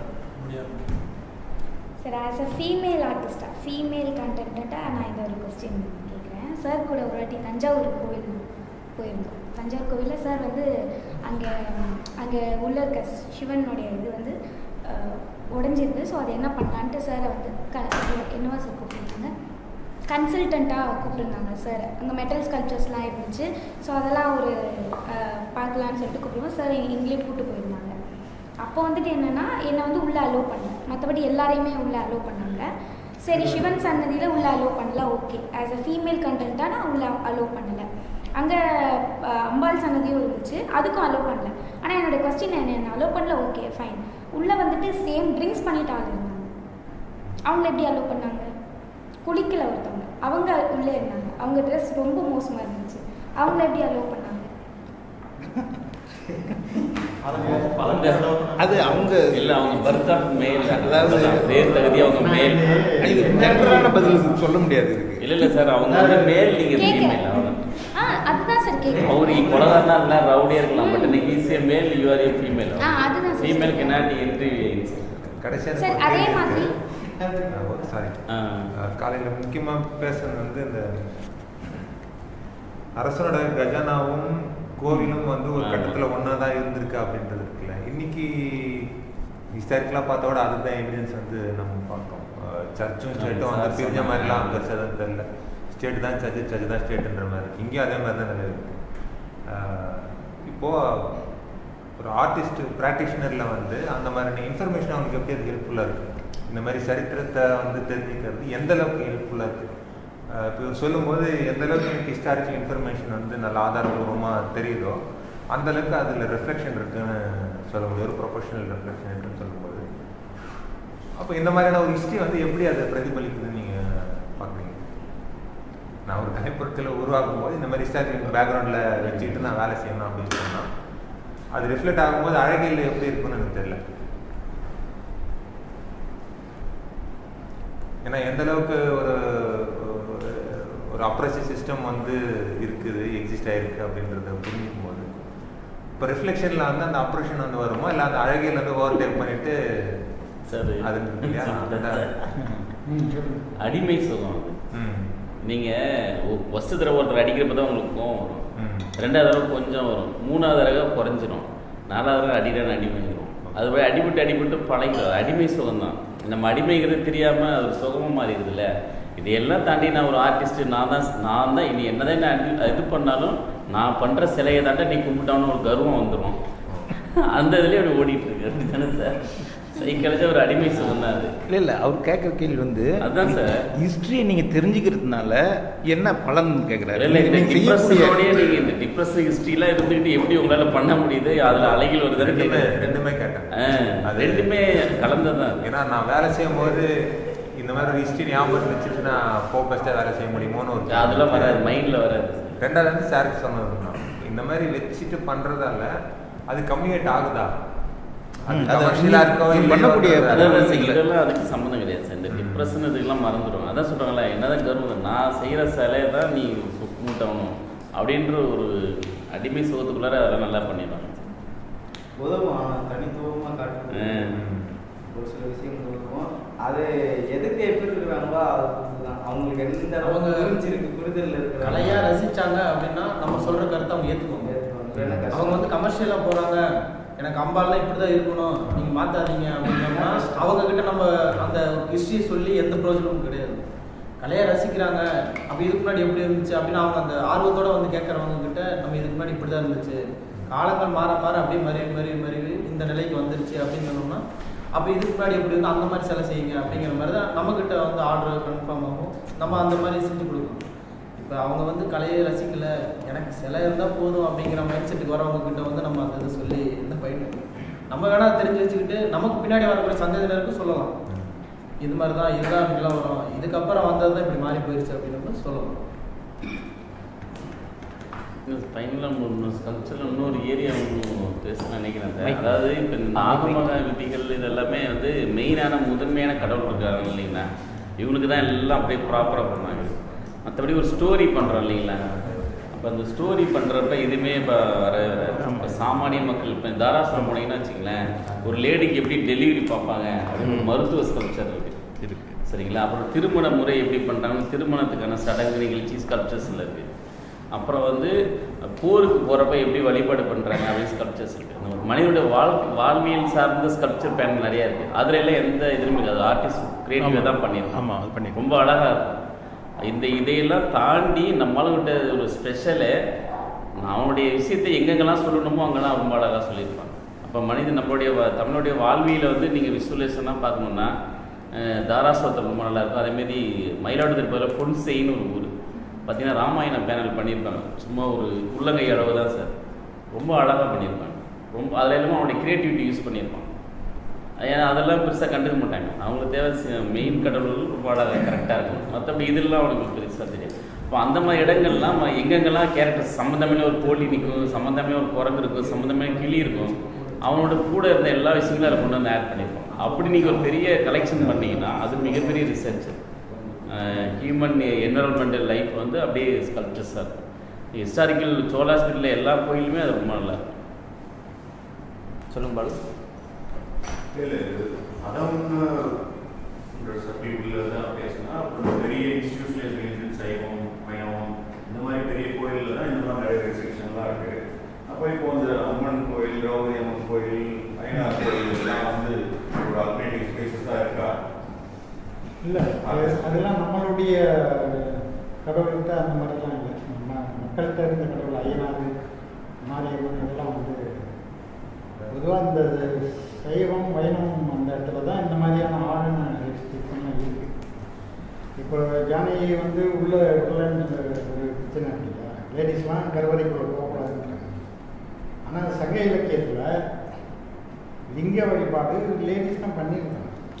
சார் ஆஸ் அ ஃபீமேல் ஆர்டிஸ்டாக ஃபீமேல் கண்டென்ட்டாக நான் இந்த ஒரு கொஸ்டின் கேட்குறேன் சார் கூட ஒரு வாட்டி தஞ்சாவூர் கோவில் போயிருந்தோம் தஞ்சாவூர் கோவிலில் சார் வந்து அங்கே அங்கே உள்ள இருக்க சிவனுடைய இது வந்து அஹ், உடைஞ்சிருந்து ஸோ அதை என்ன பண்ணலான்ட்டு சாரை வந்து க என்னவா சார் கூப்பிட்டுருந்தாங்க கன்சல்டண்ட்டாக கூப்பிட்டுருந்தாங்க சார் அங்கே மெட்டல் ஸ்கல்ப்சர்ஸ்லாம் இருந்துச்சு ஸோ அதெல்லாம் ஒரு அஹ், பார்க்கலான்னு சொல்லிட்டு கூப்பிடுவோம் சார் எங்களையும் கூப்பிட்டு போயிருந்தாங்க அப்போ வந்துட்டு என்னன்னா என்னை வந்து உள்ளே அலோவ் பண்ணல மற்றபடி எல்லாரையுமே உள்ளே அலோவ் பண்ணாங்க சரி சிவன் சன்னதியில் உள்ளே அலோவ் பண்ணல ஓகே ஆஸ் அ ஃபீமேல் கண்டென்ட்டாக நான் உள்ளே அலோவ் பண்ணலை அங்கே அம்பாள் சன்னதியும் இருந்துச்சு அதுக்கும் அலோவ் பண்ணல ஆனால் என்னோட கொஸ்டின் என்ன என்ன அலோவ் பண்ணல ஓகே ஃபைன் உள்ளே வந்துட்டு சேம் ட்ரிங்க்ஸ் பண்ணிட்டு ஆள் இருந்தாங்க அவங்கள எப்படி அலோவ் பண்ணாங்க குளிக்கல ஒருத்தவங்க அவங்க உள்ளே இருந்தாங்க அவங்க ட்ரெஸ் ரொம்ப மோசமாக இருந்துச்சு அவங்கள எப்படி அலோவ் பண்ணாங்க அது அவங்க இல்ல அவங்க பர்த் ஆஃப் மேல் அதாவது பேர் தகுதி அவங்க மேல் இது ஜென்ரலான பதில் சொல்ல முடியாது இதுக்கு இல்ல இல்ல சார் அவங்க வந்து மேல் நீங்க கேட்குறேன் ஃபீமேல் அவ்வளவு ஆ அதுதான் சார் கேட்குறேன் அவரு கொலகாரனா இருந்தா ரவுடியா இருக்கலாம் பட் நீங்க ஈஸியா male you are a female ah, அதுதான் sir. ஃபீமேல் cannot entry கடைசியாக சார் அதே மாதிரி சாரி ஆ. காலையில் முக்கியமாக பேசுறது வந்து இந்த அரசனோட கஜானாவும் கோவிலும் வந்து ஒரு ஆமா. கட்டத்தில் ஒன்றா தான் இருந்திருக்கு அப்படின்றது இருக்குல்ல இன்னைக்கு ஹிஸ்டாரிக்கலாக பார்த்தோட அதுதான் எவிடன்ஸ் வந்து நம்ம பார்த்தோம் சர்ச்சும் ஸ்டேட்டும் வந்து சார் பிரிஞ்ச சொன்னாங்க. மாதிரிலாம் பெருசாக தெரியல ஸ்டேட் தான் சர்ச்சு சர்ச்சு தான் ஸ்டேட்டுன்ற மாதிரி இருக்கு இங்கேயும் அதே மாதிரி தான் நிலை இருக்கு அஹ் இப்போ ஒரு ஆர்டிஸ்ட் ப்ராக்டிஷனரில் வந்து அந்த மாதிரி இன்ஃபர்மேஷன் அவனுக்கு எப்படி அது ஹெல்ப்ஃபுல்லாக இருக்குது இந்த மாதிரி சரித்திரத்தை வந்து தெரிஞ்சுக்கிறது எந்த அளவுக்கு ஹெல்ப்ஃபுல்லாக இருக்குது இப்போ இவர் சொல்லும்போது எந்த அளவுக்கு எனக்கு ஹிஸ்டாரிக்கல் இன்ஃபர்மேஷன் வந்து நல்ல ஆதாரபூர்வமாக தெரியுதோ அந்த அளவுக்கு அதில் ரெஃப்ளெக்ஷன் இருக்குன்னு சொல்ல முடியும் ஒரு ப்ரொஃபஷனல் ரெஃப்ளெக்ஷன் இருக்குன்னு சொல்லும்போது அப்போ இந்த மாதிரியான ஒரு ஹிஸ்ட்ரி வந்து எப்படி அதை பிரதிபலிக்குதுன்னு நீங்கள் பார்க்குறீங்க நான் ஒரு கலைப்பொருட்களை உருவாக்கும் போது இந்த மாதிரி ஹிஸ்டாரிக்கல் பேக்ரவுண்டில் வச்சுக்கிட்டு நான் வேலை செய்யணும் அப்படின்னு சொன்னால் அது ரிஃப்ளெக்ட் ஆகும்போது அழகில் எப்படி இருக்கும்னு எனக்கு தெரியல ஏன்னா எந்த அளவுக்கு ஒரு ஒரு- ஒரு அப்ரஸிவ் சிஸ்டம் வந்து இருக்குது எக்ஸிஸ்ட் ஆயிருக்கு அப்படின்றத புரிஞ்சுக்கும் போது இப்போ ரிஃப்ளெக்ஷனில் வந்து அந்த அப்ரேஷன் வந்து வருமா இல்லை அந்த அழகில் வந்து ஓவர் டேக் பண்ணிட்டு சார் அது இருக்கு இல்லையா அந்த அடிமை சுகம் அது ம் நீங்க ஃபஸ்ட்டு தடவை ஒருத்தர் அடிக்கிறப்ப தான் உங்களுக்கு கோவம் வரும் ம் ரெண்டாவது தடவை கொஞ்சம் வரும் மூணாவது தடவை குறைஞ்சிரும் நாலாவது தடவை அடிடான அடிமைங்கிரும் அது போய் அடிபட்டு அடிபட்டு பழகிடும் அடிமை சுகம் தான் நம்ம அடிமைங்கிறது தெரியாம அது சுகமா மாறிடுதுல்ல இதையெல்லாம் தாண்டி நான் ஒரு ஆர்டிஸ்ட் நான் தான் நான் தான் இனி என்னதான் நான் அடி- இது பண்ணாலும் நான் பண்ற சிலையை தாண்ட நீ கும்பிட்டான்னு ஒரு கர்வம் வந்துடும் அந்த இதுலயே அப்படி ஓடிட்டு இருக்கு அப்படி தானே சார் சைக்கிளச்சா ஒரு அடிமை சுகம் தான் அது இல்லை இல்லை அவர் கேட்குற கேள்வி வந்து அதான் சார். ஹிஸ்ட்ரியை நீங்கள் தெரிஞ்சுக்கிறதுனால என்ன பலன் கேட்குறாரு இல்ல இந்த நீங்க செய்யக்கூடிய- டிப்ரெஷனோடய நீங்க இந்த டிப்ரெஸ் ஹிஸ்ட்ரிலாம் இருந்துக்கிட்டு எப்படி உங்களால பண்ண முடியுது அதுல அலைகள் வருதுன்னு ரெண்டுமே கேக்குறேன். ரெண்டுமே கேட்டேன் ஆ, ரெண்டுமே கலந்ததான் அது. ஏன்னா நான் வேலை செய்யும் போது இந்த மாதிரி ஒரு ஹிஸ்ட்ரி ஞாபகம் வச்சுட்டு நான் ஃபோக்கஸ்டாக வேலை செய்ய முடியுமோன்னு ஒரு அதெல்லாம் வராது மைண்ட்ல வராது ரெண்டாவது வந்து சாருக்கு சொன்னது தான் இந்த மாதிரி வச்சுட்டு பண்ணுறதால அது கம்யூனிகேட் ஆகுதா அது ம், அது கமர்ஷியலாக இருக்கோ நீங்க இல்லையோ பண்ணக்கூடிய அது அதாவது ரசிக்கல. இதெல்லாம் அதுக்கு சம்மந்தம் கிடையாது சார் இந்த டிப்ரெஷன் இதுக்கெல்லாம் மறந்துடும் அதான் சொல்கிறாங்களே என்னதான் கர்வம் நான் செய்கிற சிலையை தான் நீ கும்பிட்டவனும் அப்படின்ற ஒரு அடிமை சுகத்துக்குள்ளார அதெல்லாம் நல்லா பண்ணிடுவாங்க உதவும் ஆனால் தனித்துவமாக காட்டும் ஒரு சில விஷயங்கள் உதவும் அது எதுக்கு எப்படி இருக்கிறாங்களோ அதுதான் அவங்களுக்கு எந்த அளவுக்கு அவங்க புரிஞ்சிருக்கு புரிதல் இருக்கிற கலையா ரசிச்சாங்க அப்படின்னா நம்ம சொல்ற கருத்தை அவங்க ஏத்துக்குவாங்க அவங்க வந்து கமர்ஷியலா போறாங்க எனக்கு அம்பாலாம் இப்படி தான் இருக்கணும் நீங்க மாத்தாதீங்க அப்படின்னா அவங்க கிட்ட நம்ம அந்த ஹிஸ்டரி சொல்லி எந்த பிரயோஜனமும் கிடையாது கலையை ரசிக்கிறாங்க அப்ப இதுக்கு முன்னாடி எப்படி இருந்துச்சு அப்படின்னு அவங்க அந்த ஆர்வத்தோட வந்து கேட்கறவங்க கிட்ட நம்ம இதுக்கு முன்னாடி இப்படி தான் இருந்துச்சு காலங்கள் மாற மாற அப்படியே மறி மறி மறி இந்த நிலைக்கு வந்துருச்சு அப்படின்னு சொன்னோம்னா அப்போ இதுக்கு முன்னாடி எப்படி இருந்து அந்த மாதிரி சிலை செய்யுங்க அப்படிங்கிற மாதிரி தான் நம்மக்கிட்ட வந்து ஆர்டர் கன்ஃபார்ம் ஆகும் நம்ம அந்த மாதிரி செஞ்சு கொடுக்கணும் இப்போ அவங்க வந்து கலையை ரசிக்கல எனக்கு சிலை இருந்தால் போதும் அப்படிங்கிற மைண்ட் செட்டுக்கு வரவங்க கிட்ட வந்து நம்ம அந்த இதை சொல்லி இந்த பயிட்டு நம்ம வேணா தெரிஞ்சு வச்சுக்கிட்டு நமக்கு பின்னாடி வரக்கூடிய சந்ததியினருக்கு சொல்லலாம் இது மாதிரி தான் இதுதான் இப்படிலாம் வரும் இதுக்கப்புறம் வந்தது தான் இப்படி மாறி போயிருச்சு அப்படின்னு கூட சொல்லலாம் ஃபைனலாக இன்னொரு ஸ்கல்ச்சரில் இன்னொரு ஏரியா ஒன்று பேச நினைக்கிறேன் சார். Mic. அதாவது இப்போ நாகமக விதிகள் இது எல்லாமே வந்து மெயினான முதன்மையான கடவுள் இருக்காங்க இல்லைங்களா இவனுக்கு தான் எல்லாம் அப்படியே ப்ராப்பராக பண்ணாங்க மற்றபடி ஒரு ஸ்டோரி பண்ணுறோம் இல்லைங்களா அப்போ அந்த ஸ்டோரி பண்ணுறப்ப எதுவுமே இப்போ வர இப்போ சாமானிய மக்கள் இப்போ தாராசுரம் போனீங்கன்னா வச்சுங்களேன் ஒரு லேடிக்கு எப்படி டெலிவரி பார்ப்பாங்க அப்படின்னு ஒரு மருத்துவ ஸ்கல்ச்சர் இருக்குது இருக்கு சரிங்களா அப்புறம் திருமண முறை எப்படி பண்ணுறாங்கன்னு திருமணத்துக்கான சடங்கு நிகழ்ச்சி ஸ்கல்ப்சர்ஸில் இருக்குது அப்புறம் வந்து போருக்கு போகிறப்ப எப்படி வழிபாடு பண்ணுறாங்க அப்படின்னு ஸ்கல்ப்சர்ஸ் இருக்குது அந்த ஒரு மனிதனுடைய வாழ்க்கை வாழ்வியல் சார்ந்த ஸ்கல்ப்சர் பேனல் நிறையா இருக்குது அதில் எல்லாம் எந்த இதுவும் இருக்காது ஆர்டிஸ்ட் கிரியேட்டிவாக தான் பண்ணியிருக்கோம் ஆமா அது பண்ணி ரொம்ப அழகாக இருக்கும் இந்த இதையெல்லாம் தாண்டி நம்மளுக்கிட்ட ஒரு ஸ்பெஷலு அவனுடைய விஷயத்தை எங்கெங்கெல்லாம் சொல்லணுமோ அங்கெல்லாம் ரொம்ப அழகாக சொல்லியிருப்பாங்க அப்போ மனிதன் நம்மளுடைய வா- தமிழுடைய வாழ்வியலை வந்து நீங்கள் விசுவலேஷனாக பார்க்கணுன்னா அஹ், தாராசுரத்தில் ரொம்ப நல்லா இருக்கும் அதேமாரி மயிலாடுதுறை பதில் பொன்செயின்னு ஒரு ஊர் பார்த்தீங்கன்னா ராமாயணம் பேனல் பண்ணியிருப்பாங்க சும்மா ஒரு உள்ளங்கை அளவு தான் சார் ரொம்ப அழகாக பண்ணியிருப்பாங்க ரொம்ப அதில் எல்லாமே அவனுடைய க்ரியேட்டிவிட்டி யூஸ் பண்ணியிருப்பான் ஏன்னா அதெல்லாம் பெருசாக கண்டுக்க மாட்டாங்க அவங்களுக்கு தேவை மெயின் கடவுள் ரொம்ப அழகாக கரெக்டாக இருக்கும் மற்றபடி இதெல்லாம் அவனுக்கு பெருசாக தெரியாது இப்போ அந்த மாதிரி இடங்கள்லாம் ம- எங்கெங்கெல்லாம் கேரக்டர் சம்மந்தமே ஒரு கோழி நிற்கும் சம்மந்தமே ஒரு குரங்கு இருக்கும் சம்மந்தமே கிளி இருக்கும் அவனோட கூட இருந்த எல்லா விஷயங்களும் அதில் கொண்டு வந்து ஆட் பண்ணியிருப்பான் அப்படி நீங்கள் ஒரு பெரிய கலெக்ஷன் பண்ணீங்கன்னா அது மிகப்பெரிய ரிசர்ச் ஹியூமன் என்வரன்மெண்டல் லைஃப் வந்து அப்படியே ஸ்கல்ப்சர்ஸாக இருக்கும் ஹிஸ்டாரிக்கல் சோழ ஹாஸ்பிட்டலில் எல்லா கோயிலுமே அது ரொம்ப நல்லா இருக்கும் சொல்லுங்க பாலு இல்லை இது அதான் பீப்புள் தான் பேசினா அப்புறம் பெரிய இன்ஸ்டியூஷனலைசேஷன் சைவம் வைணவம் இந்த மாதிரி பெரிய கோயிலில் தான் இந்த மாதிரி நிறைய ரெஸ்ட்ரிக்ஷன்லாம் இருக்குது அப்போ இப்போ இந்த அம்மன் கோயில் திரௌபதி அம்மன் கோயில் ஐநார் கோயில் இதெல்லாம் வந்து ஒரு அல்டர்னேட்டிவ் ஸ்பேசஸ் தான் இருக்கா இல்லை அதெல்லாம் நம்மளுடைய கடவுள்கிட்ட அந்த மாதிரிலாம் இல்லை நம்ம மக்கள்கிட்ட இருந்த கடவுள் ஐயனார் மாரியம்மன் இதெல்லாம் வந்து பொதுவாக இந்த சைவம் வைணவம் அந்த இடத்துல தான் இந்த மாதிரியான ஆளுன ரெஸ்ட்ரிக்ஷன்லாம் இருக்குது இப்போ ஜானகி வந்து உள்ள இருக்கலன்னு ஒரு பிரச்சனை இருக்கு இல்லையா லேடிஸ்லாம் கருவறைக்குள்ள போகக்கூடாதுன்றாங்க ஆனால் சங்க இலக்கியத்தில் லிங்க வழிபாடு லேடிஸ் தான் பண்ணியிருக்காங்க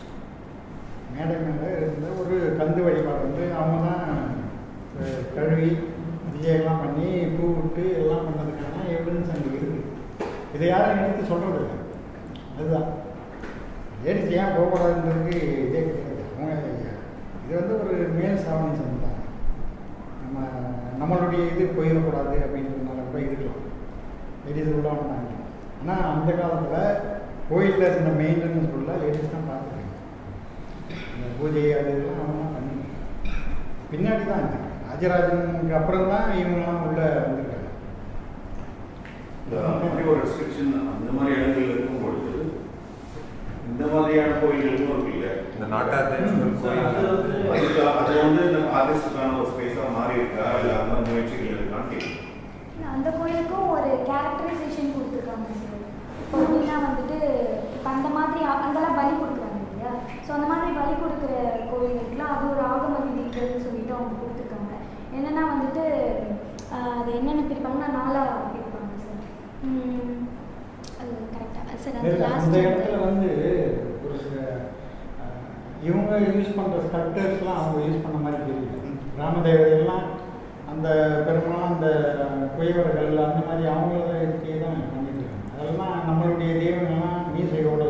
மேடை மேலே இருந்த ஒரு கந்து வழிபாடு வந்து அவங்க தான் அஹ், கழுவி விஜயெல்லாம் பண்ணி பூ விட்டு எல்லாம் பண்ணதுக்கான எவிடன்ஸ் அங்கே இருக்குது இதை யாரும் எடுத்து சொல்கிறது இல்லை அதுதான் லேடிஸ் ஏன் போகக்கூடாதுன்றதுக்கு இதே கிடையாது அவங்க இது வந்து ஒரு மேல் சாவணி தான் நம்ம நம்மளுடைய இது போயிடக்கூடாது அப்படின்றதுனால கூட இருக்கலாம் லேடிஸ் உள்ள வந்தாங்க ஆனால் அந்த காலத்தில் கோயிலில் இருந்த மெயின்டெனன்ஸ் ஃபுல்லாக லேடிஸ் தான் பார்த்துருக்காங்க இந்த பூஜை அது இதெல்லாம் அவங்க தான் பண்ணி பின்னாடி தான் இருந்தாங்க ராஜராஜனுக்கு அப்புறம் தான் இவங்கெல்லாம் உள்ளே வந்திருக்காங்க இந்த அப்படி ஒரு ரெஸ்ட்ரிக்ஷன் அந்த மாதிரி இடங்கள் இருக்கும் பொழுது இந்த மாதிரியான கோயில்களுக்கும் இருக்குல்ல இந்த நாட்டார் கோயில் அதுக்கு அது வந்து இந்த ஆர்டிஸ்டுக்கான ஒரு ஸ்பேஸாக மாறி இருக்கா இல்லை அந்த மாதிரி முயற்சிகள் இருக்கான்னு கேட்குறேன் அந்த கோயிலுக்கும் ஒரு கேரக்டரைசேஷன் கொடுத்துருக்காங்க சார் இப்போ எப்படின்னா வந்துட்டு இப்போ அந்த மாதிரி அ- அங்கெல்லாம் பலி கொடுக்குறாங்க இல்லையா ஸோ அந்த மாதிரி பலி கொடுக்குற கோயிலுக்குலாம் அது ஒரு ஆகம விதிகள்னு சொல்லிட்டு அவங்க கொடுத்துருக்காங்க என்னென்னா வந்துட்டு ஆஹ், அது என்னென்ன பிரிப்பாங்கன்னா நாலாக பிரிப்பாங்க சார் உம், அது கரெக்டாக சார் அது இல்ல, லாஸ்ட் அந்த இடத்துல வந்து ஒரு சில அஹ், இவங்க யூஸ் பண்ணுற ஸ்கல்ப்டர்ஸ்லாம் அவங்க யூஸ் பண்ண மாதிரி தெரியல ராமதேவதையெல்லாம் அந்த பெரும்பாலும் அந்த குயவர்கள் அந்த மாதிரி அவங்கள இருக்கே தான் பண்ணிட்டு இருக்காங்க அதெல்லாம் நம்மளுடைய தெய்வங்கள்லாம் மீசையோட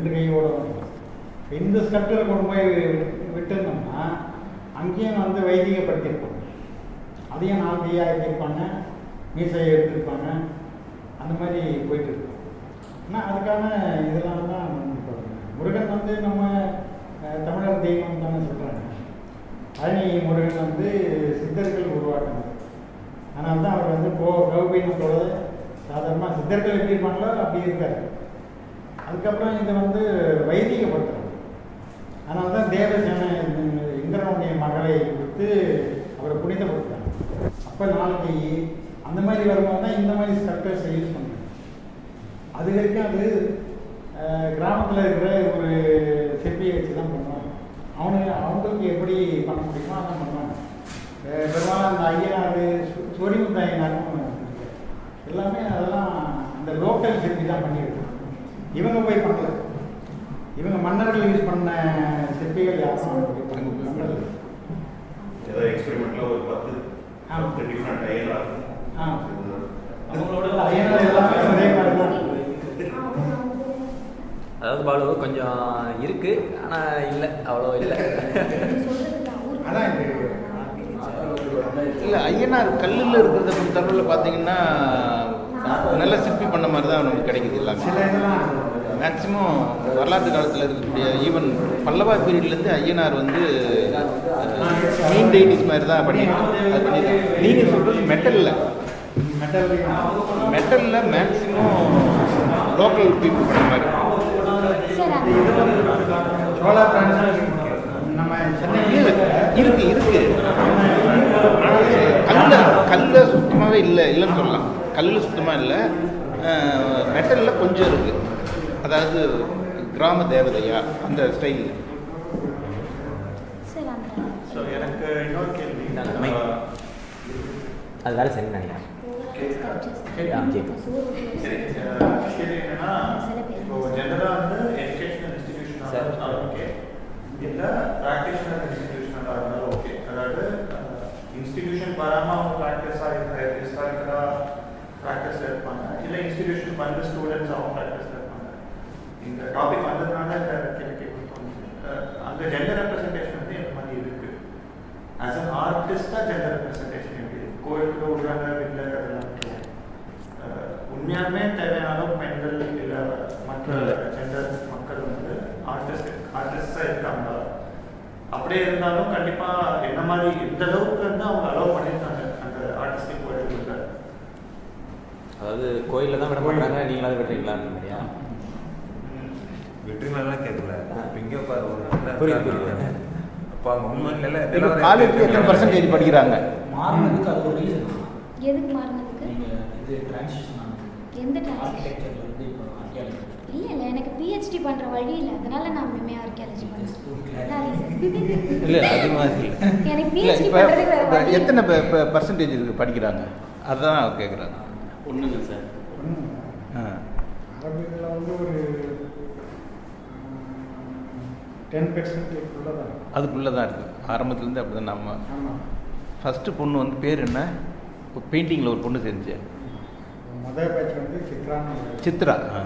ரெண்டு கையோட வரணும் இப்ப இந்த ஸ்கல்ப்டரை கொண்டு போய் விட்டுருந்தோம்னா அங்கேயும் வந்து வைதிகப்படுத்தியிருப்பாங்க அதையும் நாலு கையாக ஆக்கியிருப்பாங்க மீசையை எடுத்திருப்பாங்க அந்த மாதிரி போயிட்டு இருக்கும் ஆனால் அதுக்கான இதெல்லாம் தான் சொல்றேன். முருகன் வந்து நம்ம அஹ், தமிழர் தெய்வம் தானே சொல்கிறாங்க பழனி முருகன் வந்து சித்தர்கள் உருவாக்கினது அதனால தான் அவர் வந்து கோ கௌபீனத்தோட சாதாரணமாக சித்தர்கள் எப்படி இருப்பாங்களோ அப்படி இருக்காரு அதுக்கப்புறம் இதை வந்து வைதிகப்படுத்துறாங்க அதனால தான் தேவசேன இந்திரனுடைய மகளை கொடுத்து அவரை புனிதப்படுத்துறாங்க அப்போ நாளைக்கு அந்த மாதிரி வரும்போது தான் இந்த மாதிரி ஸ்ட்ரக்சர்ஸை யூஸ் பண்ணுறாங்க அது வரைக்கும் அது கிராமத்தில் இருக்கிற ஒரு சிற்பியை வச்சு தான் பண்ணுவாங்க அவனுக்கு அவங்களுக்கு எப்படி பண்ண முடியுமோ அதான் பண்ணுவாங்க அஹ் பெரும்பாலும் அந்த ஐயனார் சொரிமுத்த ஐயனாரும் இருக்கு. எல்லாமே அதெல்லாம் அந்த லோக்கல் சிற்பி தான் பண்ணியிருக்காங்க இவங்க போய் பண்ணல இவங்க மன்னர்கள் யூஸ் பண்ண சிற்பிகள் யாரும் போய் பண்ணல. ஏதோ எக்ஸ்பெரிமெண்ட்ல ஒரு பத்து பத்து டிஃப்ரெண்ட் ஐயனார் ஆ. அவங்களோட ஐயனார் எல்லாமே ஒரே மாதிரி தான் அதாவது பாலு கொஞ்சம் இருக்கு ஆனால் இல்லை அவ்வளோ இல்லை அதான் இது இல்லை ஐயனார் கல்லில் இருக்கிறத பொறுத்தளவில் பார்த்தீங்கன்னா நல்ல சிற்பி பண்ண மாதிரி தான் நமக்கு கிடைக்குது எல்லாமே சில இதெல்லாம் மேக்ஸிமம் வரலாற்று காலத்தில் இருக்கக்கூடிய ஈவன் பல்லவா பீரியட்லேருந்து ஐயனார் வந்து மீன் டெய்டிஸ் மாதிரி தான் பண்ணியிருக்காங்க அது பண்ணியிருக்காங்க நீங்கள் சொல்கிறது மெட்டலில் மெட்டல் மெட்டலில் மேக்ஸிமம் லோக்கல் பீப்புள் பண்ண மாதிரி சார் அது சோலா பிரான்ஸ் நம்ம சென்னையிலே இருக்கு இருக்கு கல்ல கல்ல சுத்தமாகவே இல்லை இல்லைன்னு சொல்லலாம் கல் சுத்தமாக இல்லை மெட்டலில் கொஞ்சம் இருக்கு அதாவது கிராம தேவதையா அந்த ஸ்டைலில் சார் அந்த ஸோ எனக்கு இன்னொரு கேள்வி இந்தாங்க, mic. அது வேலை சரி நினைக்கிறேன் ஆ, கேட்கும். சரி அஹ், கேள்வி என்னன்னா இப்போ ஜெனரலாக வந்து எஜுகேஷனல் இன்ஸ்டிடியூஷனாக இருந்தாலும் ஓகே இல்லை ப்ராக்டிஷனல் இன்ஸ்டிடியூஷனாக இருந்தாலும் ஓகே அதாவது இன்ஸ்டிடியூஷன் வராமல் அவங்க ப்ராக்டிஸாக இருக்க ஹிஸ்டாரிக்கலாக ப்ராக்டிஸில் இருப்பாங்க இல்லை இன்ஸ்டிடியூஷன் வந்து ஸ்டூடெண்ட்ஸ் அவங்க ப்ராக்டிஸில் இருப்பாங்க இந்த டாபிக் வந்ததுனால இந்த கேள்வி கேட்க தோணுச்சு அஹ், அங்க ஜெண்டர் ரெப்ரசன்டேஷன் வந்து எந்த மாதிரி இருக்கு ஆஸ் அன் ஆர்டிஸ்டா ஜெண்டர் ரெப்ரசன்டேஷன் எப்படி இருக்கு கோயிலுக்குள்ள விடுறாங்க இல்லை அதெல்லாம் இருக்கு. அஹ், உண்மையாலுமே தேவையான அளவு பெண்கள் இல்லை மற்ற ஜெண்டர் மக்கள் வந்து ஆர்டிஸ்ட் ஆர்டிஸ்டாக இருக்காங்களா அப்படியே இருந்தாலும் கண்டிப்பா என்ன மாதிரி எந்த அளவுக்கு வந்து அவங்க அலோவ் பண்ணியிருக்காங்க அந்த ஆர்டிஸ்டிக் கோயிலுக்குள்ள அதாவது கோயிலில் தான் விட மாட்டாங்க நீங்களாவது விடுறீங்களான்னு மாதிரியா வெற்றிமெல்லாம் கேட்கல இப்போ இங்கே பாரு ஒரு நல்ல புரியுது, புரியுது. அப்போ அங்கே உண்மையில இல்லை இப்போ காலேஜுக்கு எத்தனை பர்சன்டேஜ் படிக்கிறாங்க மாறினதுக்கு அது ஒரு ரீசன் எதுக்கு மாறினதுக்கு நீங்கள் இது டிரான்சிஷன் ஆனது எந்த transition? ஆர்கிடெக்சர்ல இருந்து இப்போ ஆர்கியாலஜி இல்ல இல்ல எனக்கு பிஹெச்டி பண்ற வழி இல்ல அதனால நான் இனிமே ஆர்கியாலஜி இல்லை பண்ணுறேன் அது மாதிரி இல்லை எனக்கு இல்லை PhD இப்போ பண்றதுக்கு வேற இப்போ வழி எத்தனை பர்சன்டேஜ் இருக்கு படிக்கிறாங்க அதுதான் கேட்குறாங்க ஒன்றுங்க சார் ஆ அரபியில் வந்து ஒரு டென் பெர்சன்டேஜ்குள்ளே தான் அதுக்குள்ளே தான் இருக்குது ஆரம்பத்துலேருந்து அப்படி தான் நம்ம ஆமாம் ஃபஸ்ட்டு பொண்ணு வந்து பேர் என்ன பெயிண்டிங்கில் ஒரு பொண்ணு செஞ்சு முதல் பேட்ச் வந்து சித்ரான்னு ஒரு Chitra ah.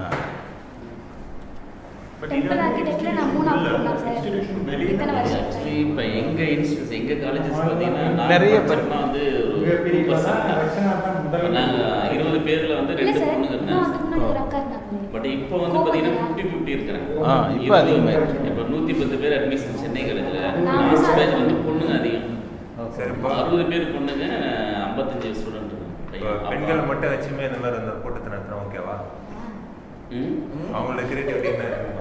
But Temple architecture நான் மூணாவது பொண்ணா சார்? இன்ஸ்டிடியூஷன் வெளியே இத்தனை வருஷம். ஆக்சுவலி இப்போ எங்கள் இன்ஸ்டியூட்ஸ் எங்கள் காலேஜஸ் பார்த்தீங்கன்னா நிறைய நான் பேர். படிச்சப்ப வந்து ஒரு உங்க period two percent தான் தான். ரச்சனா தான் முதல் நாங்கள் இருபது பேரில் வந்து இல்ல ரெண்டு சார் பொண்ணுங்க இன்னும் அதுக்கு இருந்தாங்க முன்னாடி ஒரு அக்கா இருந்தாங்களே பட் இப்போ வந்து பார்த்தீங்கன்னா ஃபிஃப்டி ஃபிஃப்டி இருக்கிறேன் ஆ, இப்போ அதிகமாயிடுச்சு. இப்போ நூற்றி பத்து பேர் அட்மிஷன் சென்னை காலேஜில் நான் லாஸ்ட் சார். பேட்ச் வந்து பொண்ணுங்க அதிகம் சரி இப்போ அறுபது பேர் பொண்ணுங்க ஐம்பத்தஞ்சு ஸ்டூடெண்ட் இப்போ பெண்களை மட்டும் வச்சுமே இந்த மாதிரி இந்த கூட்டத்தை நடத்துகிறோம் ஓகேவா அவங்களோட கிரியேட்டிவிட்டி என்ன இருக்குப்பா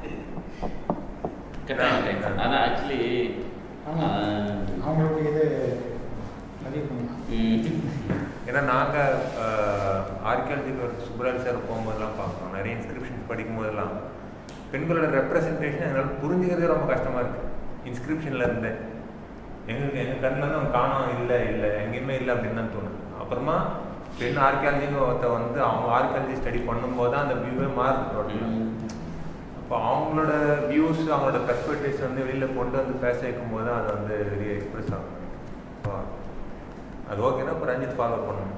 அதான் ஆக்சுவலி அவங்களுக்கு இது பதிவு பண்ணலாம் ஏன்னா நாங்கள் ஆர்கியாலஜிக்கு ஒரு சுப்ராஜ் சார் போகும்போதெல்லாம் பார்க்குறோம் நிறைய இன்ஸ்கிரிப்ஷன்ஸ் படிக்கும் போதெல்லாம் பெண்களோட ரெப்ரசன்டேஷன் எங்களால் புரிஞ்சுக்கிறதே ரொம்ப கஷ்டமாக இருக்குது இன்ஸ்கிரிப்ஷனில் இருந்தே எங்களுக்கு எங்கள் கண்ணில் வந்து அவங்க காணோம் இல்லை இல்லை எங்கேயுமே இல்லை அப்படின்னு தான் தோணுது அப்புறமா பெண் ஆர்கியாலஜின்னு ஒருத்த வந்து அவங்க ஆர்கியாலஜி ஸ்டடி பண்ணும்போது தான் அந்த வியூவே மாறுது டோட்டலாக அப்போ அவங்களோட வியூஸ் அவங்களோட பெர்ஸ்பெக்டிவ்ஸ் வந்து வெளியில் கொண்டு வந்து பேச வைக்கும் போது தான் அது வந்து வெரி எக்ஸ்பிரஸ் ஆகும் அப்போ அது ஓகேனா இப்போ ரஞ்சித் ஃபாலோ பண்ணணும்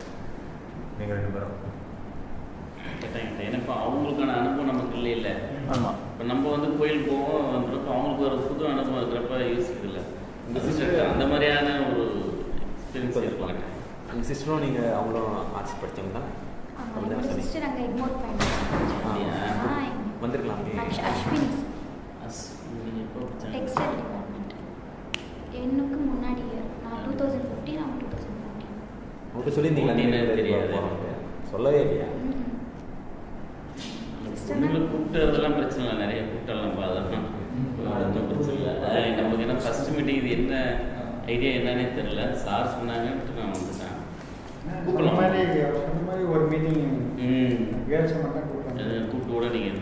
நீங்கள் ரெண்டு பேரும் ஏன்னா இப்போ அவங்களுக்கான அனுபவம் நமக்கு இல்லை இல்லை ஆமா. இப்போ நம்ம வந்து கோயில் போவோம் வந்துருப்ப அவங்களுக்கு ஒரு புது அனுபவம் இருக்கிறப்ப யோசிக்கிறது இல்லை இந்த சிஸ்டர் அந்த மாதிரியான ஒரு எக்ஸ்பீரியன்ஸ் இருப்பாங்க அந்த சிஸ்டரும் நீங்கள் அவங்களும் ஆர்ட்ஸ் படித்தவங்க தான் ஆமாம் அப்படிதானே என்னோட சொன்னீங்க? சிஸ்டர் அங்கே எக்மோர் ஃபைனல் அப்படியா? வந்திருக்கலாமே அஷ் அஸ்வினி அஸ் எப்போ படிச்சாங்க? டெக்ஸ்டைல் டிபார்ட்மெண்ட் எனக்கு முன்னாடி year. நான் டூ தௌசண்ட் ஃபிஃப்டீன் அவன் டூ தௌசண்ட் ஃபோர்டீன் உங்கள்கிட்ட சொல்லியிருந்தீங்களா இந்த மாதிரி தெரியாது. போகிறோம்ட்டு சொல்லவே இல்லையா பொண்ணுங்களை கூப்பிட்டதெல்லாம் பிரச்சனை இல்லை நிறைய கூப்பிட்டெல்லாம் அதெல்லாம் ஒன்றும் பிரச்சனை இல்லை அஹ் நமக்கு என்ன ஃபர்ஸ்ட் மீட்டிங் இது என்ன ஐடியா என்னன்னே தெரியல சார் சொன்னாங்கன்ட்டு நான் வந்துட்டேன் அந்த கூப்பிடலாம் மாதிரி அவர் சொன்ன மாதிரி ஒரு மீட்டிங் ம் கேர்ள்ஸை மட்டும் கூப்பிட்டாங்க அது கூப்பிட்டு கூட நீங்கள்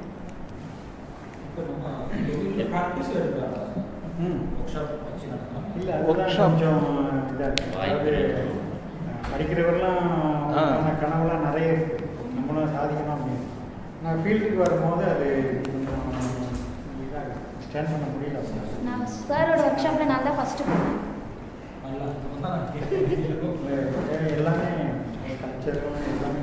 ப்ராக்டிஸில் இருக்கிறாங்க ம் ஒர்க் ஷாப் வச்சு நடத்தலாம் இல்லை அதுதான் Workshop. கொஞ்சம் இதாக இருக்கு வாய்ப்பு அதாவது இருக்கு. அஹ், படிக்கிறவரெல்லாம் ஆ. அவங்களுக்கான கனவுலாம் நிறைய இருக்கு நம்மளும் சாதிக்கணும் அப்படின்னு நான் ஃபீல்டுக்கு வரும்போது அது கொஞ்சம் இதாக ஸ்டாண்ட் பண்ண முடியல அப்ப. நான் சாரோட ஒர்க் ஷாப்பில் நான் தான் ஃபஸ்ட்டு போனேன் நல்லா இல்ல, எல்லாமே கல்ச்சரும் எல்லாமே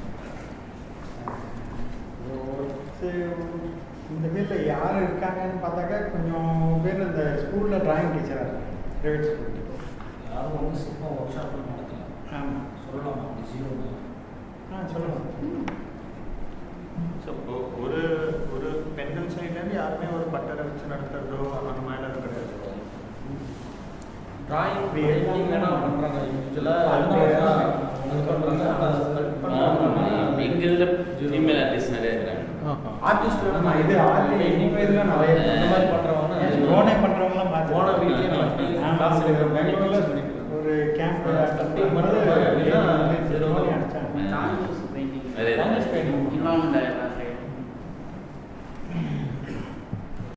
ஒரு- இந்த ஃபீல்டில் யார் இருக்காங்கன்னு பார்த்தாக்கா கொஞ்சம் பேர் இந்த ஸ்கூலில் டிராயிங் டீச்சராக இருக்காங்க ப்ரைவேட் ஸ்கூல் யாரும் வந்து சிற்பம் ஒர்க் ஷாப்பில் நடத்தலாம் ஆமாம் சொல்லலாமா அப்படி ஜீரோ ஆ சொல்லலாம் ஸோ ஒரு ஒரு பெண்கள் சைட்லேருந்து யாருமே ஒரு பட்டரை வச்சு நடத்துறதோ அந்த மாதிரிலாம் எதுவும் கிடையாது டிராயிங் இப்படி எல்லாம் வேணா பண்ணுறாங்க யூஸ்வலாக அது அது பண்ணுறாங்க ஆனால் எங்கள் இதில் ஃபீமேல் ஆர்டிஸ்ட் நிறைய இருக்கிறாங்க ஆர்டிஸ்ட் ஆமாம் இது ஆர்ட் இவங்க இதெல்லாம் நிறைய இந்த மாதிரி பண்ணுறவங்க போனே பண்ணுறவங்களாம் பார்த்து போன வீட்லயே பண்ணி class எடுக்கிற மாதிரி பெங்களூரில் ஒரு கேம்ப் Team பண்ற மாதிரி அப்படின்னா zero தான். வேற எதுவும் பெயிண்டிங்